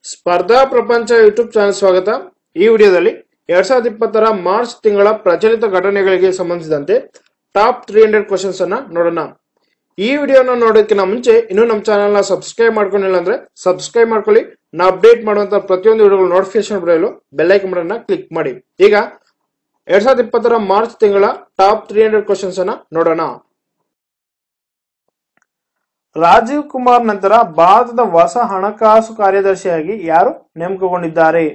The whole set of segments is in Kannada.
ಸ್ಪರ್ಧಾ ಪ್ರಪಂಚ ಯೂಟ್ಯೂಬ್ ಚಾನೆಲ್ ಸ್ವಾಗತ ಈ ವಿಡಿಯೋದಲ್ಲಿ ಎರಡ್ ಸಾವಿರದ ಇಪ್ಪತ್ತರ ಮಾರ್ಚ್ ತಿಂಗಳ ಪ್ರಚಲಿತ ಘಟನೆಗಳಿಗೆ ಸಂಬಂಧಿಸಿದಂತೆ ಟಾಪ್ ತ್ರೀ ಹಂಡ್ರೆಡ್ ಕ್ವಶನ್ಸ್ ಅನ್ನ ನೋಡೋಣ ಈ ವಿಡಿಯೋನ ನೋಡೋದಕ್ಕಿಂತ ಮುಂಚೆ ಇನ್ನೂ ನಮ್ಮ ಚಾನೆಲ್ ನ ಸಬ್ಸ್ಕ್ರೈಬ್ ಮಾಡ್ಕೊಂಡಿಲ್ಲ ಅಂದ್ರೆ ಸಬ್ಸ್ಕ್ರೈಬ್ ಮಾಡ್ಕೊಳ್ಳಿ ನಾ ಅಪ್ಡೇಟ್ ಮಾಡುವಂತ ಪ್ರತಿಯೊಂದು ವಿಡಿಯೋಗಳು ನೋಟಿಫಿಕೇಶನ್ ಬರೆಯಲು ಬೆಲ್ಲೈಕನ್ ಬಟನ್ ಕ್ಲಿಕ್ ಮಾಡಿ ಈಗ ಎರಡ್ ಸಾವಿರದ ಇಪ್ಪತ್ತರ ಮಾರ್ಚ್ ತಿಂಗಳ ಟಾಪ್ ತ್ರೀ ಹಂಡ್ರೆಡ್ ಕ್ವಶನ್ಸ್ ಅನ್ನ ನೋಡೋಣ ರಾಜೀವ್ ಕುಮಾರ್ ನಂತರ ಭಾರತದ ಹೊಸ ಹಣಕಾಸು ಕಾರ್ಯದರ್ಶಿಯಾಗಿ ಯಾರು ನೇಮಕಗೊಂಡಿದ್ದಾರೆ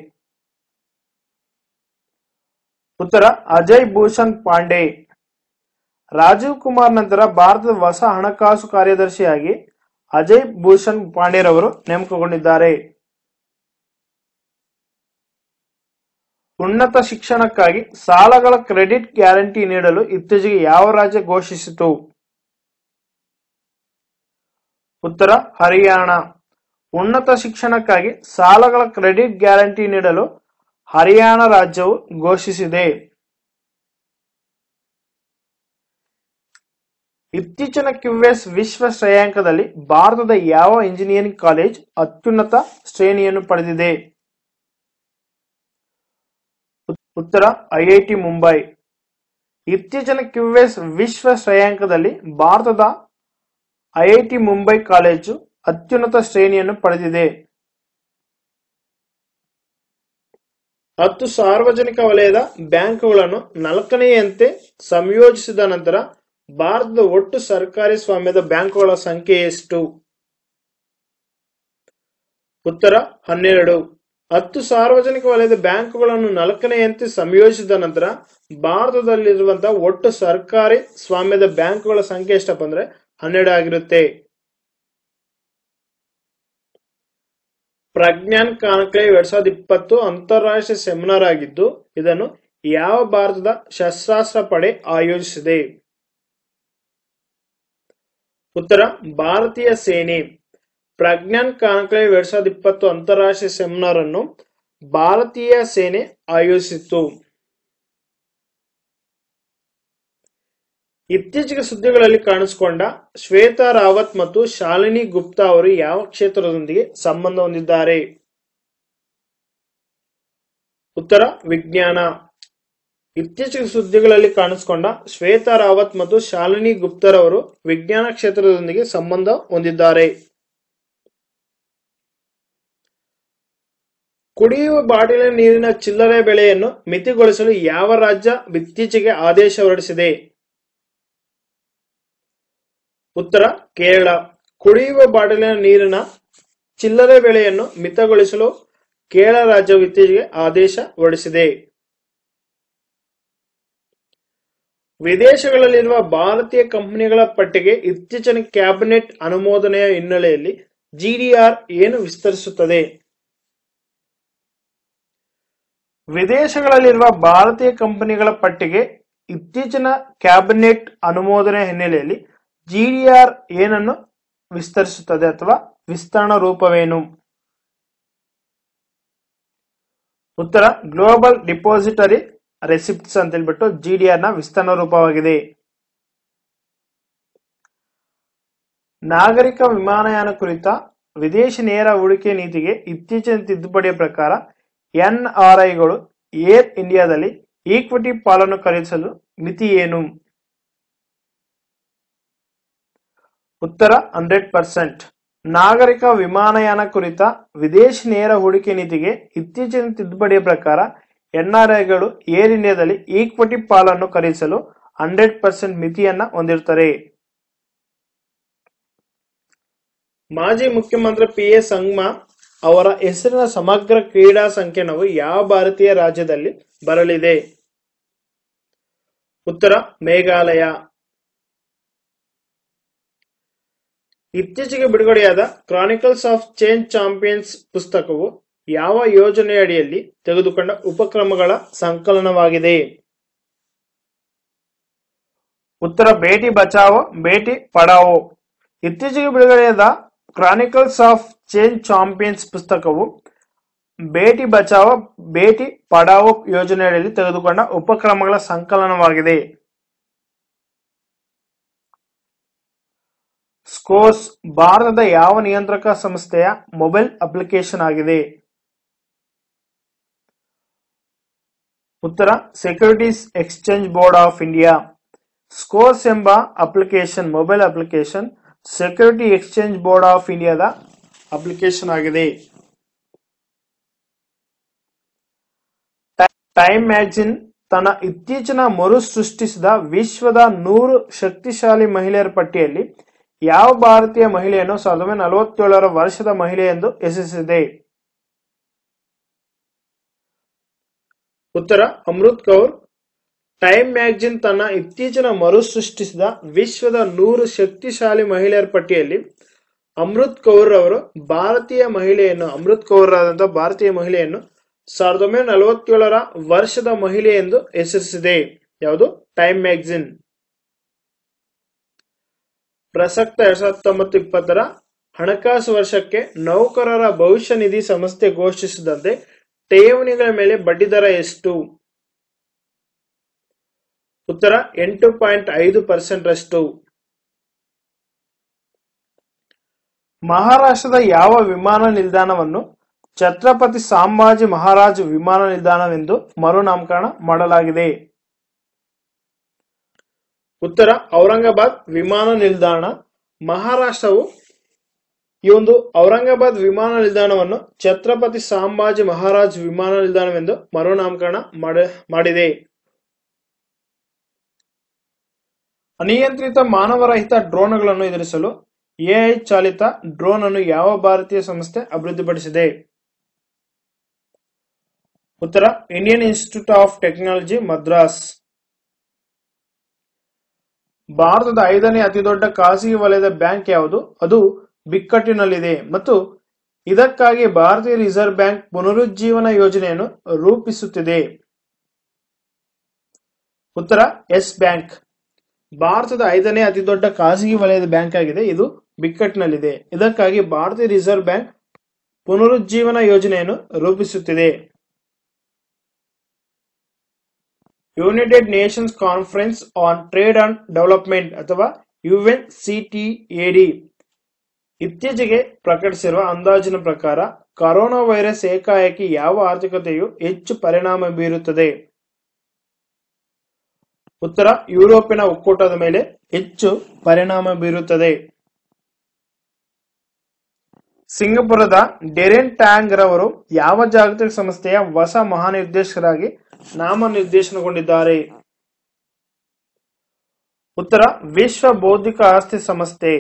ಉತ್ತರ ಅಜಯ್ ಭೂಷಣ್ ಪಾಂಡೆ ರಾಜೀವ್ ಕುಮಾರ್ ನಂತರ ಭಾರತದ ಹೊಸ ಹಣಕಾಸು ಕಾರ್ಯದರ್ಶಿಯಾಗಿ ಅಜಯ್ ಭೂಷಣ್ ಪಾಂಡೆರವರು ನೇಮಕಗೊಂಡಿದ್ದಾರೆ ಉನ್ನತ ಶಿಕ್ಷಣಕ್ಕಾಗಿ ಸಾಲಗಳ ಕ್ರೆಡಿಟ್ ಗ್ಯಾರಂಟಿ ನೀಡಲು ಇತ್ತೀಚೆಗೆ ಯಾವ ರಾಜ್ಯ ಘೋಷಿಸಿತು ಉತ್ತರ ಹರಿಯಾಣ ಉನ್ನತ ಶಿಕ್ಷಣಕ್ಕಾಗಿ ಸಾಲಗಳ ಕ್ರೆಡಿಟ್ ಗ್ಯಾರಂಟಿ ನೀಡಲು ಹರಿಯಾಣ ರಾಜ್ಯವು ಘೋಷಿಸಿದೆ ಇತ್ತೀಚಿನ ಕ್ಯೂಎಸ್ ವಿಶ್ವ ಶ್ರೇಯಾಂಕದಲ್ಲಿ ಭಾರತದ ಯಾವ ಇಂಜಿನಿಯರಿಂಗ್ ಕಾಲೇಜ್ ಅತ್ಯುನ್ನತ ಶ್ರೇಣಿಯನ್ನು ಪಡೆದಿದೆ ಉತ್ತರ ಐಐಟಿ ಮುಂಬೈ ಇತ್ತೀಚಿನ ಕ್ಯೂಎಸ್ ವಿಶ್ವ ಶ್ರೇಯಾಂಕದಲ್ಲಿ ಭಾರತದ ಐಐಟಿ ಮುಂಬೈ ಕಾಲೇಜು ಅತ್ಯುನ್ನತ ಶ್ರೇಣಿಯನ್ನು ಪಡೆದಿದೆ ಹತ್ತು ಸಾರ್ವಜನಿಕ ವಲಯದ ಬ್ಯಾಂಕುಗಳನ್ನು ನಾಲ್ಕನೆಯಂತೆ ಸಂಯೋಜಿಸಿದ ನಂತರ ಭಾರತದ ಒಟ್ಟು ಸರ್ಕಾರಿ ಸ್ವಾಮ್ಯದ ಬ್ಯಾಂಕುಗಳ ಸಂಖ್ಯೆ ಎಷ್ಟು ಉತ್ತರ ಹನ್ನೆರಡು ಹತ್ತು ಸಾರ್ವಜನಿಕ ವಲಯದ ಬ್ಯಾಂಕುಗಳನ್ನು ನಾಲ್ಕನೆಯಂತೆ ಸಂಯೋಜಿಸಿದ ನಂತರ ಭಾರತದಲ್ಲಿರುವಂತಹ ಒಟ್ಟು ಸರ್ಕಾರಿ ಸ್ವಾಮ್ಯದ ಬ್ಯಾಂಕುಗಳ ಸಂಖ್ಯೆ ಎಷ್ಟಪ್ಪ ಅಂದ್ರೆ ಹನ್ನೆರಡು ಆಗಿರುತ್ತೆ ಪ್ರಜ್ಞಾನ್ ಕಾನ್ಕ್ಲೇವ್ ಎರಡ್ ಸಾವಿರದ ಇಪ್ಪತ್ತು ಅಂತಾರಾಷ್ಟ್ರೀಯ ಸೆಮಿನಾರ್ ಆಗಿದ್ದು ಇದನ್ನು ಯಾವ ಭಾರತದ ಶಸ್ತ್ರಾಸ್ತ್ರ ಪಡೆ ಆಯೋಜಿಸಿದೆ ಉತ್ತರ ಭಾರತೀಯ ಸೇನೆ ಪ್ರಜ್ಞಾನ್ ಕಾನ್ಕ್ಲೇವ್ ಎರಡ್ ಸಾವಿರದ ಇಪ್ಪತ್ತು ಅಂತಾರಾಷ್ಟ್ರೀಯ ಸೆಮಿನಾರ್ ಅನ್ನು ಭಾರತೀಯ ಸೇನೆ ಆಯೋಜಿಸಿತ್ತು ಇತ್ತೀಚೆಗೆ ಸುದ್ದಿಗಳಲ್ಲಿ ಕಾಣಿಸಿಕೊಂಡ ಶ್ವೇತಾ ರಾವತ್ ಮತ್ತು ಶಾಲಿನಿ ಗುಪ್ತಾ ಅವರು ಯಾವ ಕ್ಷೇತ್ರದೊಂದಿಗೆ ಸಂಬಂಧ ಹೊಂದಿದ್ದಾರೆ ಉತ್ತರ ವಿಜ್ಞಾನ ಇತ್ತೀಚೆಗೆ ಸುದ್ದಿಗಳಲ್ಲಿ ಕಾಣಿಸಿಕೊಂಡ ಶ್ವೇತಾ ರಾವತ್ ಮತ್ತು ಶಾಲಿನಿ ಗುಪ್ತರವರು ವಿಜ್ಞಾನ ಕ್ಷೇತ್ರದೊಂದಿಗೆ ಸಂಬಂಧ ಹೊಂದಿದ್ದಾರೆ ಕುಡಿಯುವ ಬಾಟಲಿನ ನೀರಿನ ಚಿಲ್ಲರೆ ಬೆಲೆಯನ್ನು ಮಿತಿಗೊಳಿಸಲು ಯಾವ ರಾಜ್ಯ ಇತ್ತೀಚೆಗೆ ಆದೇಶ ಹೊರಡಿಸಿದೆ ಉತ್ತರ ಕೇರಳ ಕುಡಿಯುವ ಬಾಟಲಿನ ನೀರಿನ ಚಿಲ್ಲರೆ ಬೆಲೆಯನ್ನು ಮಿತಗೊಳಿಸಲು ಕೇರಳ ರಾಜ್ಯವು ಇತ್ತೀಚೆಗೆ ಆದೇಶ ಹೊರಡಿಸಿದೆ ವಿದೇಶಗಳಲ್ಲಿರುವ ಭಾರತೀಯ ಕಂಪನಿಗಳ ಪಟ್ಟಿಗೆ ಇತ್ತೀಚಿನ ಕ್ಯಾಬಿನೆಟ್ ಅನುಮೋದನೆಯ ಹಿನ್ನೆಲೆಯಲ್ಲಿ ಜಿಡಿಆರ್ ಏನು ವಿಸ್ತರಿಸುತ್ತದೆ ವಿದೇಶಗಳಲ್ಲಿರುವ ಭಾರತೀಯ ಕಂಪನಿಗಳ ಪಟ್ಟಿಗೆ ಇತ್ತೀಚಿನ ಕ್ಯಾಬಿನೆಟ್ ಅನುಮೋದನೆ ಹಿನ್ನೆಲೆಯಲ್ಲಿ ಜಿಡಿಆರ್ ಏನನ್ನು ವಿಸ್ತರಿಸುತ್ತದೆ ಅಥವಾ ವಿಸ್ತರಣ ರೂಪವೇನು ಉತ್ತರ ಗ್ಲೋಬಲ್ ಡಿಪಾಸಿಟರಿ ರೆಸಿಪ್ಟ್ಸ್ ಅಂತ ಹೇಳ್ಬಿಟ್ಟು ಜಿಡಿಆರ್ ನ ವಿಸ್ತರಣ ರೂಪವಾಗಿದೆ ನಾಗರಿಕ ವಿಮಾನಯಾನ ಕುರಿತ ವಿದೇಶಿ ನೇರ ಹೂಡಿಕೆ ನೀತಿಗೆ ಇತ್ತೀಚಿನ ತಿದ್ದುಪಡಿಯ ಪ್ರಕಾರ ಎನ್ಆರ್ಐಗಳು ಏರ್ ಇಂಡಿಯಾದಲ್ಲಿ ಈಕ್ವಿಟಿ ಪಾಲನ್ನು ಖರೀದಿಸಲು ಮಿತಿ ಏನು ಉತ್ತರ ಹಂಡ್ರೆಡ್ ಪರ್ಸೆಂಟ್ ನಾಗರಿಕ ವಿಮಾನಯಾನ ಕುರಿತ ವಿದೇಶಿ ನೇರ ಹೂಡಿಕೆ ನೀತಿಗೆ ಇತ್ತೀಚಿನ ತಿದ್ದುಪಡಿಯ ಪ್ರಕಾರ ಎನ್ಆರ್ಐಗಳು ಏರ್ ಇಂಡಿಯಾದಲ್ಲಿ ಈಕ್ವಿಟಿ ಪಾಲನ್ನು ಖರೀದಿಸಲು ಹಂಡ್ರೆಡ್ ಪರ್ಸೆಂಟ್ ಮಿತಿಯನ್ನ ಹೊಂದಿರುತ್ತಾರೆ ಮಾಜಿ ಮುಖ್ಯಮಂತ್ರಿ ಪಿ ಎ ಸಂಗ್ಮಾ ಅವರ ಹೆಸರಿನ ಸಮಗ್ರ ಕ್ರೀಡಾ ಸಂಕೀರ್ಣವು ಯಾವ ಭಾರತೀಯ ರಾಜ್ಯದಲ್ಲಿ ಬರಲಿದೆ ಉತ್ತರ ಮೇಘಾಲಯ ಇತ್ತೀಚೆಗೆ ಬಿಡುಗಡೆಯಾದ ಕ್ರಾನಿಕಲ್ಸ್ ಆಫ್ ಚೇಂಜ್ ಚಾಂಪಿಯನ್ಸ್ ಪುಸ್ತಕವು ಯಾವ ಯೋಜನೆಯಡಿಯಲ್ಲಿ ತೆಗೆದುಕೊಂಡ ಉಪಕ್ರಮಗಳ ಸಂಕಲನವಾಗಿದೆ ಉತ್ತರ ಬೇಟಿ ಬಚಾವೋ ಬೇಟಿ ಪಡಾವೋ ಇತ್ತೀಚೆಗೆ ಬಿಡುಗಡೆಯಾದ ಕ್ರಾನಿಕಲ್ಸ್ ಆಫ್ ಚೇಂಜ್ ಚಾಂಪಿಯನ್ಸ್ ಪುಸ್ತಕವು ಬೇಟಿ ಬಚಾವೋ ಬೇಟಿ ಪಡಾವೋ ಯೋಜನೆಯಡಿಯಲ್ಲಿ ತೆಗೆದುಕೊಂಡ ಉಪಕ್ರಮಗಳ ಸಂಕಲನವಾಗಿದೆ ಸ್ಕೋರ್ಸ್ ಭಾರತದ ಯಾವ ನಿಯಂತ್ರಕ ಸಂಸ್ಥೆಯ ಮೊಬೈಲ್ ಅಪ್ಲಿಕೇಶನ್ ಆಗಿದೆ ಉತ್ತರ securities exchange board of India scores ಎಂಬ application mobile application security exchange board of ಇಂಡಿಯಾದ ಅಪ್ಲಿಕೇಶನ್ ಆಗಿದೆ ಟೈಮ್ ಮ್ಯಾಗಜಿನ್ ತನ್ನ ಇತ್ತೀಚಿನ ಮರು ಸೃಷ್ಟಿಸಿದ ವಿಶ್ವದ ನೂರು ಶಕ್ತಿಶಾಲಿ ಮಹಿಳೆಯರ ಪಟ್ಟಿಯಲ್ಲಿ ಯಾವ ಭಾರತೀಯ ಮಹಿಳೆಯನ್ನು ಸಾವಿರದ ಒಂಬೈನೂರ ನಲವತ್ತೇಳರ ವರ್ಷದ ಮಹಿಳೆ ಎಂದು ಹೆಸರಿಸಿದೆ ಉತ್ತರ ಅಮೃತ್ ಕೌರ್ ಟೈಮ್ ಮ್ಯಾಗಜಿನ್ ತನ್ನ ಇತ್ತೀಚಿನ ಮರು ಸೃಷ್ಟಿಸಿದ ವಿಶ್ವದ ನೂರು ಶಕ್ತಿಶಾಲಿ ಮಹಿಳೆಯರ ಪಟ್ಟಿಯಲ್ಲಿ ಅಮೃತ್ ಕೌರ್ ಅವರು ಭಾರತೀಯ ಮಹಿಳೆಯನ್ನು ಅಮೃತ್ ಕೌರ್ ಆದಂತಹ ಭಾರತೀಯ ಮಹಿಳೆಯನ್ನು ಸಾವಿರದ ಒಂಬೈನೂರ ನಲವತ್ತೇಳರ ವರ್ಷದ ಮಹಿಳೆ ಎಂದು ಹೆಸರಿಸಿದೆ ಯಾವುದು ಟೈಮ್ ಮ್ಯಾಗಜಿನ್ ಪ್ರಸಕ್ತ ಎರಡ್ ಸಾವಿರದ ಹತ್ತೊಂಬತ್ತು ಇಪ್ಪತ್ತರ ಹಣಕಾಸು ವರ್ಷಕ್ಕೆ ನೌಕರರ ಭವಿಷ್ಯ ನಿಧಿ ಸಂಸ್ಥೆ ಘೋಷಿಸಿದಂತೆ ಠೇವಣಿಗಳ ಮೇಲೆ ಬಡ್ಡಿದರ ಎಷ್ಟು ಉತ್ತರ ಎಂಟು ಪಾಯಿಂಟ್ ಐದು ಪರ್ಸೆಂಟ್ ರಷ್ಟು ಮಹಾರಾಷ್ಟ್ರದ ಯಾವ ವಿಮಾನ ನಿಲ್ದಾಣವನ್ನು ಛತ್ರಪತಿ ಸಂಭಾಜಿ ಮಹಾರಾಜ್ ವಿಮಾನ ನಿಲ್ದಾಣವೆಂದು ಮರುನಾಮಕರಣ ಮಾಡಲಾಗಿದೆ ಉತ್ತರ ಔರಂಗಾಬಾದ್ ವಿಮಾನ ನಿಲ್ದಾಣ ಮಹಾರಾಷ್ಟ್ರವು ಈ ಒಂದು ಔರಂಗಾಬಾದ್ ವಿಮಾನ ನಿಲ್ದಾಣವನ್ನು ಛತ್ರಪತಿ ಸಂಭಾಜಿ ಮಹಾರಾಜ್ ವಿಮಾನ ನಿಲ್ದಾಣವೆಂದು ಮರುನಾಮಕರಣ ಮಾಡ- ಮಾಡಿದೆ ಅನಿಯಂತ್ರಿತ ಮಾನವರಹಿತ ಡ್ರೋನ್ಗಳನ್ನು ಎದುರಿಸಲು ಎಐ ಚಾಲಿತ ಡ್ರೋನ್ ಅನ್ನು ಯಾವ ಭಾರತೀಯ ಸಂಸ್ಥೆ ಅಭಿವೃದ್ಧಿಪಡಿಸಿದೆ ಉತ್ತರ Indian institute of technology Madras ಭಾರತದ ಐದನೇ ಅತಿದೊಡ್ಡ ಖಾಸಗಿ ವಲಯದ ಬ್ಯಾಂಕ್ ಯಾವುದು ಅದು ಬಿಕ್ಕಟ್ಟಿನಲ್ಲಿದೆ ಮತ್ತು ಇದಕ್ಕಾಗಿ ಭಾರತೀಯ ರಿಸರ್ವ್ ಬ್ಯಾಂಕ್ ಪುನರುಜ್ಜೀವನ ಯೋಜನೆಯನ್ನು ರೂಪಿಸುತ್ತಿದೆ ಉತ್ತರ ಎಸ್ ಬ್ಯಾಂಕ್ ಭಾರತದ ಐದನೇ ಅತಿದೊಡ್ಡ ಖಾಸಗಿ ವಲಯದ ಬ್ಯಾಂಕ್ ಆಗಿದೆ ಇದು ಬಿಕ್ಕಟ್ಟಿನಲ್ಲಿದೆ ಇದಕ್ಕಾಗಿ ಭಾರತೀಯ ರಿಸರ್ವ್ ಬ್ಯಾಂಕ್ ಪುನರುಜ್ಜೀವನ ಯೋಜನೆಯನ್ನು ರೂಪಿಸುತ್ತಿದೆ United Nations conference on trade and development ಅಥವಾ ಯುಎನ್ ಸಿಟಿಎಡಿ ಇತ್ತೀಚೆಗೆ ಪ್ರಕಟಿಸಿರುವ ಅಂದಾಜಿನ ಪ್ರಕಾರ ಕರೋನಾ ವೈರಸ್ ಏಕಾಏಕಿ ಯಾವ ಆರ್ಥಿಕತೆಯು ಹೆಚ್ಚು ಪರಿಣಾಮ ಬೀರುತ್ತದೆ ಉತ್ತರ ಯುರೋಪಿನ ಒಕ್ಕೂಟದ ಮೇಲೆ ಹೆಚ್ಚು ಪರಿಣಾಮ ಬೀರುತ್ತದೆ ಸಿಂಗಪುರದ ಡೆರೆನ್ ಟ್ಯಾಂಗ್ ರವರು ಯಾವ ಜಾಗತಿಕ ಸಂಸ್ಥೆಯ ಹೊಸ ಮಹಾನಿರ್ದೇಶಕರಾಗಿ ನಾಮನಿರ್ದೇಶನಗೊಂಡಿದ್ದಾರೆ ಉತ್ತರ ವಿಶ್ವ ಬೌದ್ಧಿಕ ಆಸ್ತಿ ಸಂಸ್ಥೆ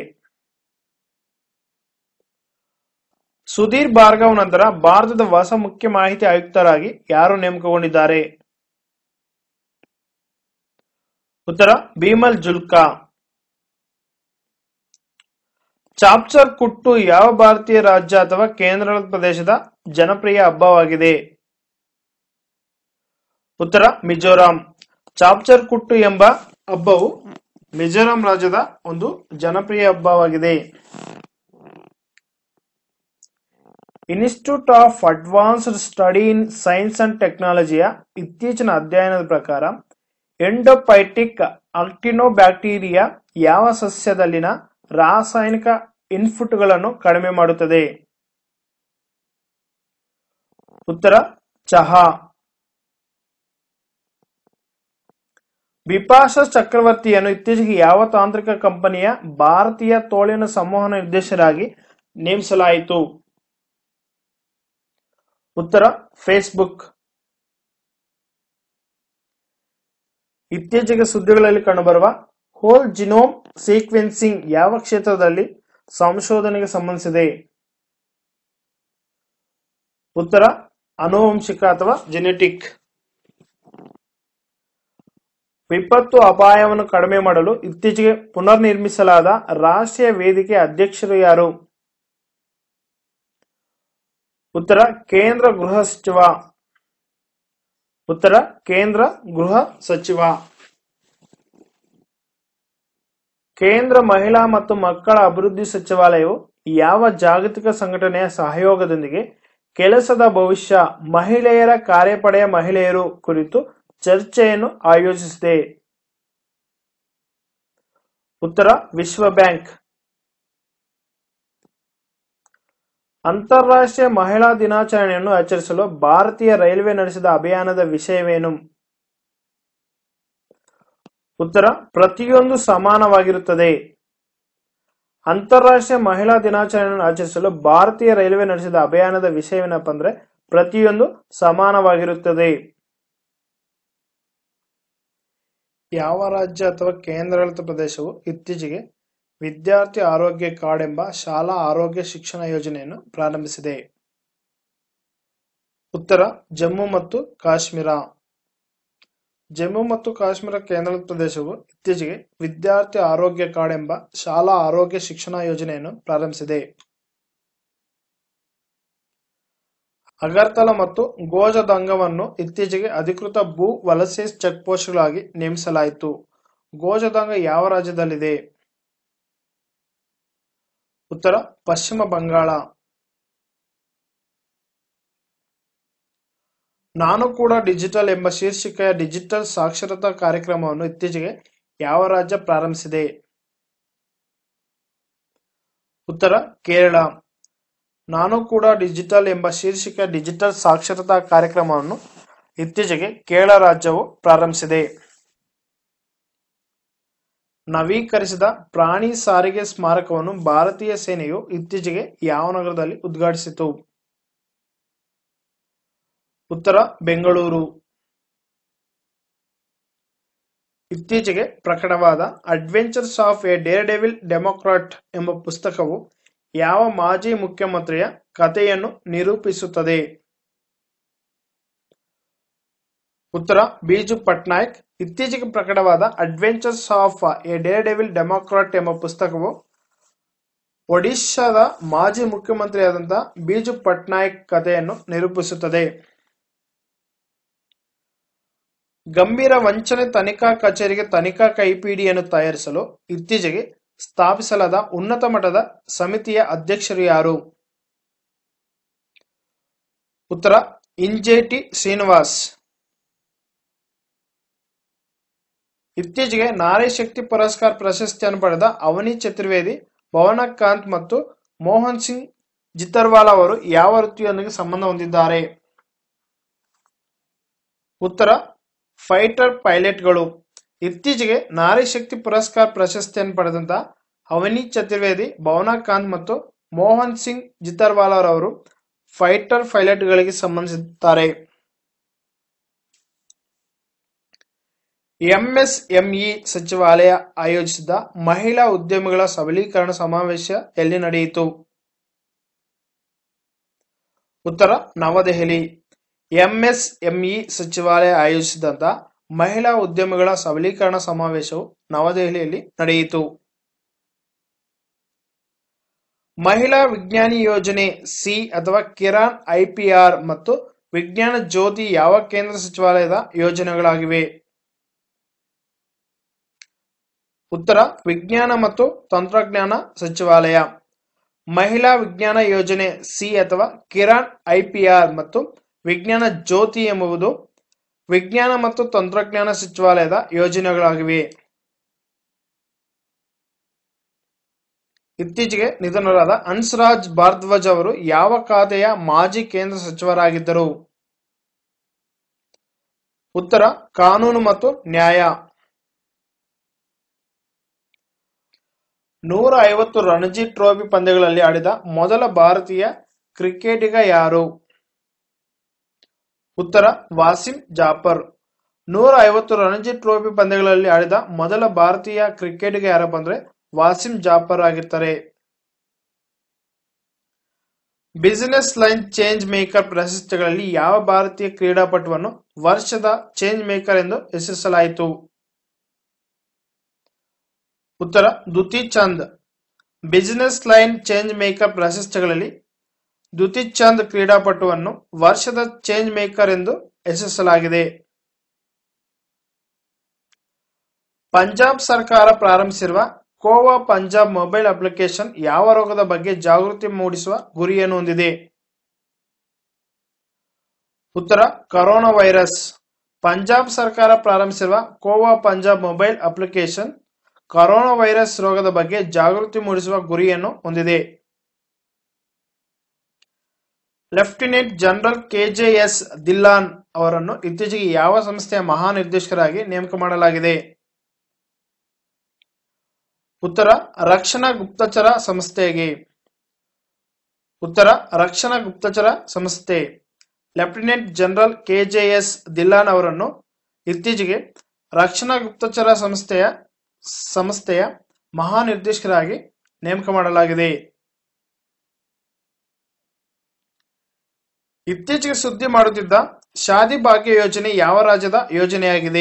ಸುಧೀರ್ ಭಾರ್ಗವ್ ನಂತರ ಭಾರತದ ಹೊಸ ಮುಖ್ಯ ಮಾಹಿತಿ ಆಯುಕ್ತರಾಗಿ ಯಾರು ನೇಮಕಗೊಂಡಿದ್ದಾರೆ ಉತ್ತರ ಭೀಮಲ್ ಜುಲ್ಕಾ ಚಾಪ್ಚರ್ ಕುಟ್ಟು ಯಾವ ಭಾರತೀಯ ರಾಜ್ಯ ಅಥವಾ ಕೇಂದ್ರಾಡಳಿತ ಪ್ರದೇಶದ ಜನಪ್ರಿಯ ಹಬ್ಬವಾಗಿದೆ ಉತ್ತರ ಮಿಜೋರಾಂ ಚಾಪ್ಚರ್ ಕುಟ್ಟು ಎಂಬ ಹಬ್ಬವು ಮಿಜೋರಾಂ ರಾಜ್ಯದ ಒಂದು ಜನಪ್ರಿಯ ಹಬ್ಬವಾಗಿದೆ institute of advanced study in science and ಟೆಕ್ನಾಲಜಿಯ ಇತ್ತೀಚಿನ ಅಧ್ಯಯನದ ಪ್ರಕಾರ ಎಂಡೋಪೈಟಿಕ್ ಅಕ್ಟಿನೋಬ್ಯಾಕ್ಟೀರಿಯಾ ಯಾವ ಸಸ್ಯದಲ್ಲಿನ ರಾಸಾಯನಿಕ ಇನ್ಪುಟ್ಗಳನ್ನು ಕಡಿಮೆ ಮಾಡುತ್ತದೆ ಉತ್ತರ ಚಹಾ ಬಿಪಾಶಾ ಚಕ್ರವರ್ತಿಯನ್ನು ಇತ್ತೀಚೆಗೆ ಯಾವ ತಾಂತ್ರಿಕ ಕಂಪನಿಯ ಭಾರತೀಯ ತೋಳಿನ ಸಂವಹನ ನಿರ್ದೇಶಕರಾಗಿ ನೇಮಿಸಲಾಯಿತು ಉತ್ತರ ಫೇಸ್ಬುಕ್ ಇತ್ತೀಚೆಗೆ ಸುದ್ದಿಗಳಲ್ಲಿ ಕಂಡುಬರುವ ಹೋಲ್ ಜಿನೋಮ್ ಸೀಕ್ವೆನ್ಸಿಂಗ್ ಯಾವ ಕ್ಷೇತ್ರದಲ್ಲಿ ಸಂಶೋಧನೆಗೆ ಸಂಬಂಧಿಸಿದೆ ಉತ್ತರ ಅನುವಂಶಿಕ ಅಥವಾ ಜೆನೆಟಿಕ್ ವಿಪತ್ತು ಅಪಾಯವನ್ನು ಕಡಿಮೆ ಮಾಡಲು ಇತ್ತೀಚೆಗೆ ಪುನರ್ನಿರ್ಮಿಸಲಾದ ರಾಷ್ಟ್ರೀಯ ವೇದಿಕೆ ಅಧ್ಯಕ್ಷರು ಯಾರು ಉತ್ತರ ಕೇಂದ್ರ ಗೃಹ ಸಚಿವ ಉತ್ತರ ಕೇಂದ್ರ ಗೃಹ ಸಚಿವ ಕೇಂದ್ರ ಮಹಿಳಾ ಮತ್ತು ಮಕ್ಕಳ ಅಭಿವೃದ್ಧಿ ಸಚಿವಾಲಯವು ಯಾವ ಜಾಗತಿಕ ಸಂಘಟನೆಯ ಸಹಯೋಗದೊಂದಿಗೆ ಕೆಲಸದ ಭವಿಷ್ಯ ಮಹಿಳೆಯರ ಕಾರ್ಯಪಡೆಯ ಮಹಿಳೆಯರು ಕುರಿತು ಚರ್ಚೆಯನ್ನು ಆಯೋಜಿಸಿದೆ ಉತ್ತರ ವಿಶ್ವ ಬ್ಯಾಂಕ್ ಅಂತಾರಾಷ್ಟ್ರೀಯ ಮಹಿಳಾ ದಿನಾಚರಣೆಯನ್ನು ಆಚರಿಸಲು ಭಾರತೀಯ ರೈಲ್ವೆ ನಡೆಸಿದ ಅಭಿಯಾನದ ವಿಷಯವೇನು ಉತ್ತರ ಪ್ರತಿಯೊಂದು ಸಮಾನವಾಗಿರುತ್ತದೆ ಅಂತಾರಾಷ್ಟ್ರೀಯ ಮಹಿಳಾ ದಿನಾಚರಣೆಯನ್ನು ಆಚರಿಸಲು ಭಾರತೀಯ ರೈಲ್ವೆ ನಡೆಸಿದ ಅಭಿಯಾನದ ವಿಷಯವೇನಪ್ಪ ಅಂದ್ರೆ ಪ್ರತಿಯೊಂದು ಸಮಾನವಾಗಿರುತ್ತದೆ ಯಾವ ರಾಜ್ಯ ಅಥವಾ ಕೇಂದ್ರಾಡಳಿತ ಪ್ರದೇಶವು ಇತ್ತೀಚೆಗೆ ವಿದ್ಯಾರ್ಥಿ ಆರೋಗ್ಯ ಕಾರ್ಡ್ ಎಂಬ ಶಾಲಾ ಆರೋಗ್ಯ ಶಿಕ್ಷಣ ಯೋಜನೆಯನ್ನು ಪ್ರಾರಂಭಿಸಿದೆ ಉತ್ತರ ಜಮ್ಮು ಮತ್ತು ಕಾಶ್ಮೀರ ಜಮ್ಮು ಮತ್ತು ಕಾಶ್ಮೀರ ಕೇಂದ್ರಾಡಳಿತ ಪ್ರದೇಶವು ಇತ್ತೀಚೆಗೆ ವಿದ್ಯಾರ್ಥಿ ಆರೋಗ್ಯ ಕಾರ್ಡ್ ಎಂಬ ಶಾಲಾ ಆರೋಗ್ಯ ಶಿಕ್ಷಣ ಯೋಜನೆಯನ್ನು ಪ್ರಾರಂಭಿಸಿದೆ ಅಗರ್ತಲ ಮತ್ತು ಗೋಜದಂಗವನ್ನು ಇತ್ತೀಚೆಗೆ ಅಧಿಕೃತ ಭೂ ವಲಸೆ ಚೆಕ್ಪೋಸ್ಟ್ಗಳಾಗಿ ನೇಮಿಸಲಾಯಿತು ಗೋಜದಂಗ ಯಾವ ರಾಜ್ಯದಲ್ಲಿದೆ ಉತ್ತರ ಪಶ್ಚಿಮ ಬಂಗಾಳ ನಾನು ಕೂಡ ಡಿಜಿಟಲ್ ಎಂಬ ಶೀರ್ಷಿಕೆಯ ಡಿಜಿಟಲ್ ಸಾಕ್ಷರತಾ ಕಾರ್ಯಕ್ರಮವನ್ನು ಇತ್ತೀಚೆಗೆ ಯಾವ ರಾಜ್ಯ ಪ್ರಾರಂಭಿಸಿದೆ ಉತ್ತರ ಕೇರಳ ನಾನು ಕೂಡ ಡಿಜಿಟಲ್ ಎಂಬ ಶೀರ್ಷಿಕೆಯ ಡಿಜಿಟಲ್ ಸಾಕ್ಷರತಾ ಕಾರ್ಯಕ್ರಮವನ್ನು ಇತ್ತೀಚೆಗೆ ಕೇರಳ ರಾಜ್ಯವು ಪ್ರಾರಂಭಿಸಿದೆ ನವೀಕರಿಸಿದ ಪ್ರಾಣಿ ಸಾರಿಗೆ ಸ್ಮಾರಕವನ್ನು ಭಾರತೀಯ ಸೇನೆಯು ಇತ್ತೀಚೆಗೆ ಯಾವ ನಗರದಲ್ಲಿ ಉದ್ಘಾಟಿಸಿತು ಉತ್ತರ ಬೆಂಗಳೂರು ಇತ್ತೀಚೆಗೆ ಪ್ರಕಟವಾದ adventures of a daredevil democrat ಎಂಬ ಪುಸ್ತಕವು ಯಾವ ಮಾಜಿ ಮುಖ್ಯಮಂತ್ರಿಯ ಕಥೆಯನ್ನು ನಿರೂಪಿಸುತ್ತದೆ ಉತ್ತರ ಬಿಜು ಪಟ್ನಾಯಕ್ ಇತ್ತೀಚೆಗೆ ಪ್ರಕಟವಾದ adventures of a daredevil democrat ಎಂಬ ಪುಸ್ತಕವು ಒಡಿಶಾದ ಮಾಜಿ ಮುಖ್ಯಮಂತ್ರಿಯಾದಂತಹ ಬಿಜು ಪಟ್ನಾಯಕ್ ಕಥೆಯನ್ನು ನಿರೂಪಿಸುತ್ತದೆ ಗಂಭೀರ ವಂಚನೆ ತನಿಖಾ ಕಚೇರಿಗೆ ತನಿಖಾ ಕೈಪಿಡಿಯನ್ನು ತಯಾರಿಸಲು ಇತ್ತೀಚೆಗೆ ಸ್ಥಾಪಿಸಲಾದ ಉನ್ನತ ಮಟ್ಟದ ಸಮಿತಿಯ ಅಧ್ಯಕ್ಷರು ಯಾರು ಉತ್ತರ ಇಂಜೆಟಿ ಶ್ರೀನಿವಾಸ್ ಇತ್ತೀಚೆಗೆ ನಾರಿ ಶಕ್ತಿ ಪುರಸ್ಕಾರ್ ಪ್ರಶಸ್ತಿಯನ್ನು ಪಡೆದ ಅವನಿ ಚತುರ್ವೇದಿ ಭವನ ಕಾಂತ್ ಮತ್ತು ಮೋಹನ್ ಸಿಂಗ್ ಜಿತರ್ವಾಲ್ ಅವರು ಯಾವ ವೃತ್ತಿಯೊಂದಿಗೆ ಸಂಬಂಧ ಹೊಂದಿದ್ದಾರೆ ಉತ್ತರ ಫೈಟರ್ ಪೈಲಟ್ಗಳು ಇತ್ತೀಚೆಗೆ ನಾರಿ ಶಕ್ತಿ ಪುರಸ್ಕಾರ್ ಪ್ರಶಸ್ತಿಯನ್ನು ಪಡೆದಂತ ಅವನಿ ಚತುರ್ವೇದಿ ಭವನ ಕಾಂತ್ ಮತ್ತು ಮೋಹನ್ ಸಿಂಗ್ ಜಿತರ್ವಾಲ್ ಅವರು ಫೈಟರ್ ಪೈಲಟ್ಗಳಿಗೆ ಸಂಬಂಧಿಸಿದ್ದಾರೆ ಎಂಎಸ್ಎಂಇ ಸಚಿವಾಲಯ ಆಯೋಜಿಸಿದ ಮಹಿಳಾ ಉದ್ಯಮಿಗಳ ಸಬಲೀಕರಣ ಸಮಾವೇಶ ಎಲ್ಲಿ ನಡೆಯಿತು ಉತ್ತರ ನವದೆಹಲಿ ಎಂಎಸ್ಎಂಇ ಸಚಿವಾಲಯ ಆಯೋಜಿಸಿದಂತ ಮಹಿಳಾ ಉದ್ಯಮಿಗಳ ಸಬಲೀಕರಣ ಸಮಾವೇಶವು ನವದೆಹಲಿಯಲ್ಲಿ ನಡೆಯಿತು ಮಹಿಳಾ ವಿಜ್ಞಾನಿ ಯೋಜನೆ ಸಿ ಅಥವಾ ಕಿರಾನ್ ಐಪಿಆರ್ ಮತ್ತು ವಿಜ್ಞಾನ ಜ್ಯೋತಿ ಯಾವ ಕೇಂದ್ರ ಸಚಿವಾಲಯದ ಯೋಜನೆಗಳಾಗಿವೆ ಉತ್ತರ ವಿಜ್ಞಾನ ಮತ್ತು ತಂತ್ರಜ್ಞಾನ ಸಚಿವಾಲಯ ಮಹಿಳಾ ವಿಜ್ಞಾನ ಯೋಜನೆ ಸಿ ಅಥವಾ ಕಿರಾನ್ ಐಪಿಆರ್ ಮತ್ತು ವಿಜ್ಞಾನ ಜ್ಯೋತಿ ಎಂಬುದು ವಿಜ್ಞಾನ ಮತ್ತು ತಂತ್ರಜ್ಞಾನ ಸಚಿವಾಲಯದ ಯೋಜನೆಗಳಾಗಿವೆ ಇತ್ತೀಚೆಗೆ ನಿಧನರಾದ ಹನ್ಸ್ರಾಜ್ ಭಾರದ್ವಾಜ್ ಅವರು ಯಾವ ಖಾತೆಯ ಮಾಜಿ ಕೇಂದ್ರ ಸಚಿವರಾಗಿದ್ದರು ಉತ್ತರ ಕಾನೂನು ಮತ್ತು ನ್ಯಾಯ ನೂರ ಐವತ್ತು ರಣಜಿ ಟ್ರೋಫಿ ಪಂದ್ಯಗಳಲ್ಲಿ ಆಡಿದ ಮೊದಲ ಭಾರತೀಯ ಕ್ರಿಕೆಟಿಗ ಯಾರು ಉತ್ತರ ವಾಸಿಂ ಜಾಫರ್ ನೂರ ಐವತ್ತು ರಣಜಿ ಟ್ರೋಫಿ ಪಂದ್ಯಗಳಲ್ಲಿ ಆಡಿದ ಮೊದಲ ಭಾರತೀಯ ಕ್ರಿಕೆಟಿಗ ಯಾರಪ್ಪ ಅಂದ್ರೆ ವಾಸಿಂ ಜಾಫರ್ ಆಗಿರ್ತಾರೆ ಬಿಸಿನೆಸ್ ಲೈನ್ ಚೇಂಜ್ ಮೇಕರ್ ಪ್ರಶಸ್ತಿಗಳಲ್ಲಿ ಯಾವ ಭಾರತೀಯ ಕ್ರೀಡಾಪಟುವನ್ನು ವರ್ಷದ ಚೇಂಜ್ ಮೇಕರ್ ಎಂದು ಹೆಸರಿಸಲಾಯಿತು ಉತ್ತರ Dutee Chand business line change maker ಪ್ರಶಸ್ತಿಗಳಲ್ಲಿ ದುತಿ ಚಂದ್ ಕ್ರೀಡಾಪಟುವನ್ನು ವರ್ಷದ ಚೇಂಜ್ ಮೇಕರ್ ಎಂದು ಹೆಸರಿಸಲಾಗಿದೆ ಪಂಜಾಬ್ ಸರ್ಕಾರ ಪ್ರಾರಂಭಿಸಿರುವ ಕೋವಾ ಪಂಜಾಬ್ ಮೊಬೈಲ್ ಅಪ್ಲಿಕೇಶನ್ ಯಾವ ರೋಗದ ಬಗ್ಗೆ ಜಾಗೃತಿ ಮೂಡಿಸುವ ಗುರಿಯನ್ನು ಹೊಂದಿದೆ ಉತ್ತರ ಕರೋನಾ ವೈರಸ್ ಪಂಜಾಬ್ ಸರ್ಕಾರ ಪ್ರಾರಂಭಿಸಿರುವ COVA Punjab mobile application coronavirus ರೋಗದ ಬಗ್ಗೆ ಜಾಗೃತಿ ಮೂಡಿಸುವ ಗುರಿಯನ್ನು ಹೊಂದಿದೆ ಲೆಫ್ಟಿನೆಂಟ್ ಜನರಲ್ ಕೆಜೆಎಸ್ ದಿಲ್ಲಾನ್ ಅವರನ್ನು ಇತ್ತೀಚೆಗೆ ಯಾವ ಸಂಸ್ಥೆಯ ಮಹಾನಿರ್ದೇಶಕರಾಗಿ ನೇಮಕ ಮಾಡಲಾಗಿದೆ ಉತ್ತರ ರಕ್ಷಣಾ ಗುಪ್ತಚರ ಸಂಸ್ಥೆಗೆ ಉತ್ತರ ರಕ್ಷಣಾ ಗುಪ್ತಚರ ಸಂಸ್ಥೆ ಲೆಫ್ಟಿನೆಂಟ್ ಜನರಲ್ ಕೆಜೆಎಸ್ ದಿಲ್ಲಾನ್ ಅವರನ್ನು ಇತ್ತೀಚೆಗೆ ರಕ್ಷಣಾ ಗುಪ್ತಚರ ಸಂಸ್ಥೆಯ ಸಂಸ್ಥೆಯ ಮಹಾನಿರ್ದೇಶಕರಾಗಿ ನೇಮಕ ಮಾಡಲಾಗಿದೆ ಇತ್ತೀಚೆಗೆ ಸುದ್ದಿ ಮಾಡುತ್ತಿದ್ದ ಶಾದಿ ಭಾಗ್ಯ ಯೋಜನೆ ಯಾವ ರಾಜ್ಯದ ಯೋಜನೆಯಾಗಿದೆ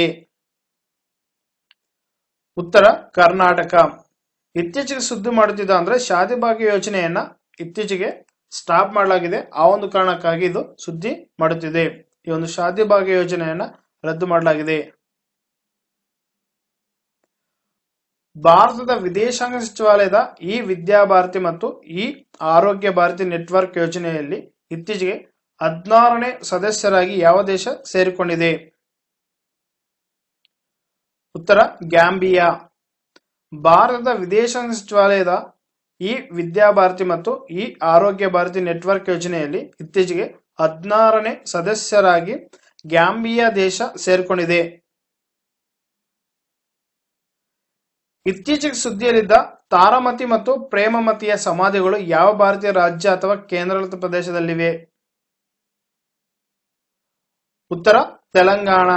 ಉತ್ತರ ಕರ್ನಾಟಕ ಇತ್ತೀಚೆಗೆ ಸುದ್ದಿ ಮಾಡುತ್ತಿದ್ದ ಅಂದ್ರೆ ಶಾದಿ ಭಾಗ್ಯ ಯೋಜನೆಯನ್ನ ಇತ್ತೀಚೆಗೆ ಸ್ಟಾಪ್ ಮಾಡಲಾಗಿದೆ ಆ ಒಂದು ಕಾರಣಕ್ಕಾಗಿ ಇದು ಸುದ್ದಿ ಮಾಡುತ್ತಿದೆ ಈ ಒಂದು ಶಾದಿ ಭಾಗ್ಯ ಯೋಜನೆಯನ್ನ ರದ್ದು ಮಾಡಲಾಗಿದೆ ಭಾರತದ ವಿದೇಶಾಂಗ ಸಚಿವಾಲಯದ ಈ ವಿದ್ಯಾಭಾರತಿ ಮತ್ತು ಈ ಆರೋಗ್ಯ ಭಾರತಿ ನೆಟ್ವರ್ಕ್ ಯೋಜನೆಯಲ್ಲಿ ಇತ್ತೀಚೆಗೆ ಹದಿನಾರನೇ ಸದಸ್ಯರಾಗಿ ಯಾವ ದೇಶ ಸೇರಿಕೊಂಡಿದೆ ಉತ್ತರ ಗ್ಯಾಂಬಿಯಾ ಭಾರತದ ವಿದೇಶಾಂಗ ಸಚಿವಾಲಯದ ಈ ವಿದ್ಯಾಭಾರತಿ ಮತ್ತು ಈ ಆರೋಗ್ಯ ಭಾರತಿ ನೆಟ್ವರ್ಕ್ ಯೋಜನೆಯಲ್ಲಿ ಇತ್ತೀಚೆಗೆ ಹದಿನಾರನೇ ಸದಸ್ಯರಾಗಿ ಗ್ಯಾಂಬಿಯಾ ದೇಶ ಸೇರಿಕೊಂಡಿದೆ ಇತ್ತೀಚೆಗೆ ಸುದ್ದಿಯಲ್ಲಿದ್ದ ತಾರಾಮತಿ ಮತ್ತು ಪ್ರೇಮಮತಿಯ ಸಮಾಧಿಗಳು ಯಾವ ಭಾರತೀಯ ರಾಜ್ಯ ಅಥವಾ ಕೇಂದ್ರಾಡಳಿತ ಪ್ರದೇಶದಲ್ಲಿವೆ ಉತ್ತರ ತೆಲಂಗಾಣ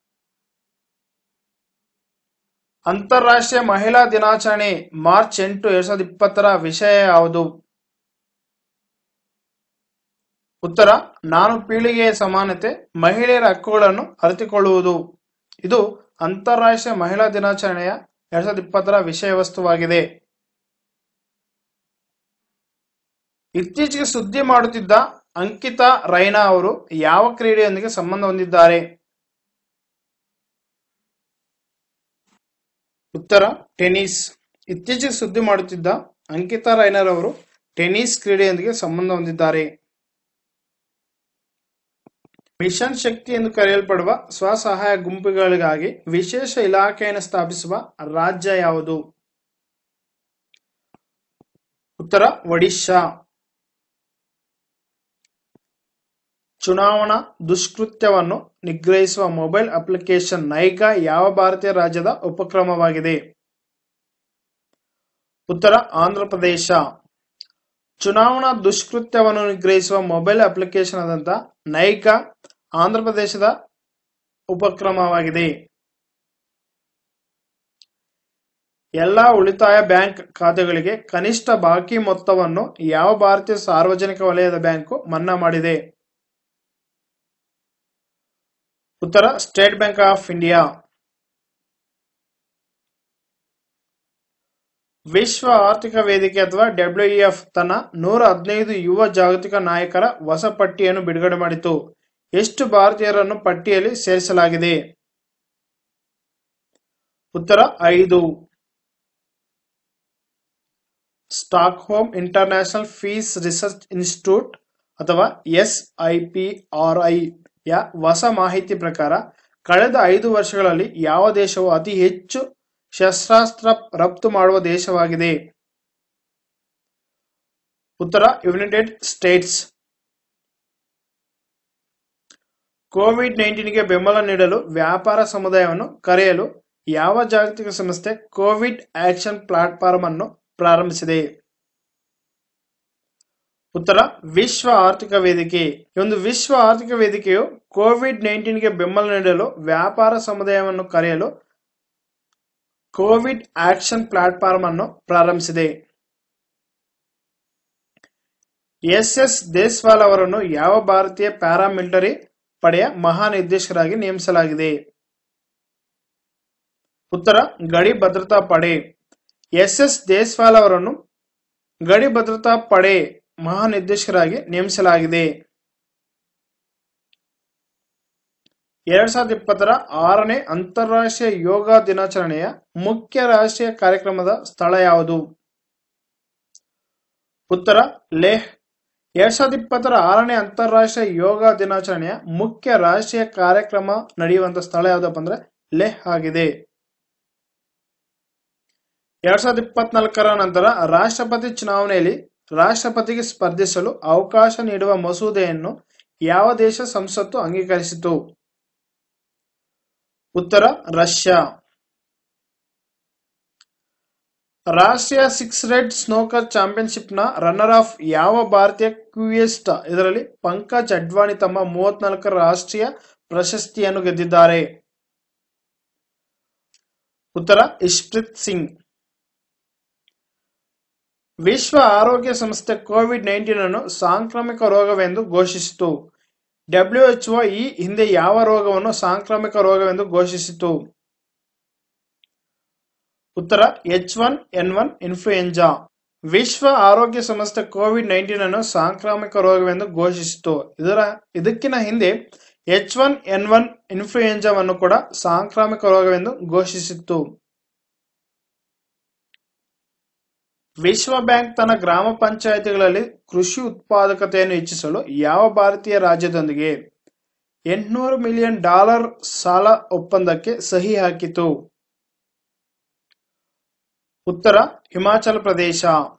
ಅಂತಾರಾಷ್ಟ್ರೀಯ ಮಹಿಳಾ ದಿನಾಚರಣೆ ಮಾರ್ಚ್ ಎಂಟು ಎರಡ್ ಸಾವಿರದ ಇಪ್ಪತ್ತರ ವಿಷಯ ಯಾವುದು ಉತ್ತರ ನಾನು ಪೀಳಿಗೆಯ ಸಮಾನತೆ ಮಹಿಳೆಯರ ಹಕ್ಕುಗಳನ್ನು ಅರಿತುಕೊಳ್ಳುವುದು ಇದು ಅಂತಾರಾಷ್ಟ್ರೀಯ ಮಹಿಳಾ ದಿನಾಚರಣೆಯ ಎರಡ್ ಸಾವಿರದ ಇಪ್ಪತ್ತರ ವಿಷಯ ವಸ್ತುವಾಗಿದೆ ಇತ್ತೀಚೆಗೆ ಸುದ್ದಿ ಮಾಡುತ್ತಿದ್ದ ಅಂಕಿತಾ ರೈನಾ ಅವರು ಯಾವ ಕ್ರೀಡೆಯೊಂದಿಗೆ ಸಂಬಂಧ ಹೊಂದಿದ್ದಾರೆ ಉತ್ತರ ಟೆನ್ನಿಸ್ ಇತ್ತೀಚೆಗೆ ಸುದ್ದಿ ಮಾಡುತ್ತಿದ್ದ ಅಂಕಿತಾ ರೈನರ್ ಅವರು ಟೆನ್ನಿಸ್ ಕ್ರೀಡೆಯೊಂದಿಗೆ ಸಂಬಂಧ ಹೊಂದಿದ್ದಾರೆ ಮಿಷನ್ ಶಕ್ತಿ ಎಂದು ಕರೆಯಲ್ಪಡುವ ಸ್ವಸಹಾಯ ಗುಂಪುಗಳಿಗಾಗಿ ವಿಶೇಷ ಇಲಾಖೆಯನ್ನು ಸ್ಥಾಪಿಸುವ ರಾಜ್ಯ ಯಾವುದು ಉತ್ತರ ಒಡಿಶಾ ಚುನಾವಣಾ ದುಷ್ಕೃತ್ಯವನ್ನು ನಿಗ್ರಹಿಸುವ ಮೊಬೈಲ್ ಅಪ್ಲಿಕೇಶನ್ ನೈಗಾ ಯಾವ ಭಾರತೀಯ ರಾಜ್ಯದ ಉಪಕ್ರಮವಾಗಿದೆ ಉತ್ತರ ಆಂಧ್ರಪ್ರದೇಶ ಚುನಾವಣಾ ದುಷ್ಕೃತ್ಯವನ್ನು ನಿಗ್ರಹಿಸುವ ಮೊಬೈಲ್ ಅಪ್ಲಿಕೇಶನ್ ಆದಂತ ನೈಗಾ ಆಂಧ್ರಪ್ರದೇಶದ ಉಪಕ್ರಮವಾಗಿದೆ ಎಲ್ಲಾ ಉಳಿತಾಯ ಬ್ಯಾಂಕ್ ಖಾತೆಗಳಿಗೆ ಕನಿಷ್ಠ ಬಾಕಿ ಮೊತ್ತವನ್ನು ಯಾವ ಭಾರತೀಯ ಸಾರ್ವಜನಿಕ ವಲಯದ ಬ್ಯಾಂಕು ಮನ್ನಾ ಮಾಡಿದೆ ಉತ್ತರ ಸ್ಟೇಟ್ ಬ್ಯಾಂಕ್ ಆಫ್ ಇಂಡಿಯಾ ವಿಶ್ವ ಆರ್ಥಿಕ ವೇದಿಕೆ ಅಥವಾ ಡಬ್ಲ್ಯೂಇಎಫ್ ತನ್ನ ನೂರ ಹದಿನೈದು ಯುವ ಜಾಗತಿಕ ನಾಯಕರ ಹೊಸ ಪಟ್ಟಿಯನ್ನು ಬಿಡುಗಡೆ ಮಾಡಿತು ಎಷ್ಟು ಭಾರತೀಯರನ್ನು ಪಟ್ಟಿಯಲ್ಲಿ ಸೇರಿಸಲಾಗಿದೆ ಉತ್ತರ ಐದು Stockholm international peace research institute ಅಥವಾ S I P R I ಯ ಹೊಸ ಮಾಹಿತಿ ಪ್ರಕಾರ ಕಳೆದ ಐದು ವರ್ಷಗಳಲ್ಲಿ ಯಾವ ದೇಶವು ಅತಿ ಹೆಚ್ಚು ಶಸ್ತ್ರಾಸ್ತ್ರ ರಫ್ತು ಮಾಡುವ ದೇಶವಾಗಿದೆ ಉತ್ತರ ಯುನೈಟೆಡ್ ಸ್ಟೇಟ್ಸ್ ಕೋವಿಡ್ ನೈನ್ಟೀನ್ಗೆ ಬೆಂಬಲ ನೀಡಲು ವ್ಯಾಪಾರ ಸಮುದಾಯವನ್ನು ಕರೆಯಲು ಯಾವ ಜಾಗತಿಕ ಸಂಸ್ಥೆ ಕೋವಿಡ್ ಆಕ್ಷನ್ ಪ್ಲಾಟ್ಫಾರ್ಮ್ ಅನ್ನು ಪ್ರಾರಂಭಿಸಿದೆ ಉತ್ತರ ವಿಶ್ವ ಆರ್ಥಿಕ ವೇದಿಕೆ ಈ ಒಂದು ವಿಶ್ವ ಆರ್ಥಿಕ ವೇದಿಕೆಯು ಕೋವಿಡ್ ನೈನ್ಟೀನ್ಗೆ ಬೆಂಬಲ ನೀಡಲು ವ್ಯಾಪಾರ ಸಮುದಾಯವನ್ನು ಕರೆಯಲು ಕೋವಿಡ್ ಆಕ್ಷನ್ ಪ್ಲಾಟ್ಫಾರ್ಮ್ ಅನ್ನು ಪ್ರಾರಂಭಿಸಿದೆ ಎಸ್ ಎಸ್ ದೇಸ್ವಾಲ್ ಅವರನ್ನು ಯಾವ ಭಾರತೀಯ ಪ್ಯಾರಾಮಿಲಿಟರಿ ಪಡೆಯ ಮಹಾನಿರ್ದೇಶಕರಾಗಿ ನೇಮಿಸಲಾಗಿದೆ ಉತ್ತರ ಗಡಿ ಭದ್ರತಾ ಪಡೆ ಎಸ್ ಎಸ್ ದೇಸ್ವಾಲ್ ಅವರನ್ನು ಗಡಿ ಭದ್ರತಾ ಪಡೆ ಮಹಾನಿರ್ದೇಶಕರಾಗಿ ನೇಮಿಸಲಾಗಿದೆ ಎರಡ್ ಸಾವಿರದ ಇಪ್ಪತ್ತರ ಆರನೇ ಅಂತಾರಾಷ್ಟ್ರೀಯ ಯೋಗ ದಿನಾಚರಣೆಯ ಮುಖ್ಯ ರಾಷ್ಟ್ರೀಯ ಕಾರ್ಯಕ್ರಮದ ಸ್ಥಳ ಯಾವುದು ಉತ್ತರ ಲೇಹ್ ಎರಡ್ ಸಾವಿರದ ಇಪ್ಪತ್ತರ ಆರನೇ ಅಂತಾರಾಷ್ಟ್ರೀಯ ಯೋಗ ದಿನಾಚರಣೆಯ ಮುಖ್ಯ ರಾಷ್ಟ್ರೀಯ ಕಾರ್ಯಕ್ರಮ ನಡೆಯುವಂತ ಸ್ಥಳ ಯಾವ್ದಪ್ಪ ಅಂದ್ರೆ ಲೇಹ್ ಆಗಿದೆ ಎರಡ್ ಸಾವಿರದ ಇಪ್ಪತ್ನಾಲ್ಕರ ನಂತರ ರಾಷ್ಟ್ರಪತಿ ಚುನಾವಣೆಯಲ್ಲಿ ರಾಷ್ಟ್ರಪತಿಗೆ ಸ್ಪರ್ಧಿಸಲು ಅವಕಾಶ ನೀಡುವ ಮಸೂದೆಯನ್ನು ಯಾವ ದೇಶ ಸಂಸತ್ತು ಅಂಗೀಕರಿಸಿತು ಉತ್ತರ ರಷ್ಯಾ ರಾಷ್ಟ್ರೀಯ ಸಿಕ್ಸ್ ರೆಡ್ ಸ್ನೋಕರ್ ಚಾಂಪಿಯನ್ಶಿಪ್ನ ರನ್ನರ್ ಆಫ್ ಯಾವ ಭಾರತೀಯ ಕ್ಯೂಯೆಸ್ಟ್ ಇದರಲ್ಲಿ ಪಂಕಜ್ ಅಡ್ವಾಣಿ ತಮ್ಮ ಮೂವತ್ನಾಲ್ಕರ ರಾಷ್ಟ್ರೀಯ ಪ್ರಶಸ್ತಿಯನ್ನು ಗೆದ್ದಿದ್ದಾರೆ ಉತ್ತರ ಇಶ್ಪ್ರಿತ್ ಸಿಂಗ್ ವಿಶ್ವ ಆರೋಗ್ಯ ಸಂಸ್ಥೆ ಕೋವಿಡ್ ನೈನ್ಟೀನ್ ಅನ್ನು ಸಾಂಕ್ರಾಮಿಕ ರೋಗವೆಂದು ಘೋಷಿಸಿತು ಡಬ್ಲ್ಯೂಎಚ್ಒ ಈ ಹಿಂದೆ ಯಾವ ರೋಗವನ್ನು ಸಾಂಕ್ರಾಮಿಕ ರೋಗವೆಂದು ಘೋಷಿಸಿತು ಉತ್ತರ H one N one influenza ವಿಶ್ವ ಆರೋಗ್ಯ ಸಂಸ್ಥೆ ಕೋವಿಡ್ ನೈನ್ಟೀನ್ ಅನ್ನು ಸಾಂಕ್ರಾಮಿಕ ರೋಗವೆಂದು ಘೋಷಿಸಿತು ಇದರ ಇದಕ್ಕಿನ ಹಿಂದೆ ಎಚ್ ಒನ್ ಎನ್ ಒನ್ ಇನ್ಫ್ಲೂಯೆಂಜಾವನ್ನು ಕೂಡ ಸಾಂಕ್ರಾಮಿಕ ರೋಗವೆಂದು ಘೋಷಿಸಿತ್ತು ವಿಶ್ವ ಬ್ಯಾಂಕ್ ತನ್ನ ಗ್ರಾಮ ಪಂಚಾಯಿತಿಗಳಲ್ಲಿ ಕೃಷಿ ಉತ್ಪಾದಕತೆಯನ್ನು ಹೆಚ್ಚಿಸಲು ಯಾವ ಭಾರತೀಯ ರಾಜ್ಯದೊಂದಿಗೆ ಎಂಟುನೂರು ಮಿಲಿಯನ್ ಡಾಲರ್ ಸಾಲ ಒಪ್ಪಂದಕ್ಕೆ ಸಹಿ ಹಾಕಿತು ಉತ್ತರ ಹಿಮಾಚಲ ಪ್ರದೇಶ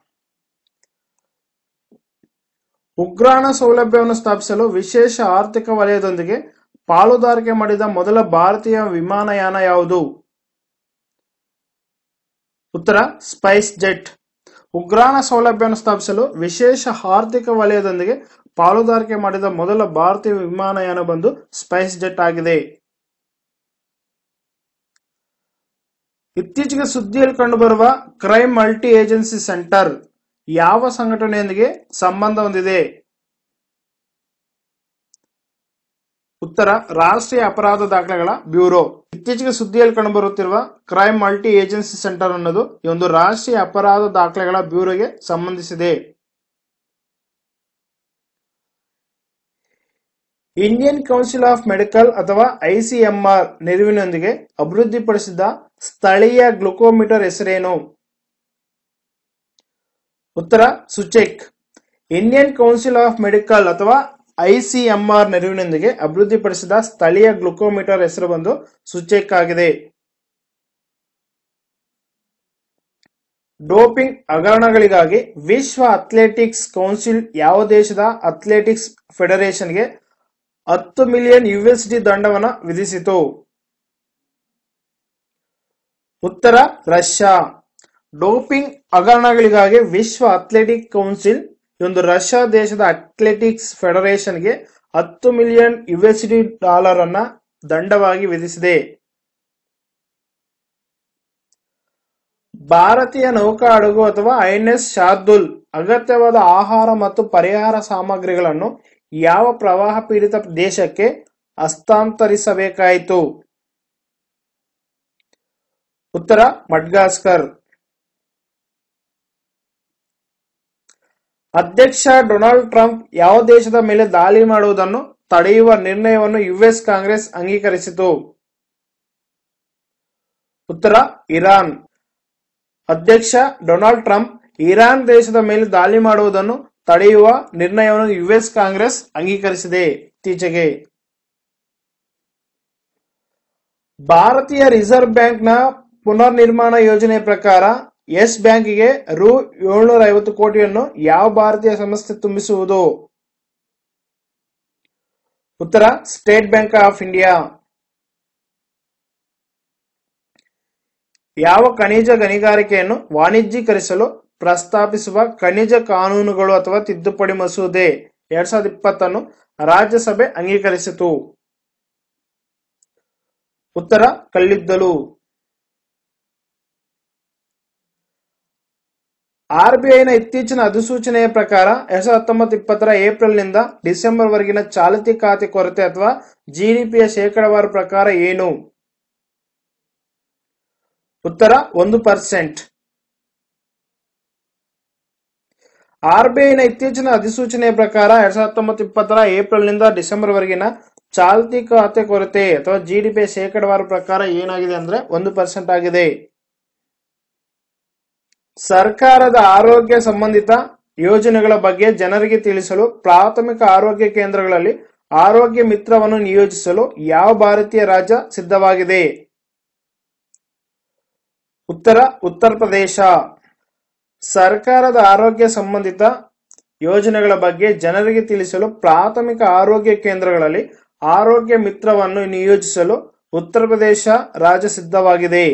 ಉಗ್ರಾಣ ಸೌಲಭ್ಯವನ್ನು ಸ್ಥಾಪಿಸಲು ವಿಶೇಷ ಆರ್ಥಿಕ ವಲಯದೊಂದಿಗೆ ಪಾಲುದಾರಿಕೆ ಮಾಡಿದ ಮೊದಲ ಭಾರತೀಯ ವಿಮಾನಯಾನ ಯಾವುದು ಉತ್ತರ ಸ್ಪೈಸ್ ಜೆಟ್ ಉಗ್ರಾಣ ಸೌಲಭ್ಯವನ್ನು ಸ್ಥಾಪಿಸಲು ವಿಶೇಷ ಆರ್ಥಿಕ ವಲಯದೊಂದಿಗೆ ಪಾಲುದಾರಿಕೆ ಮಾಡಿದ ಮೊದಲ ಭಾರತೀಯ ವಿಮಾನಯಾನ ಬಂದು ಸ್ಪೈಸ್ ಜೆಟ್ ಆಗಿದೆ ಇತ್ತೀಚೆಗೆ ಸುದ್ದಿಯಲ್ಲಿ ಕಂಡುಬರುವ ಕ್ರೈಮ್ ಮಲ್ಟಿ ಏಜೆನ್ಸಿ ಸೆಂಟರ್ ಯಾವ ಸಂಘಟನೆಯೊಂದಿಗೆ ಸಂಬಂಧ ಹೊಂದಿದೆ ಉತ್ತರ ರಾಷ್ಟ್ರೀಯ ಅಪರಾಧ ದಾಖಲೆಗಳ ಬ್ಯೂರೋ ಇತ್ತೀಚೆಗೆ ಸುದ್ದಿಯಲ್ಲಿ ಕಂಡುಬರುತ್ತಿರುವ ಕ್ರೈಮ್ ಮಲ್ಟಿ ಏಜೆನ್ಸಿ ಸೆಂಟರ್ ಅನ್ನೋದು ಈ ಒಂದು ರಾಷ್ಟ್ರೀಯ ಅಪರಾಧ ದಾಖಲೆಗಳ ಬ್ಯೂರೋಗೆ ಸಂಬಂಧಿಸಿದೆ ಇಂಡಿಯನ್ ಕೌನ್ಸಿಲ್ ಆಫ್ ಮೆಡಿಕಲ್ ಅಥವಾ ಐಸಿಎಂಆರ್ ನೆರವಿನೊಂದಿಗೆ ಅಭಿವೃದ್ಧಿಪಡಿಸಿದ ಸ್ಥಳೀಯ ಗ್ಲುಕೋಮೀಟರ್ ಹೆಸರೇನು ಉತ್ತರ SuChek Indian council of medical ಅಥವಾ ಐಸಿಎಂಆರ್ ನೆರವಿನೊಂದಿಗೆ ಅಭಿವೃದ್ಧಿಪಡಿಸಿದ ಸ್ಥಳೀಯ ಗ್ಲುಕೋಮೀಟರ್ ಹೆಸರು ಬಂದು ಸುಚೆಕ್ ಆಗಿದೆ ಡೋಪಿಂಗ್ ಹಗರಣಗಳಿಗಾಗಿ ವಿಶ್ವ ಅಥ್ಲೆಟಿಕ್ಸ್ ಕೌನ್ಸಿಲ್ ಯಾವ ದೇಶದ ಅಥ್ಲೆಟಿಕ್ಸ್ ಫೆಡರೇಷನ್ಗೆ ಹತ್ತು ಮಿಲಿಯನ್ ಯುಎಸ್ಡಿ ದಂಡವನ್ನು ವಿಧಿಸಿತು ಉತ್ತರ ರಷ್ಯಾ ಡೋಪಿಂಗ್ ಹಗರಣಗಳಿಗಾಗಿ ವಿಶ್ವ ಅಥ್ಲೆಟಿಕ್ ಕೌನ್ಸಿಲ್ ಒಂದು ರಷ್ಯಾ ದೇಶದ ಅಥ್ಲೆಟಿಕ್ಸ್ ಫೆಡರೇಷನ್ಗೆ ಹತ್ತು ಮಿಲಿಯನ್ ಯುಎಸ್ಡಿ ಡಾಲರ್ ಅನ್ನ ದಂಡವಾಗಿ ವಿಧಿಸಿದೆ ಭಾರತೀಯ ನೌಕಾ ಹಡಗು ಅಥವಾ ಐಎನ್ಎಸ್ ಶಾರ್ದುಲ್ ಅಗತ್ಯವಾದ ಆಹಾರ ಮತ್ತು ಪರಿಹಾರ ಸಾಮಗ್ರಿಗಳನ್ನು ಯಾವ ಪ್ರವಾಹ ಪೀಡಿತ ದೇಶಕ್ಕೆ ಹಸ್ತಾಂತರಿಸಬೇಕಾಯಿತು ಉತ್ತರ ಮಡ್ಗಾಸ್ಕರ್ ಅಧ್ಯಕ್ಷ ಡೊನಾಲ್ಡ್ ಟ್ರಂಪ್ ಯಾವ ದೇಶದ ಮೇಲೆ ದಾಳಿ ಮಾಡುವುದನ್ನು ತಡೆಯುವ ನಿರ್ಣಯವನ್ನು ಯುಎಸ್ ಕಾಂಗ್ರೆಸ್ ಅಂಗೀಕರಿಸಿತು ಉತ್ತರ ಇರಾನ್ ಅಧ್ಯಕ್ಷ ಡೊನಾಲ್ಡ್ ಟ್ರಂಪ್ ಇರಾನ್ ದೇಶದ ಮೇಲೆ ದಾಳಿ ಮಾಡುವುದನ್ನು ತಡೆಯುವ ನಿರ್ಣಯವನ್ನು ಯುಎಸ್ ಕಾಂಗ್ರೆಸ್ ಅಂಗೀಕರಿಸಿದೆ ಇತ್ತೀಚೆಗೆ ಭಾರತೀಯ ರಿಸರ್ವ್ ಬ್ಯಾಂಕ್ನ ಪುನರ್ ನಿರ್ಮಾಣ ಯೋಜನೆ ಪ್ರಕಾರ ಯೆಸ್ ಬ್ಯಾಂಕಿಗೆ ರು ಏಳ್ನೂರ ಐವತ್ತು ಕೋಟಿಯನ್ನು ಯಾವ ಭಾರತೀಯ ಸಂಸ್ಥೆ ತುಂಬಿಸುವುದು ಉತ್ತರ ಸ್ಟೇಟ್ ಬ್ಯಾಂಕ್ ಆಫ್ ಇಂಡಿಯಾ ಯಾವ ಖನಿಜ ಗಣಿಗಾರಿಕೆಯನ್ನು ವಾಣಿಜ್ಯೀಕರಿಸಲು ಪ್ರಸ್ತಾಪಿಸುವ ಖನಿಜ ಕಾನೂನುಗಳು ಅಥವಾ ತಿದ್ದುಪಡಿ ಮಸೂದೆ ಎರಡ್ ಸಾವಿರದ ಇಪ್ಪತ್ತನ್ನು ರಾಜ್ಯಸಭೆ ಅಂಗೀಕರಿಸಿತು ಉತ್ತರ ಕಲ್ಲಿದ್ದಲು ಆರ್ಬಿಐನ ಇತ್ತೀಚಿನ ಅಧಿಸೂಚನೆಯ ಪ್ರಕಾರ ಎರಡ್ ಸಾವಿರದ ಹತ್ತೊಂಬತ್ತು ಇಪ್ಪತ್ತರ ಏಪ್ರಿಲ್ನಿಂದ ಡಿಸೆಂಬರ್ ವರೆಗಿನ ಚಾಲತಿ ಖಾತೆ ಕೊರತೆ ಅಥವಾ ಜಿಡಿಪಿಯ ಶೇಕಡಾವಾರು ಪ್ರಕಾರ ಏನು ಉತ್ತರ ಒಂದು ಪರ್ಸೆಂಟ್ ಆರ್ಬಿಐನ ಇತ್ತೀಚಿನ ಅಧಿಸೂಚನೆಯ ಪ್ರಕಾರ ಎರಡ್ ಸಾವಿರದ ಹತ್ತೊಂಬತ್ತು ಇಪ್ಪತ್ತರ ಏಪ್ರಿಲ್ನಿಂದ ಡಿಸೆಂಬರ್ ವರೆಗಿನ ಚಾಲ್ತಿ ಖಾತೆ ಕೊರತೆ ಅಥವಾ ಜಿಡಿಪಿ ಶೇಕಡಾವಾರು ಪ್ರಕಾರ ಏನಾಗಿದೆ ಅಂದ್ರೆ ಒಂದು ಪರ್ಸೆಂಟ್ ಆಗಿದೆ ಸರ್ಕಾರದ ಆರೋಗ್ಯ ಸಂಬಂಧಿತ ಯೋಜನೆಗಳ ಬಗ್ಗೆ ಜನರಿಗೆ ತಿಳಿಸಲು ಪ್ರಾಥಮಿಕ ಆರೋಗ್ಯ ಕೇಂದ್ರಗಳಲ್ಲಿ ಆರೋಗ್ಯ ಮಿತ್ರವನ್ನು ನಿಯೋಜಿಸಲು ಯಾವ ಭಾರತೀಯ ರಾಜ್ಯ ಸಿದ್ಧವಾಗಿದೆ ಉತ್ತರ ಉತ್ತರ ಪ್ರದೇಶ ಸರ್ಕಾರದ ಆರೋಗ್ಯ ಸಂಬಂಧಿತ ಯೋಜನೆಗಳ ಬಗ್ಗೆ ಜನರಿಗೆ ತಿಳಿಸಲು ಪ್ರಾಥಮಿಕ ಆರೋಗ್ಯ ಕೇಂದ್ರಗಳಲ್ಲಿ ಆರೋಗ್ಯ ಮಿತ್ರವನ್ನು ನಿಯೋಜಿಸಲು ಉತ್ತರ ಪ್ರದೇಶ ರಾಜ್ಯ ಸಿದ್ಧವಾಗಿದೆ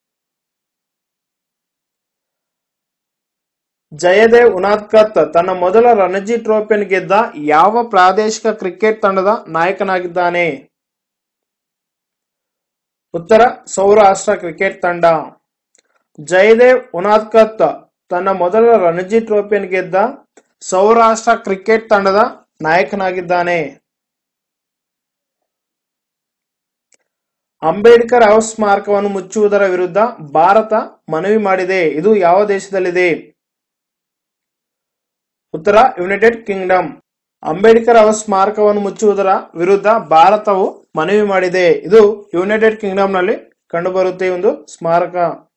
ಜಯದೇವ್ ಉನಾದ್ಕತ್ ತನ್ನ ಮೊದಲ ರಣಜಿ ಟ್ರೋಫಿಯನ್ನು ಗೆದ್ದ ಯಾವ ಪ್ರಾದೇಶಿಕ ಕ್ರಿಕೆಟ್ ತಂಡದ ನಾಯಕನಾಗಿದ್ದಾನೆ ಉತ್ತರ ಸೌರಾಷ್ಟ್ರ ಕ್ರಿಕೆಟ್ ತಂಡ ಜಯದೇವ್ ಉನಾದ್ಕತ್ ತನ್ನ ಮೊದಲ ರಣಜಿ ಟ್ರೋಫಿಯನ್ನು ಗೆದ್ದ ಸೌರಾಷ್ಟ್ರ ಕ್ರಿಕೆಟ್ ತಂಡದ ನಾಯಕನಾಗಿದ್ದಾನೆ ಅಂಬೇಡ್ಕರ್ ಹೌಸ್ ಸ್ಮಾರಕವನ್ನು ಮುಚ್ಚುವುದರ ವಿರುದ್ಧ ಭಾರತ ಮನವಿ ಮಾಡಿದೆ ಇದು ಯಾವ ದೇಶದಲ್ಲಿದೆ ಉತ್ತರ ಯುನೈಟೆಡ್ ಕಿಂಗ್ಡಮ್ ಅಂಬೇಡ್ಕರ್ ಹೌಸ್ ಸ್ಮಾರಕವನ್ನು ಮುಚ್ಚುವುದರ ವಿರುದ್ಧ ಭಾರತವು ಮನವಿ ಮಾಡಿದೆ ಇದು ಯುನೈಟೆಡ್ ಕಿಂಗ್ಡಮ್ ನಲ್ಲಿ ಕಂಡುಬರುತ್ತೆ ಈ ಒಂದು ಸ್ಮಾರಕ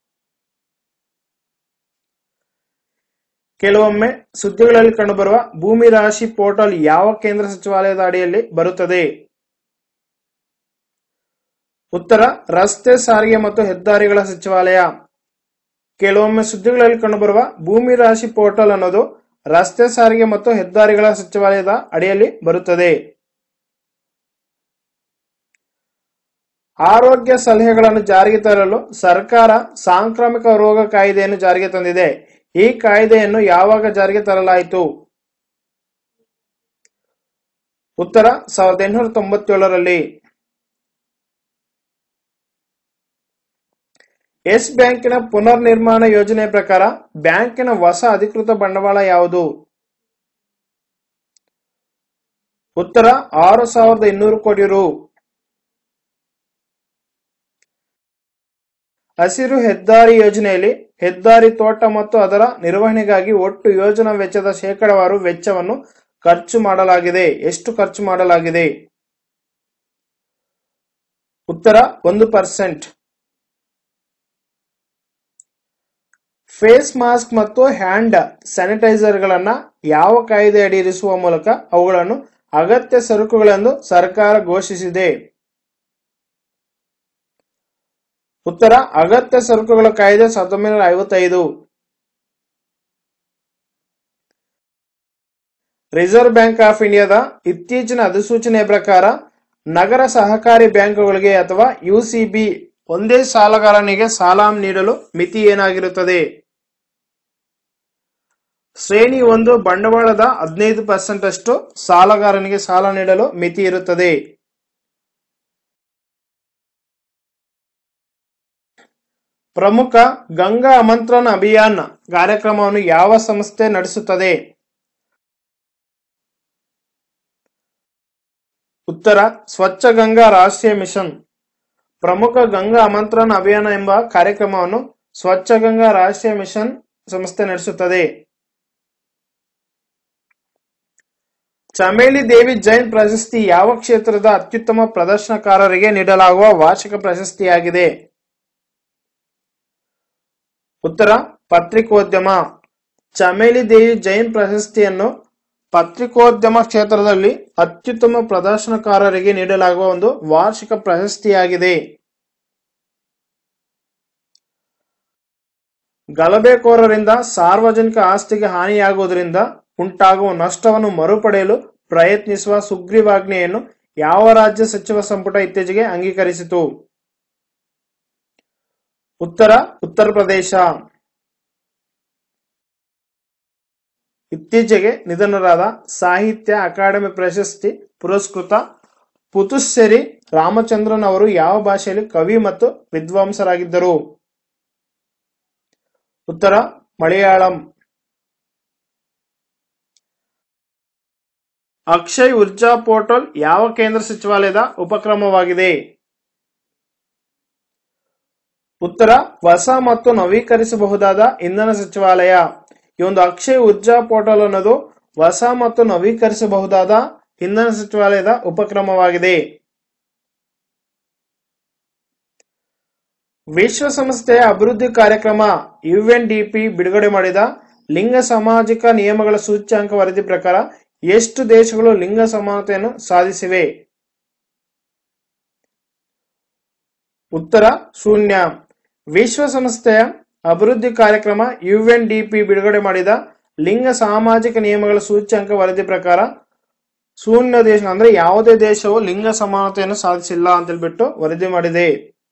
ಕೆಲವೊಮ್ಮೆ ಸುದ್ದಿಗಳಲ್ಲಿ ಕಂಡುಬರುವ ಭೂಮಿ ರಾಶಿ ಪೋರ್ಟಲ್ ಯಾವ ಕೇಂದ್ರ ಸಚಿವಾಲಯದ ಅಡಿಯಲ್ಲಿ ಬರುತ್ತದೆ ಉತ್ತರ ರಸ್ತೆ ಸಾರಿಗೆ ಮತ್ತು ಹೆದ್ದಾರಿಗಳ ಸಚಿವಾಲಯ ಕೆಲವೊಮ್ಮೆ ಸುದ್ದಿಗಳಲ್ಲಿ ಕಂಡುಬರುವ ಭೂಮಿ ರಾಶಿ ಪೋರ್ಟಲ್ ಅನ್ನೋದು ರಸ್ತೆ ಸಾರಿಗೆ ಮತ್ತು ಹೆದ್ದಾರಿಗಳ ಸಚಿವಾಲಯದ ಅಡಿಯಲ್ಲಿ ಬರುತ್ತದೆ ಆರೋಗ್ಯ ಸಲಹೆಗಳನ್ನು ಜಾರಿಗೆ ತರಲು ಸರ್ಕಾರ ಸಾಂಕ್ರಾಮಿಕ ರೋಗ ಕಾಯ್ದೆಯನ್ನು ಜಾರಿಗೆ ತಂದಿದೆ ಈ ಕಾಯ್ದೆಯನ್ನು ಯಾವಾಗ ಜಾರಿಗೆ ತರಲಾಯಿತು ಉತ್ತರ ಸಾವಿರದ ಎಂಟುನೂರ ತೊಂಬತ್ತೇಳರಲ್ಲಿ ಎಸ್ ಬ್ಯಾಂಕಿನ ಪುನರ್ ನಿರ್ಮಾಣ ಯೋಜನೆ ಪ್ರಕಾರ ಬ್ಯಾಂಕಿನ ಹೊಸ ಅಧಿಕೃತ ಬಂಡವಾಳ ಯಾವುದು ಉತ್ತರ ಆರು ಸಾವಿರದ ಇನ್ನೂರು ಕೋಟಿ ರು ಹಸಿರು ಹೆದ್ದಾರಿ ಯೋಜನೆಯಲ್ಲಿ ಹೆದ್ದಾರಿ ತೋಟ ಮತ್ತು ಅದರ ನಿರ್ವಹಣೆಗಾಗಿ ಒಟ್ಟು ಯೋಜನಾ ವೆಚ್ಚದ ಶೇಕಡವಾರು ವೆಚ್ಚವನ್ನು ಖರ್ಚು ಮಾಡಲಾಗಿದೆ ಎಷ್ಟು ಖರ್ಚು ಮಾಡಲಾಗಿದೆ ಉತ್ತರ ಒಂದು ಪರ್ಸೆಂಟ್ ಫೇಸ್ ಮಾಸ್ಕ್ ಮತ್ತು ಹ್ಯಾಂಡ್ ಸ್ಯಾನಿಟೈಸರ್ಗಳನ್ನ ಯಾವ ಕಾಯ್ದೆ ಅಡಿ ಇರಿಸುವ ಮೂಲಕ ಅವುಗಳನ್ನು ಅಗತ್ಯ ಸರಕುಗಳೆಂದು ಸರ್ಕಾರ ಘೋಷಿಸಿದೆ ಉತ್ತರ ಅಗತ್ಯ ಸರಕುಗಳ ಕಾಯ್ದೆ ಸಾವಿರದ ಒಂಬೈನೂರ ಐವತ್ತೈದು ರಿಸರ್ವ್ ಬ್ಯಾಂಕ್ ಆಫ್ ಇಂಡಿಯಾದ ಇತ್ತೀಚಿನ ಅಧಿಸೂಚನೆಯ ಪ್ರಕಾರ ನಗರ ಸಹಕಾರಿ ಬ್ಯಾಂಕುಗಳಿಗೆ ಅಥವಾ ಯುಸಿಬಿ ಒಂದೇ ಸಾಲಗಾರನಿಗೆ ಸಾಲ ನೀಡಲು ಮಿತಿ ಏನಾಗಿರುತ್ತದೆ ಶ್ರೇಣಿ ಒಂದು ಬಂಡವಾಳದ ಹದಿನೈದು ಪರ್ಸೆಂಟ್ ಅಷ್ಟು ಸಾಲಗಾರನಿಗೆ ಸಾಲ ನೀಡಲು ಮಿತಿ ಇರುತ್ತದೆ ಪ್ರಮುಖ ಗಂಗಾ ಆಮಂತ್ರಣ ಅಭಿಯಾನ ಕಾರ್ಯಕ್ರಮವನ್ನು ಯಾವ ಸಂಸ್ಥೆ ನಡೆಸುತ್ತದೆ ಉತ್ತರ ಸ್ವಚ್ಛ ಗಂಗಾ ರಾಷ್ಟ್ರೀಯ ಮಿಷನ್ ಪ್ರಮುಖ ಗಂಗಾ ಆಮಂತ್ರಣ ಅಭಿಯಾನ ಎಂಬ ಕಾರ್ಯಕ್ರಮವನ್ನು ಸ್ವಚ್ಛ ಗಂಗಾ ರಾಷ್ಟ್ರೀಯ ಮಿಷನ್ ಸಂಸ್ಥೆ ನಡೆಸುತ್ತದೆ ಚಮೇಲಿ ದೇವಿ ಜೈನ್ ಪ್ರಶಸ್ತಿ ಯಾವ ಕ್ಷೇತ್ರದ ಅತ್ಯುತ್ತಮ ಪ್ರದರ್ಶನಕಾರರಿಗೆ ನೀಡಲಾಗುವ ವಾರ್ಷಿಕ ಪ್ರಶಸ್ತಿಯಾಗಿದೆ ಉತ್ತರ ಪತ್ರಿಕೋದ್ಯಮ ಚಮೇಲಿ ದೇವಿ ಜೈನ್ ಪ್ರಶಸ್ತಿಯನ್ನು ಪತ್ರಿಕೋದ್ಯಮ ಕ್ಷೇತ್ರದಲ್ಲಿ ಅತ್ಯುತ್ತಮ ಪ್ರದರ್ಶನಕಾರರಿಗೆ ನೀಡಲಾಗುವ ಒಂದು ವಾರ್ಷಿಕ ಪ್ರಶಸ್ತಿಯಾಗಿದೆ ಗಲಭೆಕೋರರಿಂದ ಸಾರ್ವಜನಿಕ ಆಸ್ತಿಗೆ ಹಾನಿಯಾಗುವುದರಿಂದ ಉಂಟಾಗುವ ನಷ್ಟವನ್ನು ಮರುಪಡೆಯಲು ಪ್ರಯತ್ನಿಸುವ ಸುಗ್ರೀವಾಜ್ಞೆಯನ್ನು ಯಾವ ರಾಜ್ಯ ಸಚಿವ ಸಂಪುಟ ಇತ್ತೀಚೆಗೆ ಅಂಗೀಕರಿಸಿತು ಉತ್ತರ ಉತ್ತರ ಪ್ರದೇಶ ಇತ್ತೀಚೆಗೆ ನಿಧನರಾದ ಸಾಹಿತ್ಯ ಅಕಾಡೆಮಿ ಪ್ರಶಸ್ತಿ ಪುರಸ್ಕೃತ ಪುತುಸ್ಸೆರಿ ರಾಮಚಂದ್ರನ್ ಅವರು ಯಾವ ಭಾಷೆಯಲ್ಲಿ ಕವಿ ಮತ್ತು ವಿದ್ವಾಂಸರಾಗಿದ್ದರು ಉತ್ತರ ಮಲಯಾಳಂ ಅಕ್ಷಯ್ ಊರ್ಜಾ ಪೋರ್ಟಲ್ ಯಾವ ಕೇಂದ್ರ ಸಚಿವಾಲಯದ ಉಪಕ್ರಮವಾಗಿದೆ ಉತ್ತರ ಹೊಸ ಮತ್ತು ನವೀಕರಿಸಬಹುದಾದ ಇಂಧನ ಸಚಿವಾಲಯ ಈ ಒಂದು ಅಕ್ಷಯ್ ಊರ್ಜಾ ಪೋರ್ಟಲ್ ಅನ್ನೋದು ಹೊಸ ಮತ್ತು ನವೀಕರಿಸಬಹುದಾದ ಇಂಧನ ಸಚಿವಾಲಯದ ಉಪಕ್ರಮವಾಗಿದೆ ವಿಶ್ವಸಂಸ್ಥೆಯ ಅಭಿವೃದ್ಧಿ ಕಾರ್ಯಕ್ರಮ ಯುಎನ್ಡಿಪಿ ಬಿಡುಗಡೆ ಮಾಡಿದ ಲಿಂಗ ಸಾಮಾಜಿಕ ನಿಯಮಗಳ ಸೂಚ್ಯಾಂಕ ವರದಿ ಪ್ರಕಾರ ಎಷ್ಟು ದೇಶಗಳು ಲಿಂಗ ಸಮಾನತೆಯನ್ನು ಸಾಧಿಸಿವೆ ಉತ್ತರ ಶೂನ್ಯ ವಿಶ್ವಸಂಸ್ಥೆಯ ಅಭಿವೃದ್ಧಿ ಕಾರ್ಯಕ್ರಮ ಯುಎನ್ಡಿಪಿ ಬಿಡುಗಡೆ ಮಾಡಿದ ಲಿಂಗ ಸಾಮಾಜಿಕ ನಿಯಮಗಳ ಸೂಚ್ಯಂಕ ವರದಿ ಪ್ರಕಾರ ಶೂನ್ಯ ದೇಶ ಅಂದ್ರೆ ಯಾವುದೇ ದೇಶವು ಲಿಂಗ ಸಮಾನತೆಯನ್ನು ಸಾಧಿಸಿಲ್ಲ ಅಂತ ಹೇಳ್ಬಿಟ್ಟು ವರದಿ ಮಾಡಿದೆ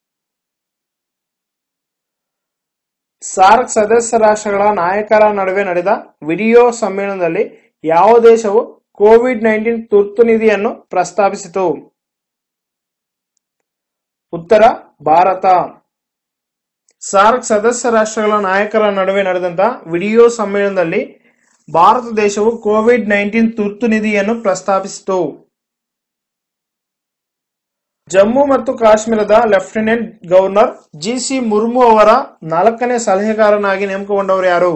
ಸಾರ್ಕ್ ಸದಸ್ಯ ರಾಷ್ಟ್ರಗಳ ನಾಯಕರ ನಡುವೆ ನಡೆದ ವಿಡಿಯೋ ಸಮ್ಮೇಳನದಲ್ಲಿ ಯಾವ ದೇಶವು ಕೋವಿಡ್ ನೈನ್ಟೀನ್ ತುರ್ತು ನಿಧಿಯನ್ನು ಪ್ರಸ್ತಾಪಿಸಿತು ಉತ್ತರ ಭಾರತ ಸಾರ್ಕ್ ಸದಸ್ಯ ರಾಷ್ಟ್ರಗಳ ನಾಯಕರ ನಡುವೆ ನಡೆದಂತ ವಿಡಿಯೋ ಸಮ್ಮೇಳನದಲ್ಲಿ ಭಾರತ ದೇಶವು ಕೋವಿಡ್ ನೈನ್ಟೀನ್ ತುರ್ತು ನಿಧಿಯನ್ನು ಪ್ರಸ್ತಾಪಿಸಿತು ಜಮ್ಮು ಮತ್ತು ಕಾಶ್ಮೀರದ lieutenant governor G C Murmu ಅವರ ನಾಲ್ಕನೇ ಸಲಹೆಗಾರನಾಗಿ ನೇಮಕಗೊಂಡವರು ಯಾರು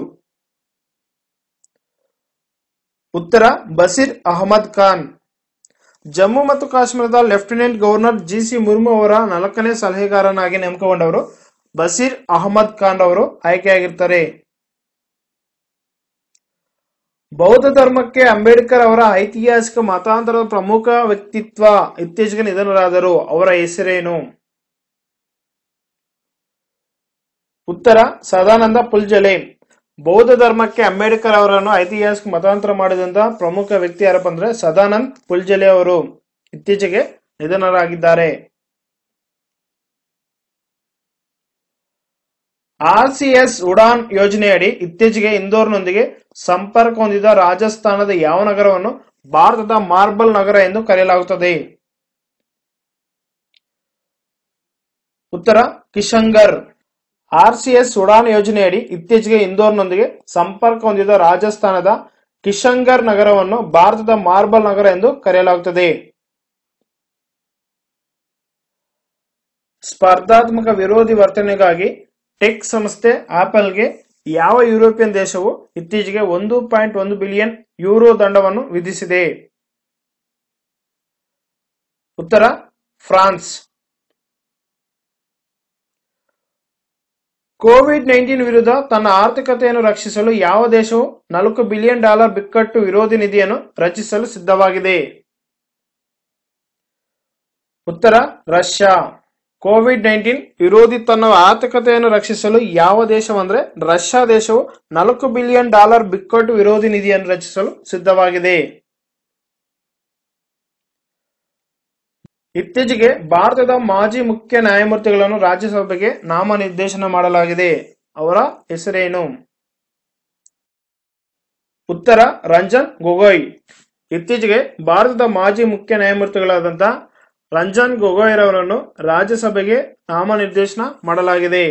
ಉತ್ತರ ಬಸೀರ್ ಅಹಮದ್ ಖಾನ್ ಜಮ್ಮು ಮತ್ತು ಕಾಶ್ಮೀರದ lieutenant governor G C Murmu ಅವರ ನಾಲ್ಕನೇ ಸಲಹೆಗಾರನಾಗಿ ನೇಮಕಗೊಂಡವರು ಬಸೀರ್ ಅಹಮದ್ ಖಾನ್ ಅವರು ಆಯ್ಕೆಯಾಗಿರ್ತಾರೆ ಬೌದ್ಧ ಧರ್ಮಕ್ಕೆ ಅಂಬೇಡ್ಕರ್ ಅವರ ಐತಿಹಾಸಿಕ ಮತಾಂತರದ ಪ್ರಮುಖ ವ್ಯಕ್ತಿತ್ವ ಇತ್ತೀಚೆಗೆ ನಿಧನರಾದರು ಅವರ ಹೆಸರೇನು ಉತ್ತರ ಸದಾನಂದ ಪುಲ್ಜಲೆ ಬೌದ್ಧ ಧರ್ಮಕ್ಕೆ ಅಂಬೇಡ್ಕರ್ ಅವರನ್ನು ಐತಿಹಾಸಿಕ ಮತಾಂತರ ಮಾಡಿದಂತ ಪ್ರಮುಖ ವ್ಯಕ್ತಿ ಯಾರಪ್ಪ ಅಂದ್ರೆ ಸದಾನಂದ್ ಪುಲ್ಜಲೆ ಅವರು ಇತ್ತೀಚೆಗೆ ನಿಧನರಾಗಿದ್ದಾರೆ ಆರ್ಸಿಎಸ್ ಉಡಾನ್ ಯೋಜನೆಯಡಿ ಇತ್ತೀಚೆಗೆ ಇಂದೋರ್ನೊಂದಿಗೆ ಸಂಪರ್ಕ ಹೊಂದಿದ ರಾಜಸ್ಥಾನದ ಯಾವ ನಗರವನ್ನು ಭಾರತದ ಮಾರ್ಬಲ್ ನಗರ ಎಂದು ಕರೆಯಲಾಗುತ್ತದೆ ಉತ್ತರ ಕಿಶಂಗರ್ ಆರ್ಸಿಎಸ್ ಉಡಾನ್ ಯೋಜನೆಯಡಿ ಇತ್ತೀಚೆಗೆ ಇಂದೋರ್ನೊಂದಿಗೆ ಸಂಪರ್ಕ ಹೊಂದಿದ ರಾಜಸ್ಥಾನದ ಕಿಶಂಗರ್ ನಗರವನ್ನು ಭಾರತದ ಮಾರ್ಬಲ್ ನಗರ ಎಂದು ಕರೆಯಲಾಗುತ್ತದೆ ಸ್ಪರ್ಧಾತ್ಮಕ ವಿರೋಧಿ ವರ್ತನೆಗಾಗಿ ಟೆಕ್ ಸಂಸ್ಥೆ ಆಪಲ್ಗೆ ಯಾವ ಯುರೋಪಿಯನ್ ದೇಶವು ಇತ್ತೀಚೆಗೆ ಒಂದು ಪಾಯಿಂಟ್ ಒಂದು ಬಿಲಿಯನ್ ಯೂರೋ ದಂಡವನ್ನು ವಿಧಿಸಿದೆ ಉತ್ತರ ಫ್ರಾನ್ಸ್ ಕೋವಿಡ್ ನೈನ್ಟೀನ್ ವಿರುದ್ಧ ತನ್ನ ಆರ್ಥಿಕತೆಯನ್ನು ರಕ್ಷಿಸಲು ಯಾವ ದೇಶವು ನಾಲ್ಕು ಬಿಲಿಯನ್ ಡಾಲರ್ ಬಿಕ್ಕಟ್ಟು ವಿರೋಧಿ ನಿಧಿಯನ್ನು ರಚಿಸಲು ಸಿದ್ಧವಾಗಿದೆ ಉತ್ತರ ರಷ್ಯಾ ಕೋವಿಡ್ ನೈನ್ಟೀನ್ ವಿರೋಧಿ ತನ್ನ ಆರ್ಥಿಕತೆಯನ್ನು ರಕ್ಷಿಸಲು ಯಾವ ದೇಶವಂದ್ರೆ ರಷ್ಯಾ ದೇಶವು ನಾಲ್ಕು ಬಿಲಿಯನ್ ಡಾಲರ್ ಬಿಕ್ಕಟ್ಟು ವಿರೋಧಿ ನಿಧಿಯನ್ನು ರಚಿಸಲು ಸಿದ್ಧವಾಗಿದೆ ಇತ್ತೀಚೆಗೆ ಭಾರತದ ಮಾಜಿ ಮುಖ್ಯ ನ್ಯಾಯಮೂರ್ತಿಗಳನ್ನು ರಾಜ್ಯಸಭೆಗೆ ನಾಮನಿರ್ದೇಶನ ಮಾಡಲಾಗಿದೆ ಅವರ ಹೆಸರೇನು ಉತ್ತರ ರಂಜನ್ ಗೊಗೊಯ್ ಇತ್ತೀಚೆಗೆ ಭಾರತದ ಮಾಜಿ ಮುಖ್ಯ ನ್ಯಾಯಮೂರ್ತಿಗಳಾದಂಥ ರಂಜನ್ ಗೊಗೊಯ್ ರವರನ್ನು ರಾಜ್ಯಸಭೆಗೆ ನಾಮನಿರ್ದೇಶನ ಮಾಡಲಾಗಿದೆ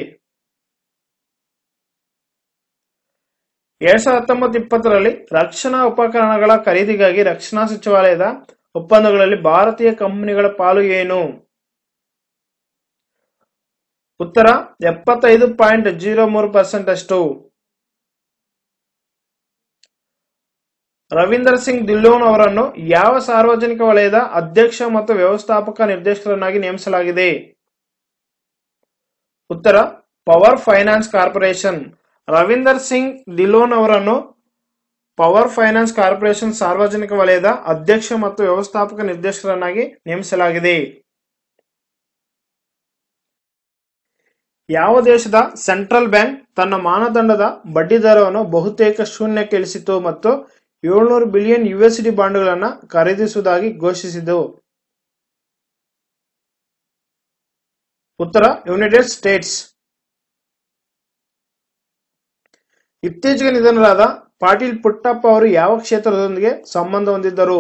ಎರಡ್ ಸಾವಿರದ ಹತ್ತೊಂಬತ್ತು ಇಪ್ಪತ್ತರಲ್ಲಿ ರಕ್ಷಣಾ ಉಪಕರಣಗಳ ಖರೀದಿಗಾಗಿ ರಕ್ಷಣಾ ಸಚಿವಾಲಯದ ಒಪ್ಪಂದಗಳಲ್ಲಿ ಭಾರತೀಯ ಕಂಪನಿಗಳ ಪಾಲು ಏನು ಉತ್ತರ ಎಪ್ಪತ್ತೈದು ಪಾಯಿಂಟ್ ಜೀರೋ ಮೂರು ಪರ್ಸೆಂಟ್ ಅಷ್ಟು ರವೀಂದರ್ ಸಿಂಗ್ ದಿಲ್ಲೋನ್ ಅವರನ್ನು ಯಾವ ಸಾರ್ವಜನಿಕ ವಲಯದ ಅಧ್ಯಕ್ಷ ಮತ್ತು ವ್ಯವಸ್ಥಾಪಕ ನಿರ್ದೇಶಕರನ್ನಾಗಿ ನೇಮಿಸಲಾಗಿದೆ ಉತ್ತರ power finance corporation Ravinder Singh Dhillon ಅವರನ್ನು ಪವರ್ ಫೈನಾನ್ಸ್ ಕಾರ್ಪೊರೇಷನ್ ಸಾರ್ವಜನಿಕ ವಲಯದ ಅಧ್ಯಕ್ಷ ಮತ್ತು ವ್ಯವಸ್ಥಾಪಕ ನಿರ್ದೇಶಕರನ್ನಾಗಿ ನೇಮಿಸಲಾಗಿದೆ ಯಾವ ದೇಶದ ಸೆಂಟ್ರಲ್ ಬ್ಯಾಂಕ್ ತನ್ನ ಮಾನದಂಡದ ಬಡ್ಡಿ ದರವನ್ನು ಬಹುತೇಕ ಶೂನ್ಯಕ್ಕೆ ಇಳಿಸಿತು ಮತ್ತು ಏಳ್ನೂರು ಬಿಲಿಯನ್ ಯುಎಸ್ಡಿ ಬಾಂಡ್ಗಳನ್ನು ಖರೀದಿಸುವುದಾಗಿ ಘೋಷಿಸಿತು ಉತ್ತರ ಯುನೈಟೆಡ್ ಸ್ಟೇಟ್ಸ್ ಇತ್ತೀಚೆಗೆ ನಿಧನರಾದ ಪಾಟೀಲ್ ಪುಟ್ಟಪ್ಪ ಅವರು ಯಾವ ಕ್ಷೇತ್ರದೊಂದಿಗೆ ಸಂಬಂಧ ಹೊಂದಿದ್ದರು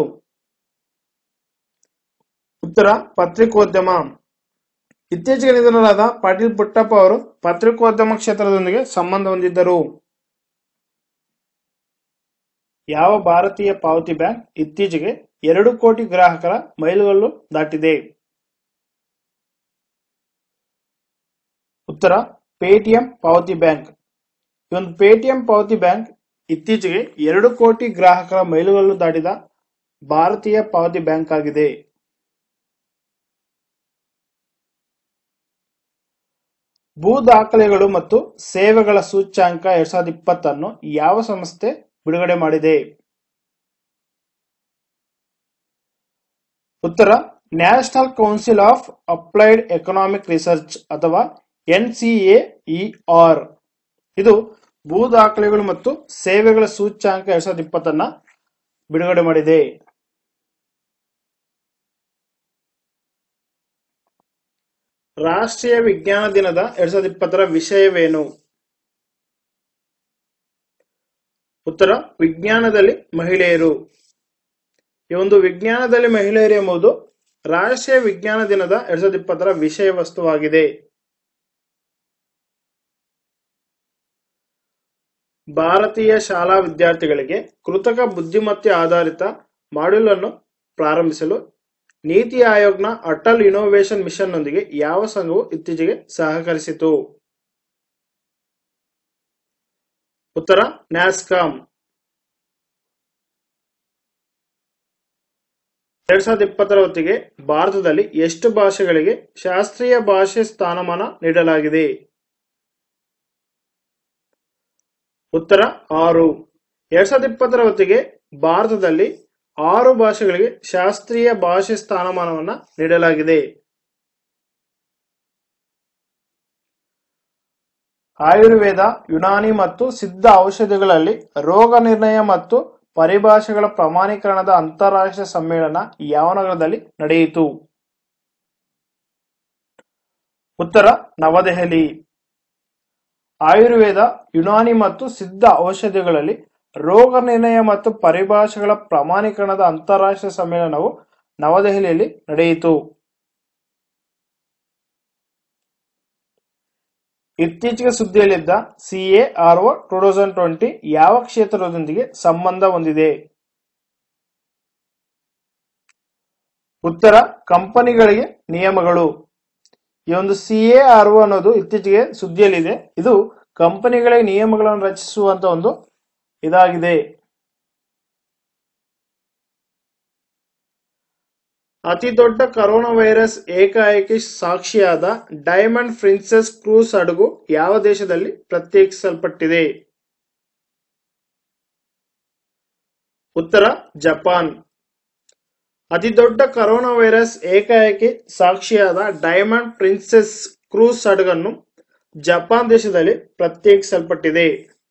ಉತ್ತರ ಪತ್ರಿಕೋದ್ಯಮ ಇತ್ತೀಚೆಗೆ ನಿಧನರಾದ ಪಾಟೀಲ್ ಪುಟ್ಟಪ್ಪ ಅವರು ಪತ್ರಿಕೋದ್ಯಮ ಕ್ಷೇತ್ರದೊಂದಿಗೆ ಸಂಬಂಧ ಹೊಂದಿದ್ದರು ಯಾವ ಭಾರತೀಯ ಪಾವತಿ ಬ್ಯಾಂಕ್ ಇತ್ತೀಚೆಗೆ ಎರಡು ಕೋಟಿ ಗ್ರಾಹಕರ ಮೈಲುಗಲ್ಲು ದಾಟಿದೆ ಉತ್ತರ ಪೇಟಿಎಂ ಪಾವತಿ ಬ್ಯಾಂಕ್ ಈ ಒಂದು ಪೇಟಿಎಂ ಪಾವತಿ ಬ್ಯಾಂಕ್ ಇತ್ತೀಚೆಗೆ ಎರಡು ಕೋಟಿ ಗ್ರಾಹಕರ ಮೈಲುಗಲ್ಲು ದಾಟಿದ ಭಾರತೀಯ ಪಾವತಿ ಬ್ಯಾಂಕ್ ಆಗಿದೆ ಭೂ ದಾಖಲೆಗಳು ಮತ್ತು ಸೇವೆಗಳ ಸೂಚ್ಯಾಂಕ ಎರಡ್ ಸಾವಿರದ ಇಪ್ಪತ್ತನ್ನು ಯಾವ ಸಂಸ್ಥೆ ಬಿಡುಗಡೆ ಮಾಡಿದೆ ಉತ್ತರ national council of applied economic research ಅಥವಾ ಎನ್ಸಿಎಇಆರ್ ಇದು ಭೂ ದಾಖಲೆಗಳು ಮತ್ತು ಸೇವೆಗಳ ಸೂಚ್ಯಾಂಕ ಎರಡ್ ಸಾವಿರದ ಇಪ್ಪತ್ತನ್ನ ಬಿಡುಗಡೆ ಮಾಡಿದೆ ರಾಷ್ಟ್ರೀಯ ವಿಜ್ಞಾನ ದಿನದ ಎರಡ್ ಸಾವಿರದ ಇಪ್ಪತ್ತರ ವಿಷಯವೇನು ಉತ್ತರ ವಿಜ್ಞಾನದಲ್ಲಿ ಮಹಿಳೆಯರು ಈ ಒಂದು ವಿಜ್ಞಾನದಲ್ಲಿ ಮಹಿಳೆಯರು ಎಂಬುದು ರಾಷ್ಟ್ರೀಯ ವಿಜ್ಞಾನ ದಿನದ ಎರಡ್ ಸಾವಿರದ ಇಪ್ಪತ್ತರ ವಿಷಯ ವಸ್ತುವಾಗಿದೆ ಭಾರತೀಯ ಶಾಲಾ ವಿದ್ಯಾರ್ಥಿಗಳಿಗೆ ಕೃತಕ ಬುದ್ಧಿಮತ್ತೆ ಆಧಾರಿತ ಮಾಡ್ಯೂಲ್ ಅನ್ನು ಪ್ರಾರಂಭಿಸಲು ನೀತಿ ಆಯೋಗ್ನ ಅಟಲ್ ಇನೋವೇಷನ್ ಮಿಷನ್ ನೊಂದಿಗೆ ಯಾವ ಸಂಘವು ಇತ್ತೀಚೆಗೆ ಸಹಕರಿಸಿತು ಉತ್ತರ ನ್ಯಾಸ್ಕಾಮ್ ಎರಡ್ ಸಾವಿರದ ಇಪ್ಪತ್ತರ ಹೊತ್ತಿಗೆ ಭಾರತದಲ್ಲಿ ಎಷ್ಟು ಭಾಷೆಗಳಿಗೆ ಶಾಸ್ತ್ರೀಯ ಭಾಷೆ ಸ್ಥಾನಮಾನ ನೀಡಲಾಗಿದೆ ಉತ್ತರ ಆರು ಎರಡ್ ಸಾವಿರದ ಇಪ್ಪತ್ತರ ಹೊತ್ತಿಗೆ ಭಾರತದಲ್ಲಿ ಆರು ಭಾಷೆಗಳಿಗೆ ಶಾಸ್ತ್ರೀಯ ಭಾಷೆ ಸ್ಥಾನಮಾನವನ್ನ ನೀಡಲಾಗಿದೆ ಆಯುರ್ವೇದ ಯುನಾನಿ ಮತ್ತು ಸಿದ್ಧ ಔಷಧಿಗಳಲ್ಲಿ ರೋಗ ನಿರ್ಣಯ ಮತ್ತು ಪರಿಭಾಷೆಗಳ ಪ್ರಮಾಣೀಕರಣದ ಅಂತಾರಾಷ್ಟ್ರೀಯ ಸಮ್ಮೇಳನ ಯಾವ ನಗರದಲ್ಲಿ ನಡೆಯಿತು ಉತ್ತರ ನವದೆಹಲಿ ಆಯುರ್ವೇದ ಯುನಾನಿ ಮತ್ತು ಸಿದ್ಧ ಔಷಧಿಗಳಲ್ಲಿ ರೋಗ ನಿರ್ಣಯ ಮತ್ತು ಪರಿಭಾಷೆಗಳ ಪ್ರಮಾಣೀಕರಣದ ಅಂತಾರಾಷ್ಟ್ರೀಯ ಸಮ್ಮೇಳನವು ನವದೆಹಲಿಯಲ್ಲಿ ನಡೆಯಿತು ಇತ್ತೀಚೆಗೆ ಸುದ್ದಿಯಲ್ಲಿದ್ದ ಸಿಎಆರ್ಒ ಟೂ ತೌಸಂಡ್ ಟ್ವೆಂಟಿ ಯಾವ ಕ್ಷೇತ್ರದೊಂದಿಗೆ ಸಂಬಂಧ ಹೊಂದಿದೆ ಉತ್ತರ ಕಂಪನಿಗಳಿಗೆ ನಿಯಮಗಳು ಈ ಒಂದು ಸಿಎಆರ್ಒ ಅನ್ನೋದು ಇತ್ತೀಚೆಗೆ ಸುದ್ದಿಯಲ್ಲಿದೆ ಇದು ಕಂಪನಿಗಳಿಗೆ ನಿಯಮಗಳನ್ನು ರಚಿಸುವಂತ ಒಂದು ಇದಾಗಿದೆ ಅತಿ ದೊಡ್ಡ ಕರೋನಾ ವೈರಸ್ ಏಕಾಏಕಿ ಸಾಕ್ಷಿಯಾದ ಡೈಮಂಡ್ ಪ್ರಿನ್ಸೆಸ್ ಕ್ರೂಸ್ ಹಡಗು ಯಾವ ದೇಶದಲ್ಲಿ ಪ್ರತ್ಯೇಕಿಸಲ್ಪಟ್ಟಿದೆ ಉತ್ತರ ಜಪಾನ್ ಅತಿ ದೊಡ್ಡ ಕರೋನಾ ವೈರಸ್ ಏಕಾಏಕಿ ಸಾಕ್ಷಿಯಾದ ಡೈಮಂಡ್ ಪ್ರಿನ್ಸೆಸ್ ಕ್ರೂಸ್ ಹಡಗನ್ನು ಜಪಾನ್ ದೇಶದಲ್ಲಿ ಪ್ರತ್ಯೇಕಿಸಲ್ಪಟ್ಟಿದೆ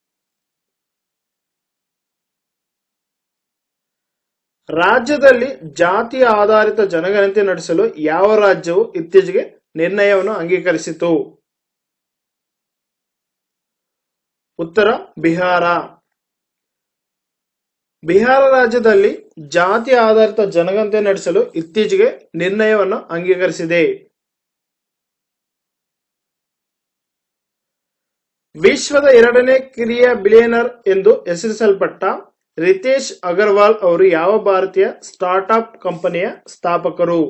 ರಾಜ್ಯದಲ್ಲಿ ಜಾತಿ ಆಧಾರಿತ ಜನಗಣತಿ ನಡೆಸಲು ಯಾವ ರಾಜ್ಯವು ಇತ್ತೀಚೆಗೆ ನಿರ್ಣಯವನ್ನು ಅಂಗೀಕರಿಸಿತು ಉತ್ತರ ಬಿಹಾರ ಬಿಹಾರ ರಾಜ್ಯದಲ್ಲಿ ಜಾತಿ ಆಧಾರಿತ ಜನಗಣತಿ ನಡೆಸಲು ಇತ್ತೀಚೆಗೆ ನಿರ್ಣಯವನ್ನು ಅಂಗೀಕರಿಸಿದೆ ವಿಶ್ವದ ಎರಡನೇ ಕಿರಿಯ ಬಿಲಿಯನರ್ ಎಂದು ಹೆಸರಿಸಲ್ಪಟ್ಟ ರಿತೇಶ್ ಅಗರ್ವಾಲ್ ಅವರು ಯಾವ ಭಾರತೀಯ ಸ್ಟಾರ್ಟ್ಅಪ್ ಕಂಪನಿಯ ಸ್ಥಾಪಕರು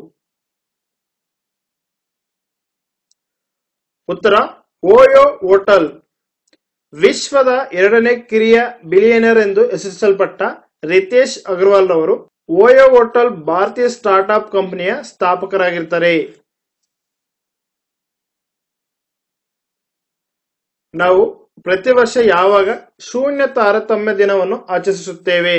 ಉತ್ತರ ಓಯೋ ಹೋಟೆಲ್ ವಿಶ್ವದ ಎರಡನೇ ಕಿರಿಯ ಬಿಲಿಯನರ್ ಎಂದು ಹೆಸರಿಸಲ್ಪಟ್ಟ ರಿತೇಶ್ ಅಗರ್ವಾಲ್ ರವರು ಓಯೋ ಹೋಟೆಲ್ ಭಾರತೀಯ ಸ್ಟಾರ್ಟ್ಅಪ್ ಕಂಪನಿಯ ಸ್ಥಾಪಕರಾಗಿರ್ತಾರೆ ನಾವು ಪ್ರತಿ ವರ್ಷ ಯಾವಾಗ ಶೂನ್ಯ ತಾರತಮ್ಯ ದಿನವನ್ನು ಆಚರಿಸುತ್ತೇವೆ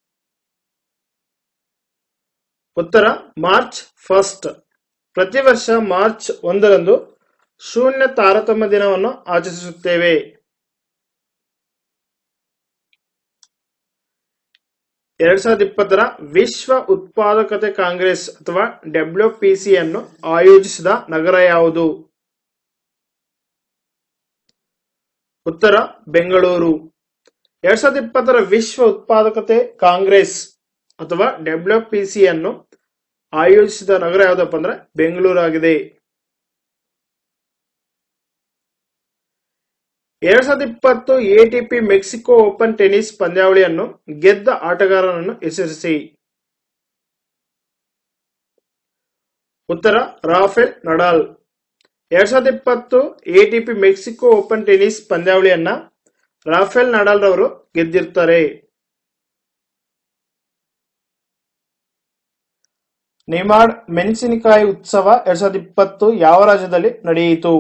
ಉತ್ತರ ಮಾರ್ಚ್ ಫಸ್ಟ್ ಪ್ರತಿ ವರ್ಷ ಮಾರ್ಚ್ ಒಂದರಂದು ಶೂನ್ಯ ತಾರತಮ್ಯ ದಿನವನ್ನು ಆಚರಿಸುತ್ತೇವೆ ಎರಡ್ ಸಾವಿರದ ಇಪ್ಪತ್ತರ ವಿಶ್ವ ಉತ್ಪಾದಕತೆ ಕಾಂಗ್ರೆಸ್ ಅಥವಾ ಡಬ್ಲ್ಯೂಪಿಸಿ ಅನ್ನು ಆಯೋಜಿಸಿದ ನಗರ ಯಾವುದು ಉತ್ತರ ಬೆಂಗಳೂರು ಎರಡ್ ಸಾವಿರದ ಇಪ್ಪತ್ತರ ವಿಶ್ವ ಉತ್ಪಾದಕತೆ ಕಾಂಗ್ರೆಸ್ ಅಥವಾ ಡಬ್ಲ್ಯೂಪಿಸಿ ಅನ್ನು ಆಯೋಜಿಸಿದ ನಗರ ಯಾವುದಪ್ಪ ಅಂದ್ರೆ ಬೆಂಗಳೂರು ಆಗಿದೆ ಎರಡ್ ಸಾವಿರದ ಇಪ್ಪತ್ತು ಎಟಿಪಿ ಮೆಕ್ಸಿಕೋ ಓಪನ್ ಟೆನಿಸ್ ಪಂದ್ಯಾವಳಿಯನ್ನು ಗೆದ್ದ ಆಟಗಾರನನ್ನು ಹೆಸರಿಸಿ ಉತ್ತರ ರಾಫೆಲ್ ನಡಾಲ್ ಎರಡ್ ಸಾವಿರದ ಇಪ್ಪತ್ತು ಎಟಿಪಿ ಮೆಕ್ಸಿಕೋ ಓಪನ್ ಟೆನಿಸ್ ಪಂದ್ಯಾವಳಿಯನ್ನ ರಾಫೆಲ್ ನಡಾಲ್ ರವರು ಗೆದ್ದಿರ್ತಾರೆ ನಿಮಾಡ್ ಮೆಣಸಿನಕಾಯಿ ಉತ್ಸವ ಎರಡ್ ಸಾವಿರದ ಇಪ್ಪತ್ತು ಯಾವ ರಾಜ್ಯದಲ್ಲಿ ನಡೆಯಿತು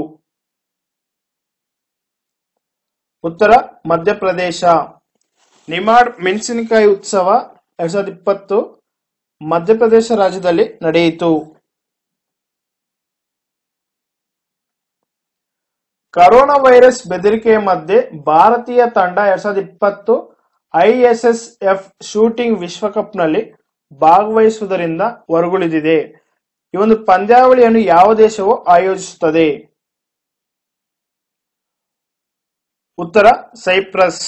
ಉತ್ತರ ಮಧ್ಯಪ್ರದೇಶ ನಿಮಾಡ್ ಮೆಣಸಿನಕಾಯಿ ಉತ್ಸವ ಎರಡ್ ಸಾವಿರದ ಇಪ್ಪತ್ತು ಮಧ್ಯಪ್ರದೇಶ ರಾಜ್ಯದಲ್ಲಿ ನಡೆಯಿತು ಕರೋನಾ ವೈರಸ್ ಬೆದರಿಕೆಯ ಮಧ್ಯೆ ಭಾರತೀಯ ತಂಡ ಎರಡ್ ಸಾವಿರದ ಇಪ್ಪತ್ತು ಐಎಸ್ಎಸ್ಎಫ್ ಶೂಟಿಂಗ್ ವಿಶ್ವಕಪ್ನಲ್ಲಿ ಭಾಗವಹಿಸುವುದರಿಂದ ಹೊರಗುಳಿದಿದೆ ಈ ಒಂದು ಪಂದ್ಯಾವಳಿಯನ್ನು ಯಾವ ದೇಶವು ಆಯೋಜಿಸುತ್ತದೆ ಉತ್ತರ ಸೈಪ್ರಸ್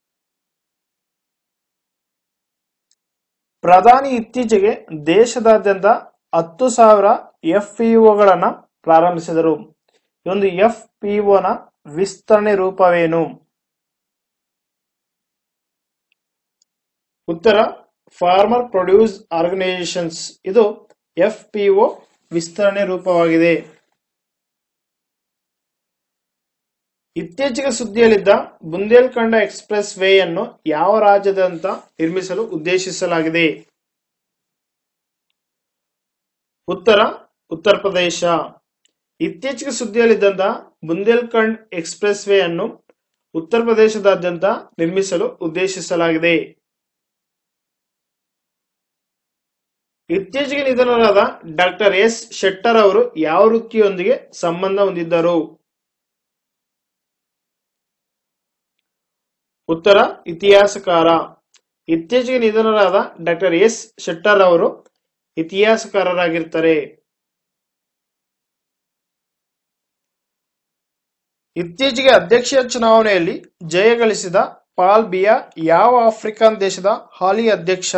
ಪ್ರಧಾನಿ ಇತ್ತೀಚೆಗೆ ದೇಶದಾದ್ಯಂತ ಹತ್ತು ಸಾವಿರ ಎಫ್ಪಿಒಗಳನ್ನ ಪ್ರಾರಂಭಿಸಿದರು ಈ ಒಂದು ಎಫ್ಪಿಒನ ವಿಸ್ತರಣೆ ರೂಪವೇನು ಉತ್ತರ ಫಾರ್ಮರ್ ಪ್ರೊಡ್ಯೂಸ್ ಆರ್ಗನೈಸೇಷನ್ಸ್ ಇದು ಎಫ್ಪಿಒ ವಿಸ್ತರಣೆ ರೂಪವಾಗಿದೆ ಇತ್ತೀಚೆಗೆ ಸುದ್ದಿಯಲ್ಲಿದ್ದ ಬುಂದೇಲ್ಖಂಡ ಎಕ್ಸ್ಪ್ರೆಸ್ ವೇಯನ್ನು ಯಾವ ರಾಜ್ಯದಂತ ನಿರ್ಮಿಸಲು ಉದ್ದೇಶಿಸಲಾಗಿದೆ ಉತ್ತರ ಉತ್ತರ ಪ್ರದೇಶ ಇತ್ತೀಚೆಗೆ ಸುದ್ದಿಯಲ್ಲಿದ್ದಂತ ಬುಂದೇಲ್ಖಂಡ್ ಎಕ್ಸ್ಪ್ರೆಸ್ ವೇ ಅನ್ನು ಉತ್ತರ ಪ್ರದೇಶದಾದ್ಯಂತ ನಿರ್ಮಿಸಲು ಉದ್ದೇಶಿಸಲಾಗಿದೆ ಇತ್ತೀಚೆಗೆ ನಿಧನರಾದ ಡಾಕ್ಟರ್ ಎಸ್ ಶೆಟ್ಟರ್ ಅವರು ಯಾವ ವೃತ್ತಿಯೊಂದಿಗೆ ಸಂಬಂಧ ಹೊಂದಿದ್ದರು ಉತ್ತರ ಇತಿಹಾಸಕಾರ ಇತ್ತೀಚೆಗೆ ನಿಧನರಾದ ಡಾಕ್ಟರ್ ಎಸ್ ಶೆಟ್ಟರ್ ಅವರು ಇತಿಹಾಸಕಾರರಾಗಿರ್ತಾರೆ ಇತ್ತೀಚೆಗೆ ಅಧ್ಯಕ್ಷೀಯ ಚುನಾವಣೆಯಲ್ಲಿ ಜಯ ಗಳಿಸಿದ ಪಾಲ್ ಬಿಯಾ ಯಾವ ಆಫ್ರಿಕನ್ ದೇಶದ ಹಾಲಿ ಅಧ್ಯಕ್ಷ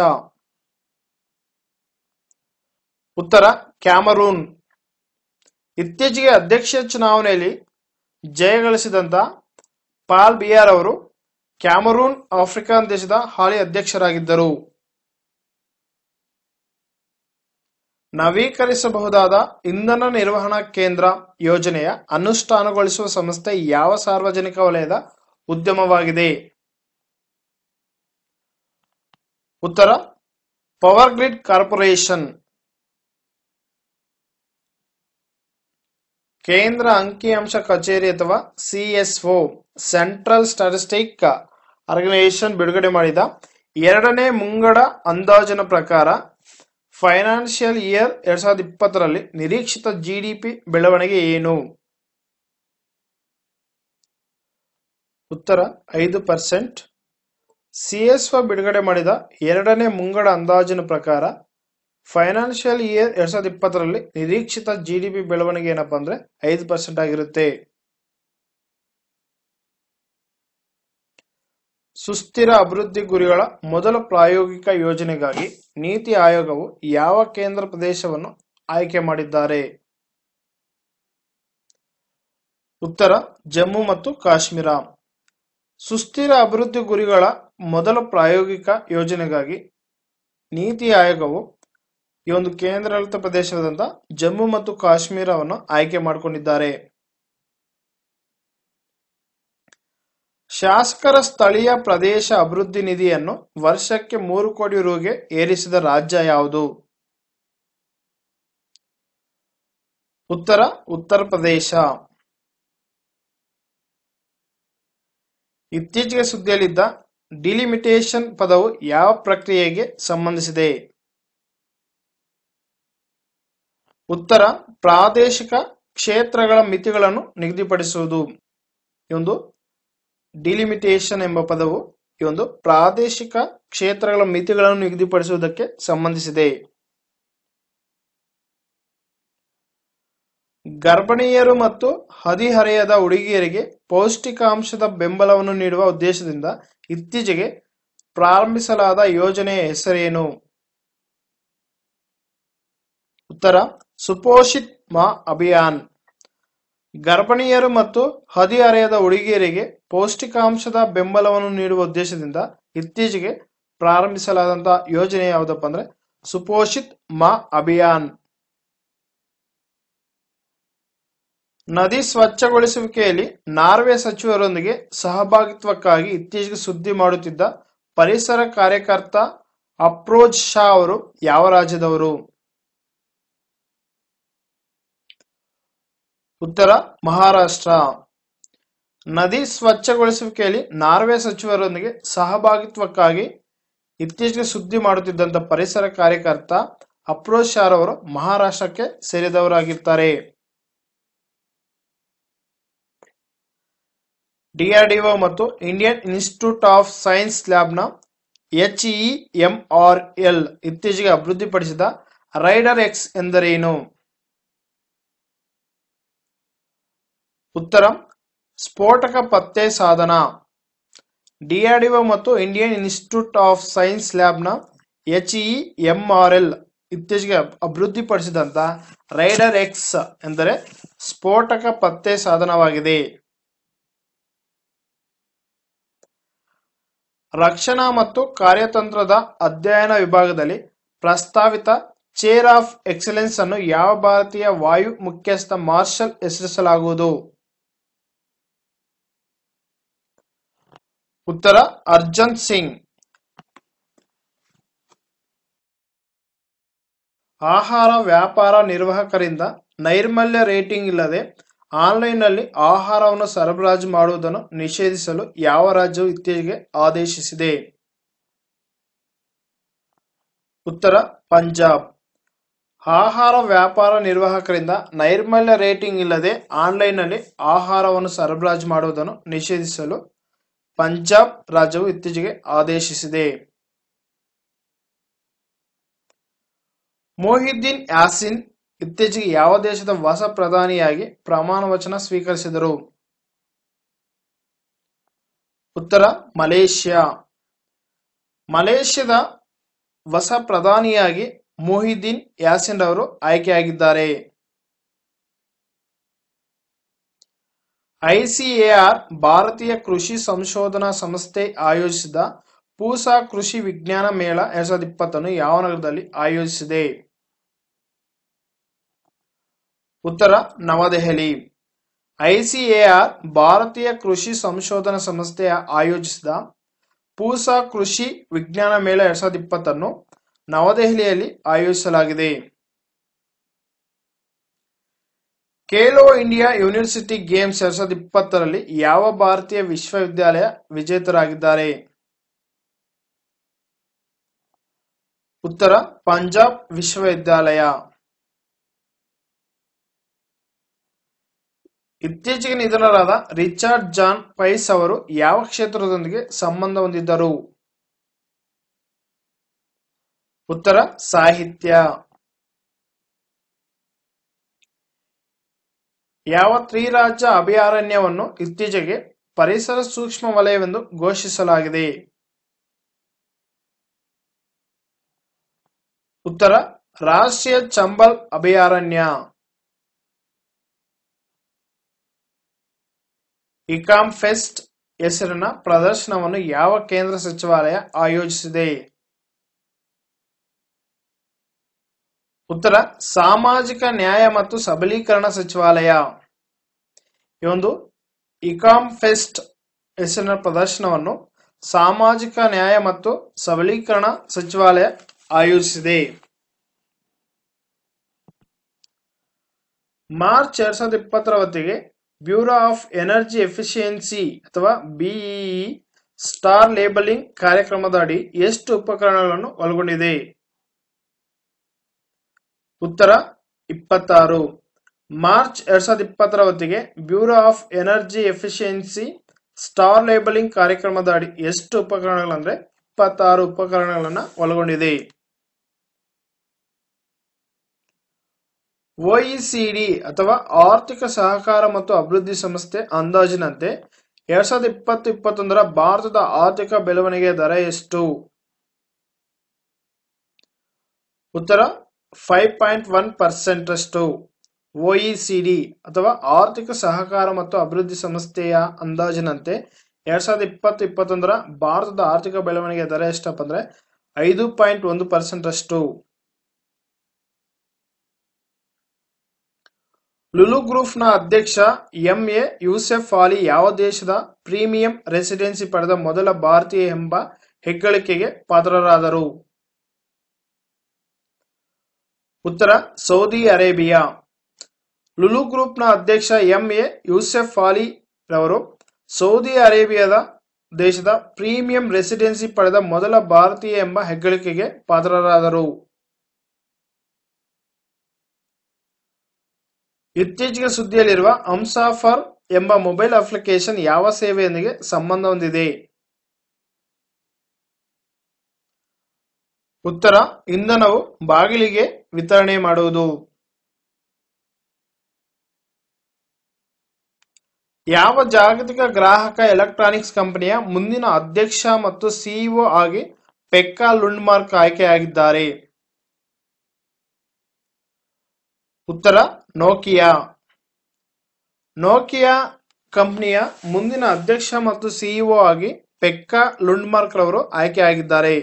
ಉತ್ತರ ಕ್ಯಾಮರೂನ್ ಇತ್ತೀಚೆಗೆ ಅಧ್ಯಕ್ಷೀಯ ಚುನಾವಣೆಯಲ್ಲಿ ಜಯ ಗಳಿಸಿದಂತ ಪಾಲ್ ಬಿಯಾರ್ ಅವರು ಕ್ಯಾಮರೂನ್ ಆಫ್ರಿಕನ್ ದೇಶದ ಹಾಲಿ ಅಧ್ಯಕ್ಷರಾಗಿದ್ದರು ನವೀಕರಿಸಬಹುದಾದ ಇಂಧನ ನಿರ್ವಹಣಾ ಕೇಂದ್ರ ಯೋಜನೆಯ ಅನುಷ್ಠಾನಗೊಳಿಸುವ ಸಂಸ್ಥೆ ಯಾವ ಸಾರ್ವಜನಿಕ ವಲಯದ ಉದ್ಯಮವಾಗಿದೆ ಉತ್ತರ ಪವರ್ ಗ್ರಿಡ್ ಕಾರ್ಪೊರೇಷನ್ ಕೇಂದ್ರ ಅಂಕಿಅಂಶ ಕಚೇರಿ ಅಥವಾ ಸಿಎಸ್ಒ ಸೆಂಟ್ರಲ್ ಸ್ಟಾಟಿಸ್ಟಿಕ್ ಆರ್ಗನೈಸೇಷನ್ ಬಿಡುಗಡೆ ಮಾಡಿದ ಎರಡನೇ ಮುಂಗಡ ಅಂದಾಜಿನ ಪ್ರಕಾರ ಫೈನಾನ್ಷಿಯಲ್ ಇಯರ್ ಎರಡ್ ಸಾವಿರದ ಇಪ್ಪತ್ತರಲ್ಲಿ ನಿರೀಕ್ಷಿತ ಜಿಡಿಪಿ ಬೆಳವಣಿಗೆ ಏನು ಉತ್ತರ ಐದು ಪರ್ಸೆಂಟ್ ಸಿಎಸ್ಒ ಬಿಡುಗಡೆ ಮಾಡಿದ ಎರಡನೇ ಮುಂಗಡ ಅಂದಾಜಿನ ಪ್ರಕಾರ ಫೈನಾನ್ಷಿಯಲ್ ಇಯರ್ ಎರಡ್ ಸಾವಿರದ ಇಪ್ಪತ್ತರಲ್ಲಿ ನಿರೀಕ್ಷಿತ ಜಿಡಿಪಿ ಬೆಳವಣಿಗೆ ಏನಪ್ಪಾ ಅಂದ್ರೆ ಐದು ಪರ್ಸೆಂಟ್ ಆಗಿರುತ್ತೆ ಸುಸ್ಥಿರ ಅಭಿವೃದ್ಧಿ ಗುರಿಗಳ ಮೊದಲ ಪ್ರಾಯೋಗಿಕ ಯೋಜನೆಗಾಗಿ ನೀತಿ ಆಯೋಗವು ಯಾವ ಕೇಂದ್ರ ಪ್ರದೇಶವನ್ನು ಆಯ್ಕೆ ಮಾಡಿದ್ದಾರೆ ಉತ್ತರ ಜಮ್ಮು ಮತ್ತು ಕಾಶ್ಮೀರ ಸುಸ್ಥಿರ ಅಭಿವೃದ್ಧಿ ಗುರಿಗಳ ಮೊದಲ ಪ್ರಾಯೋಗಿಕ ಯೋಜನೆಗಾಗಿ ನೀತಿ ಆಯೋಗವು ಈ ಒಂದು ಕೇಂದ್ರಾಡಳಿತ ಪ್ರದೇಶವಾದಂತ ಜಮ್ಮು ಮತ್ತು ಕಾಶ್ಮೀರವನ್ನು ಆಯ್ಕೆ ಮಾಡಿಕೊಂಡಿದ್ದಾರೆ ಶಾಸಕರ ಸ್ಥಳೀಯ ಪ್ರದೇಶ ಅಭಿವೃದ್ಧಿ ನಿಧಿಯನ್ನು ವರ್ಷಕ್ಕೆ ಮೂರು ಕೋಟಿ ರುಗೆ ಏರಿಸಿದ ರಾಜ್ಯ ಯಾವುದು ಉತ್ತರ ಉತ್ತರ ಪ್ರದೇಶ ಇತ್ತೀಚೆಗೆ ಸುದ್ದಿಯಲ್ಲಿದ್ದ ಡಿಲಿಮಿಟೇಷನ್ ಪದವು ಯಾವ ಪ್ರಕ್ರಿಯೆಗೆ ಸಂಬಂಧಿಸಿದೆ ಉತ್ತರ ಪ್ರಾದೇಶಿಕ ಕ್ಷೇತ್ರಗಳ ಮಿತಿಗಳನ್ನು ನಿಗದಿಪಡಿಸುವುದು ಈ ಒಂದು ಡಿಲಿಮಿಟೇಷನ್ ಎಂಬ ಪದವು ಈ ಒಂದು ಪ್ರಾದೇಶಿಕ ಕ್ಷೇತ್ರಗಳ ಮಿತಿಗಳನ್ನು ನಿಗದಿಪಡಿಸುವುದಕ್ಕೆ ಸಂಬಂಧಿಸಿದೆ ಗರ್ಭಿಣಿಯರು ಮತ್ತು ಹದಿಹರೆಯದ ಹುಡುಗಿಯರಿಗೆ ಪೌಷ್ಟಿಕಾಂಶದ ಬೆಂಬಲವನ್ನು ನೀಡುವ ಉದ್ದೇಶದಿಂದ ಇತ್ತೀಚೆಗೆ ಪ್ರಾರಂಭಿಸಲಾದ ಯೋಜನೆಯ ಹೆಸರೇನು ಉತ್ತರ ಸುಪೋಷಿತ್ ಮಾ ಅಭಿಯಾನ್ ಗರ್ಭಿಣಿಯರು ಮತ್ತು ಹದಿಹರೆಯದ ಹುಡುಗಿಯರಿಗೆ ಪೌಷ್ಟಿಕಾಂಶದ ಬೆಂಬಲವನ್ನು ನೀಡುವ ಉದ್ದೇಶದಿಂದ ಇತ್ತೀಚೆಗೆ ಪ್ರಾರಂಭಿಸಲಾದಂತಹ ಯೋಜನೆ ಯಾವುದಪ್ಪ ಅಂದ್ರೆ ಸುಪೋಷಿತ್ ಮಾ ಅಭಿಯಾನ್ ನದಿ ಸ್ವಚ್ಛಗೊಳಿಸುವಿಕೆಯಲ್ಲಿ ನಾರ್ವೆ ಸಚಿವರೊಂದಿಗೆ ಸಹಭಾಗಿತ್ವಕ್ಕಾಗಿ ಇತ್ತೀಚೆಗೆ ಸುದ್ದಿ ಮಾಡುತ್ತಿದ್ದ ಪರಿಸರ ಕಾರ್ಯಕರ್ತ ಅಪ್ರೋಜ್ ಶಾ ಅವರು ಯಾವ ರಾಜ್ಯದವರು ಉತ್ತರ ಮಹಾರಾಷ್ಟ್ರ ನದಿ ಸ್ವಚ್ಛಗೊಳಿಸುವಿಕೆಯಲ್ಲಿ ನಾರ್ವೆ ಸಚಿವರೊಂದಿಗೆ ಸಹಭಾಗಿತ್ವಕ್ಕಾಗಿ ಇತ್ತೀಚೆಗೆ ಸುದ್ದಿ ಮಾಡುತ್ತಿದ್ದಂತ ಪರಿಸರ ಕಾರ್ಯಕರ್ತ ಅಪ್ರೋಜ್ ಶಾ ಅವರು ಮಹಾರಾಷ್ಟ್ರಕ್ಕೆ ಸೇರಿದವರಾಗಿರ್ತಾರೆ ಡಿಆರ್ಡಿಒ ಮತ್ತು ಇಂಡಿಯನ್ ಇನ್ಸ್ಟಿಟ್ಯೂಟ್ ಆಫ್ ಸೈನ್ಸ್ ಲ್ಯಾಬ್ನ ಎಚ್ಇಎಂಆರ್ಎಲ್ ಇತ್ತೀಚೆಗೆ ಅಭಿವೃದ್ಧಿಪಡಿಸಿದ ರೈಡರ್ ಎಕ್ಸ್ ಎಂದರೇನು ಉತ್ತರ ಸ್ಫೋಟಕ ಪತ್ತೆ ಸಾಧನ ಡಿಆರ್ಡಿಒ ಮತ್ತು ಇಂಡಿಯನ್ ಇನ್ಸ್ಟಿಟ್ಯೂಟ್ ಆಫ್ ಸೈನ್ಸ್ ಲ್ಯಾಬ್ನ ಎಚ್ಇಎಂಆರ್ಎಲ್ ಇತ್ತೀಚೆಗೆ ಅಭಿವೃದ್ಧಿಪಡಿಸಿದಂತ ರೈಡರ್ ಎಕ್ಸ್ ಎಂದರೆ ಸ್ಫೋಟಕ ಪತ್ತೆ ಸಾಧನವಾಗಿದೆ ರಕ್ಷಣಾ ಮತ್ತು ಕಾರ್ಯತಂತ್ರದ ಅಧ್ಯಯನ ವಿಭಾಗದಲ್ಲಿ ಪ್ರಸ್ತಾವಿತ ಚೇರ್ ಆಫ್ ಎಕ್ಸಲೆನ್ಸ್ ಅನ್ನು ಯಾವ ಭಾರತೀಯ ವಾಯು ಮುಖ್ಯಸ್ಥ ಮಾರ್ಷಲ್ ಹೆಸರಿಸಲಾಗುವುದು ಉತ್ತರ ಅರ್ಜನ್ ಸಿಂಗ್ ಆಹಾರ ವ್ಯಾಪಾರ ನಿರ್ವಾಹಕರಿಂದ ನೈರ್ಮಲ್ಯ ರೇಟಿಂಗ್ ಇಲ್ಲದೆ ಆನ್ಲೈನ್ನಲ್ಲಿ ಆಹಾರವನ್ನು ಸರಬರಾಜು ಮಾಡುವುದನ್ನು ನಿಷೇಧಿಸಲು ಯಾವ ರಾಜ್ಯವು ಇತ್ತೀಚೆಗೆ ಆದೇಶಿಸಿದೆ ಉತ್ತರ ಪಂಜಾಬ್ ಆಹಾರ ವ್ಯಾಪಾರ ನಿರ್ವಾಹಕರಿಂದ ನೈರ್ಮಲ್ಯ ರೇಟಿಂಗ್ ಇಲ್ಲದೆ ಆನ್ಲೈನ್ನಲ್ಲಿ ಆಹಾರವನ್ನು ಸರಬರಾಜು ಮಾಡುವುದನ್ನು ನಿಷೇಧಿಸಲು ಪಂಜಾಬ್ ರಾಜ್ಯವು ಇತ್ತೀಚೆಗೆ ಆದೇಶಿಸಿದೆ ಮೊಹಿದ್ದೀನ್ ಯಾಸಿನ್ ಇತ್ತೀಚೆಗೆ ಯಾವ ದೇಶದ ಹೊಸ ಪ್ರಧಾನಿಯಾಗಿ ಪ್ರಮಾಣ ವಚನ ಸ್ವೀಕರಿಸಿದರು ಉತ್ತರ ಮಲೇಷ್ಯಾ ಮಲೇಷ್ಯಾದ ಹೊಸ ಪ್ರಧಾನಿಯಾಗಿ ಮೊಹಿದ್ದೀನ್ ಯಾಸಿನ್ ಅವರು ಆಯ್ಕೆಯಾಗಿದ್ದಾರೆ ಐಸಿಎಆರ್ ಭಾರತೀಯ ಕೃಷಿ ಸಂಶೋಧನಾ ಸಂಸ್ಥೆ ಆಯೋಜಿಸಿದ ಪೂಸಾ ಕೃಷಿ ವಿಜ್ಞಾನ ಮೇಳ ಎರಡ್ ಸಾವಿರದ ಇಪ್ಪತ್ತನ್ನು ಯಾವ ನಗರದಲ್ಲಿ ಆಯೋಜಿಸಿದೆ ಉತ್ತರ ನವದೆಹಲಿ ಐಸಿಎಆರ್ ಭಾರತೀಯ ಕೃಷಿ ಸಂಶೋಧನಾ ಸಂಸ್ಥೆ ಆಯೋಜಿಸಿದ ಪೂಸಾ ಕೃಷಿ ವಿಜ್ಞಾನ ಮೇಳ ಎರಡ್ ಸಾವಿರದ ಇಪ್ಪತ್ತನ್ನು ನವದೆಹಲಿಯಲ್ಲಿ ಆಯೋಜಿಸಲಾಗಿದೆ ಖೇಲೋ ಇಂಡಿಯಾ ಯೂನಿವರ್ಸಿಟಿ ಗೇಮ್ಸ್ ಎರಡ್ ಸಾವಿರದ ಇಪ್ಪತ್ತರಲ್ಲಿ ಯಾವ ಭಾರತೀಯ ವಿಶ್ವವಿದ್ಯಾಲಯ ವಿಜೇತರಾಗಿದ್ದಾರೆ ಉತ್ತರ ಪಂಜಾಬ್ ವಿಶ್ವವಿದ್ಯಾಲಯ ಇತ್ತೀಚೆಗೆ ನಿಧನರಾದ ರಿಚಾರ್ಡ್ ಜಾನ್ ಪೈಸ್ ಅವರು ಯಾವ ಕ್ಷೇತ್ರದೊಂದಿಗೆ ಸಂಬಂಧ ಹೊಂದಿದ್ದರು ಉತ್ತರ ಸಾಹಿತ್ಯ ಯಾವ ತ್ರಿರಾಜ್ಯ ಅಭಯಾರಣ್ಯವನ್ನು ಇತ್ತೀಚೆಗೆ ಪರಿಸರ ಸೂಕ್ಷ್ಮ ವಲಯವೆಂದು ಘೋಷಿಸಲಾಗಿದೆ ಉತ್ತರ ರಾಷ್ಟ್ರೀಯ ಚಂಬಲ್ ಅಭಯಾರಣ್ಯ ಇಕಾಮ್ ಫೆಸ್ಟ್ ಹೆಸರಿನ ಪ್ರದರ್ಶನವನ್ನು ಯಾವ ಕೇಂದ್ರ ಸಚಿವಾಲಯ ಆಯೋಜಿಸಿದೆ ಉತ್ತರ ಸಾಮಾಜಿಕ ನ್ಯಾಯ ಮತ್ತು ಸಬಲೀಕರಣ ಸಚಿವಾಲಯ ಈ ಒಂದು ಇಕಾಮ್ ಫೆಸ್ಟ್ ಹೆಸರಿನ ಪ್ರದರ್ಶನವನ್ನು ಸಾಮಾಜಿಕ ನ್ಯಾಯ ಮತ್ತು ಸಬಲೀಕರಣ ಸಚಿವಾಲಯ ಆಯೋಜಿಸಿದೆ ಮಾರ್ಚ್ ಎರಡ್ ಸಾವಿರದ ಇಪ್ಪತ್ತರ ಹೊತ್ತಿಗೆ ಬ್ಯೂರೋ ಆಫ್ ಎನರ್ಜಿ ಎಫಿಷಿಯನ್ಸಿ ಅಥವಾ ಬಿಇಇ ಸ್ಟಾರ್ ಲೇಬಲಿಂಗ್ ಕಾರ್ಯಕ್ರಮದ ಅಡಿ ಎಷ್ಟು ಉಪಕರಣಗಳನ್ನು ಒಳಗೊಂಡಿದೆ ಉತ್ತರ ಇಪ್ಪತ್ತಾರು ಮಾರ್ಚ್ ಎರಡ್ ಸಾವಿರದ ಇಪ್ಪತ್ತರ ಹೊತ್ತಿಗೆ bureau of energy efficiency star labelling ಕಾರ್ಯಕ್ರಮದ ಅಡಿ ಎಷ್ಟು ಉಪಕರಣಗಳಂದ್ರೆ ಇಪ್ಪತ್ತಾರು ಉಪಕರಣಗಳನ್ನ ಒಳಗೊಂಡಿದೆ ಒಇಸಿಡಿ ಅಥವಾ ಆರ್ಥಿಕ ಸಹಕಾರ ಮತ್ತು ಅಭಿವೃದ್ಧಿ ಸಂಸ್ಥೆ ಅಂದಾಜಿನಂತೆ ಎರಡ್ ಸಾವಿರದ ಇಪ್ಪತ್ತು ಇಪ್ಪತ್ತೊಂದರ ಭಾರತದ ಆರ್ಥಿಕ ಬೆಳವಣಿಗೆ ದರ ಎಷ್ಟು ಉತ್ತರ ಫೈವ್ ಪಾಯಿಂಟ್ ಒನ್ ಪರ್ಸೆಂಟ್ ಅಷ್ಟು ಒಇಸಿಡಿ ಅಥವಾ ಆರ್ಥಿಕ ಸಹಕಾರ ಮತ್ತು ಅಭಿವೃದ್ಧಿ ಸಂಸ್ಥೆಯ ಅಂದಾಜಿನಂತೆ ಎರಡ್ ಸಾವಿರದ ಇಪ್ಪತ್ತು ಇಪ್ಪತ್ತೊಂದರ ಭಾರತದ ಆರ್ಥಿಕ ಬೆಳವಣಿಗೆ ದರ ಎಷ್ಟಪ್ಪ ಅಂದ್ರೆ ಐದು ಪಾಯಿಂಟ್ ಒಂದು ಪರ್ಸೆಂಟ್ ಅಷ್ಟು ಲುಲು ಗ್ರೂಪ್ ನ ಅಧ್ಯಕ್ಷ ಎಂಎ ಯೂಸೆಫ್ ಅಲಿ ಯಾವ ದೇಶದ ಪ್ರೀಮಿಯಂ ರೆಸಿಡೆನ್ಸಿ ಪಡೆದ ಮೊದಲ ಭಾರತೀಯ ಎಂಬ ಹೆಗ್ಗಳಿಕೆಗೆ ಪಾತ್ರರಾದರು ಉತ್ತರ ಸೌದಿ ಅರೇಬಿಯಾ ಲುಲು ಗ್ರೂಪ್ ನ ಅಧ್ಯಕ್ಷ ಎಂಎ ಯೂಸೆಫ್ ಅಲಿ ರವರು ಸೌದಿ ಅರೇಬಿಯಾದ ದೇಶದ ಪ್ರೀಮಿಯಂ ರೆಸಿಡೆನ್ಸಿ ಪಡೆದ ಮೊದಲ ಭಾರತೀಯ ಎಂಬ ಹೆಗ್ಗಳಿಕೆಗೆ ಪಾತ್ರರಾದರು ಇತ್ತೀಚೆಗೆ ಸುದ್ದಿಯಲ್ಲಿರುವ ಹಂಸಾಫರ್ ಎಂಬ ಮೊಬೈಲ್ ಅಪ್ಲಿಕೇಶನ್ ಯಾವ ಸೇವೆಯೊಂದಿಗೆ ಸಂಬಂಧ ಹೊಂದಿದೆ ಉತ್ತರ ಇಂಧನವು ಬಾಗಿಲಿಗೆ ವಿತರಣೆ ಮಾಡುವುದು ಯಾವ ಜಾಗತಿಕ ಗ್ರಾಹಕ ಎಲೆಕ್ಟ್ರಾನಿಕ್ಸ್ ಕಂಪನಿಯ ಮುಂದಿನ ಅಧ್ಯಕ್ಷ ಮತ್ತು ಸಿಇಒ ಆಗಿ ಪೆಕ್ಕಾ ಲುಂಡ್ಮಾರ್ಕ್ ಆಯ್ಕೆಯಾಗಿದ್ದಾರೆ ಉತ್ತರ ನೋಕಿಯಾ ನೋಕಿಯಾ ಕಂಪನಿಯ ಮುಂದಿನ ಅಧ್ಯಕ್ಷ ಮತ್ತು ಸಿಇಒ ಆಗಿ ಪೆಕ್ಕಾ ಲುಂಡ್ಮಾರ್ಕ್ ರವರು ಆಯ್ಕೆಯಾಗಿದ್ದಾರೆ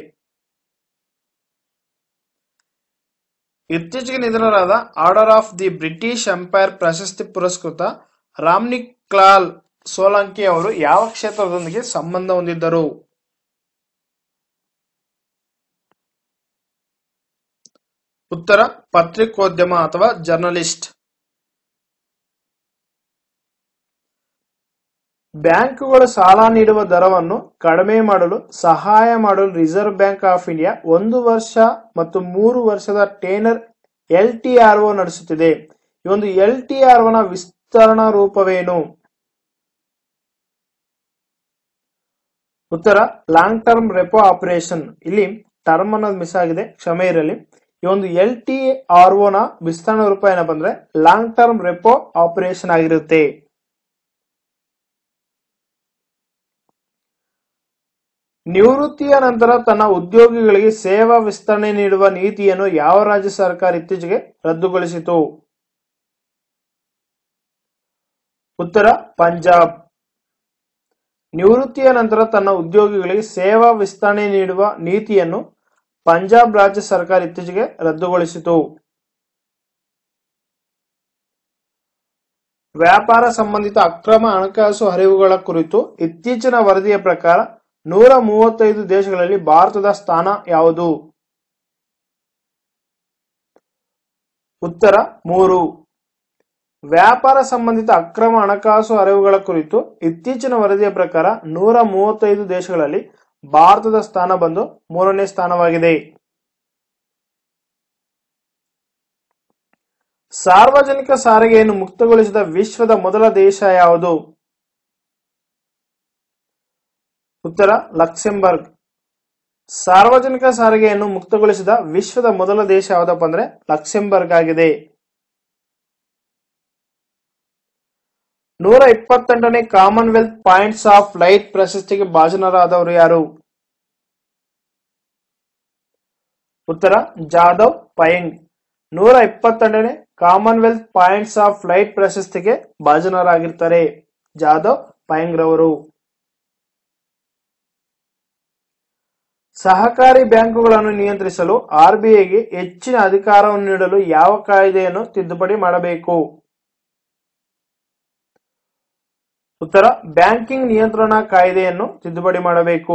ಇತ್ತೀಚೆಗೆ ನಿಧನರಾದ order of the British empire ಪ್ರಶಸ್ತಿ ಪುರಸ್ಕೃತ ರಾಮ್ನಿಕ್ ಕ್ಲಾಲ್ ಸೋಲಂಕಿ ಅವರು ಯಾವ ಕ್ಷೇತ್ರದೊಂದಿಗೆ ಸಂಬಂಧ ಹೊಂದಿದ್ದರು ಉತ್ತರ ಪತ್ರಿಕೋದ್ಯಮ ಅಥವಾ ಜರ್ನಲಿಸ್ಟ್ ಬ್ಯಾಂಕುಗಳು ಸಾಲ ನೀಡುವ ದರವನ್ನು ಕಡಿಮೆ ಮಾಡಲು ಸಹಾಯ ಮಾಡಲು ರಿಸರ್ವ್ ಬ್ಯಾಂಕ್ ಆಫ್ ಇಂಡಿಯಾ ಒಂದು ವರ್ಷ ಮತ್ತು ಮೂರು ವರ್ಷದ tenor L T R O ನಡೆಸುತ್ತಿದೆ ಈ ಒಂದು ಎಲ್ ಟಿ ಆರ್ ಒನ ವಿಸ್ತರಣಾ ರೂಪವೇನು ಉತ್ತರ ಲಾಂಗ್ ಟರ್ಮ್ ರೆಪೋ ಆಪರೇಷನ್ ಇಲ್ಲಿ ಟರ್ಮ್ ಅನ್ನೋದು ಮಿಸ್ ಆಗಿದೆ ಕ್ಷಮೆ ಇರಲಿ ಈ ಒಂದು ಎಲ್ ಟಿ ಆರ್ ಒನ ವಿಸ್ತರಣಾ ರೂಪ ಏನಪ್ಪ ಅಂದ್ರೆ ಲಾಂಗ್ ಟರ್ಮ್ ರೆಪೋ ಆಪರೇಷನ್ ಆಗಿರುತ್ತೆ ನಿವೃತ್ತಿಯ ನಂತರ ತನ್ನ ಉದ್ಯೋಗಿಗಳಿಗೆ ಸೇವಾ ವಿಸ್ತರಣೆ ನೀಡುವ ನೀತಿಯನ್ನು ಯಾವ ರಾಜ್ಯ ಸರ್ಕಾರ ಇತ್ತೀಚೆಗೆ ರದ್ದುಗೊಳಿಸಿತು ಉತ್ತರ ಪಂಜಾಬ್ ನಿವೃತ್ತಿಯ ನಂತರ ತನ್ನ ಉದ್ಯೋಗಿಗಳಿಗೆ ಸೇವಾ ವಿಸ್ತರಣೆ ನೀಡುವ ನೀತಿಯನ್ನು ಪಂಜಾಬ್ ರಾಜ್ಯ ಸರ್ಕಾರ ಇತ್ತೀಚೆಗೆ ರದ್ದುಗೊಳಿಸಿತು ವ್ಯಾಪಾರ ಸಂಬಂಧಿತ ಅಕ್ರಮ ಹಣಕಾಸು ಹರಿವುಗಳ ಕುರಿತು ಇತ್ತೀಚಿನ ವರದಿಯ ಪ್ರಕಾರ ನೂರ ಮೂವತ್ತೈದು ದೇಶಗಳಲ್ಲಿ ಭಾರತದ ಸ್ಥಾನ ಯಾವುದು ಉತ್ತರ ಮೂರು ವ್ಯಾಪಾರ ಸಂಬಂಧಿತ ಅಕ್ರಮ ಹಣಕಾಸು ಹರಿವುಗಳ ಕುರಿತು ಇತ್ತೀಚಿನ ವರದಿಯ ಪ್ರಕಾರ ನೂರ ಮೂವತ್ತೈದು ದೇಶಗಳಲ್ಲಿ ಭಾರತದ ಸ್ಥಾನ ಬಂದು ಮೂರನೇ ಸ್ಥಾನವಾಗಿದೆ ಸಾರ್ವಜನಿಕ ಸಾರಿಗೆಯನ್ನು ಮುಕ್ತಗೊಳಿಸಿದ ವಿಶ್ವದ ಮೊದಲ ದೇಶ ಯಾವುದು ಉತ್ತರ ಲಕ್ಸೆಂಬರ್ಗ್ ಸಾರ್ವಜನಿಕ ಸಾರಿಗೆಯನ್ನು ಮುಕ್ತಗೊಳಿಸಿದ ವಿಶ್ವದ ಮೊದಲ ದೇಶ ಯಾವುದಪ್ಪ ಅಂದ್ರೆ ಲಕ್ಸೆಂಬರ್ಗ್ ಆಗಿದೆ ನೂರ ಇಪ್ಪತ್ತೆಂಟನೇ ಕಾಮನ್ವೆಲ್ತ್ ಪಾಯಿಂಟ್ಸ್ ಆಫ್ ಲೈಟ್ ಪ್ರಶಸ್ತಿಗೆ ಭಾಜನರಾದವರು ಯಾರು ಉತ್ತರ ಜಾಧವ್ ಪಯಂಗ್ ನೂರ ಇಪ್ಪತ್ತೆಂಟನೇ ಕಾಮನ್ವೆಲ್ತ್ ಪಾಯಿಂಟ್ಸ್ ಆಫ್ ಲೈಟ್ ಪ್ರಶಸ್ತಿಗೆ ಭಾಜನರಾಗಿರ್ತಾರೆ ಜಾಧವ್ ಪಯಂಗ್ ರವರು ಸಹಕಾರಿ ಬ್ಯಾಂಕುಗಳನ್ನು ನಿಯಂತ್ರಿಸಲು ಆರ್ಬಿಐಗೆ ಹೆಚ್ಚಿನ ಅಧಿಕಾರವನ್ನು ನೀಡಲು ಯಾವ ಕಾಯ್ದೆಯನ್ನು ತಿದ್ದುಪಡಿ ಮಾಡಬೇಕು ಉತ್ತರ ಬ್ಯಾಂಕಿಂಗ್ ನಿಯಂತ್ರಣ ಕಾಯ್ದೆಯನ್ನು ತಿದ್ದುಪಡಿ ಮಾಡಬೇಕು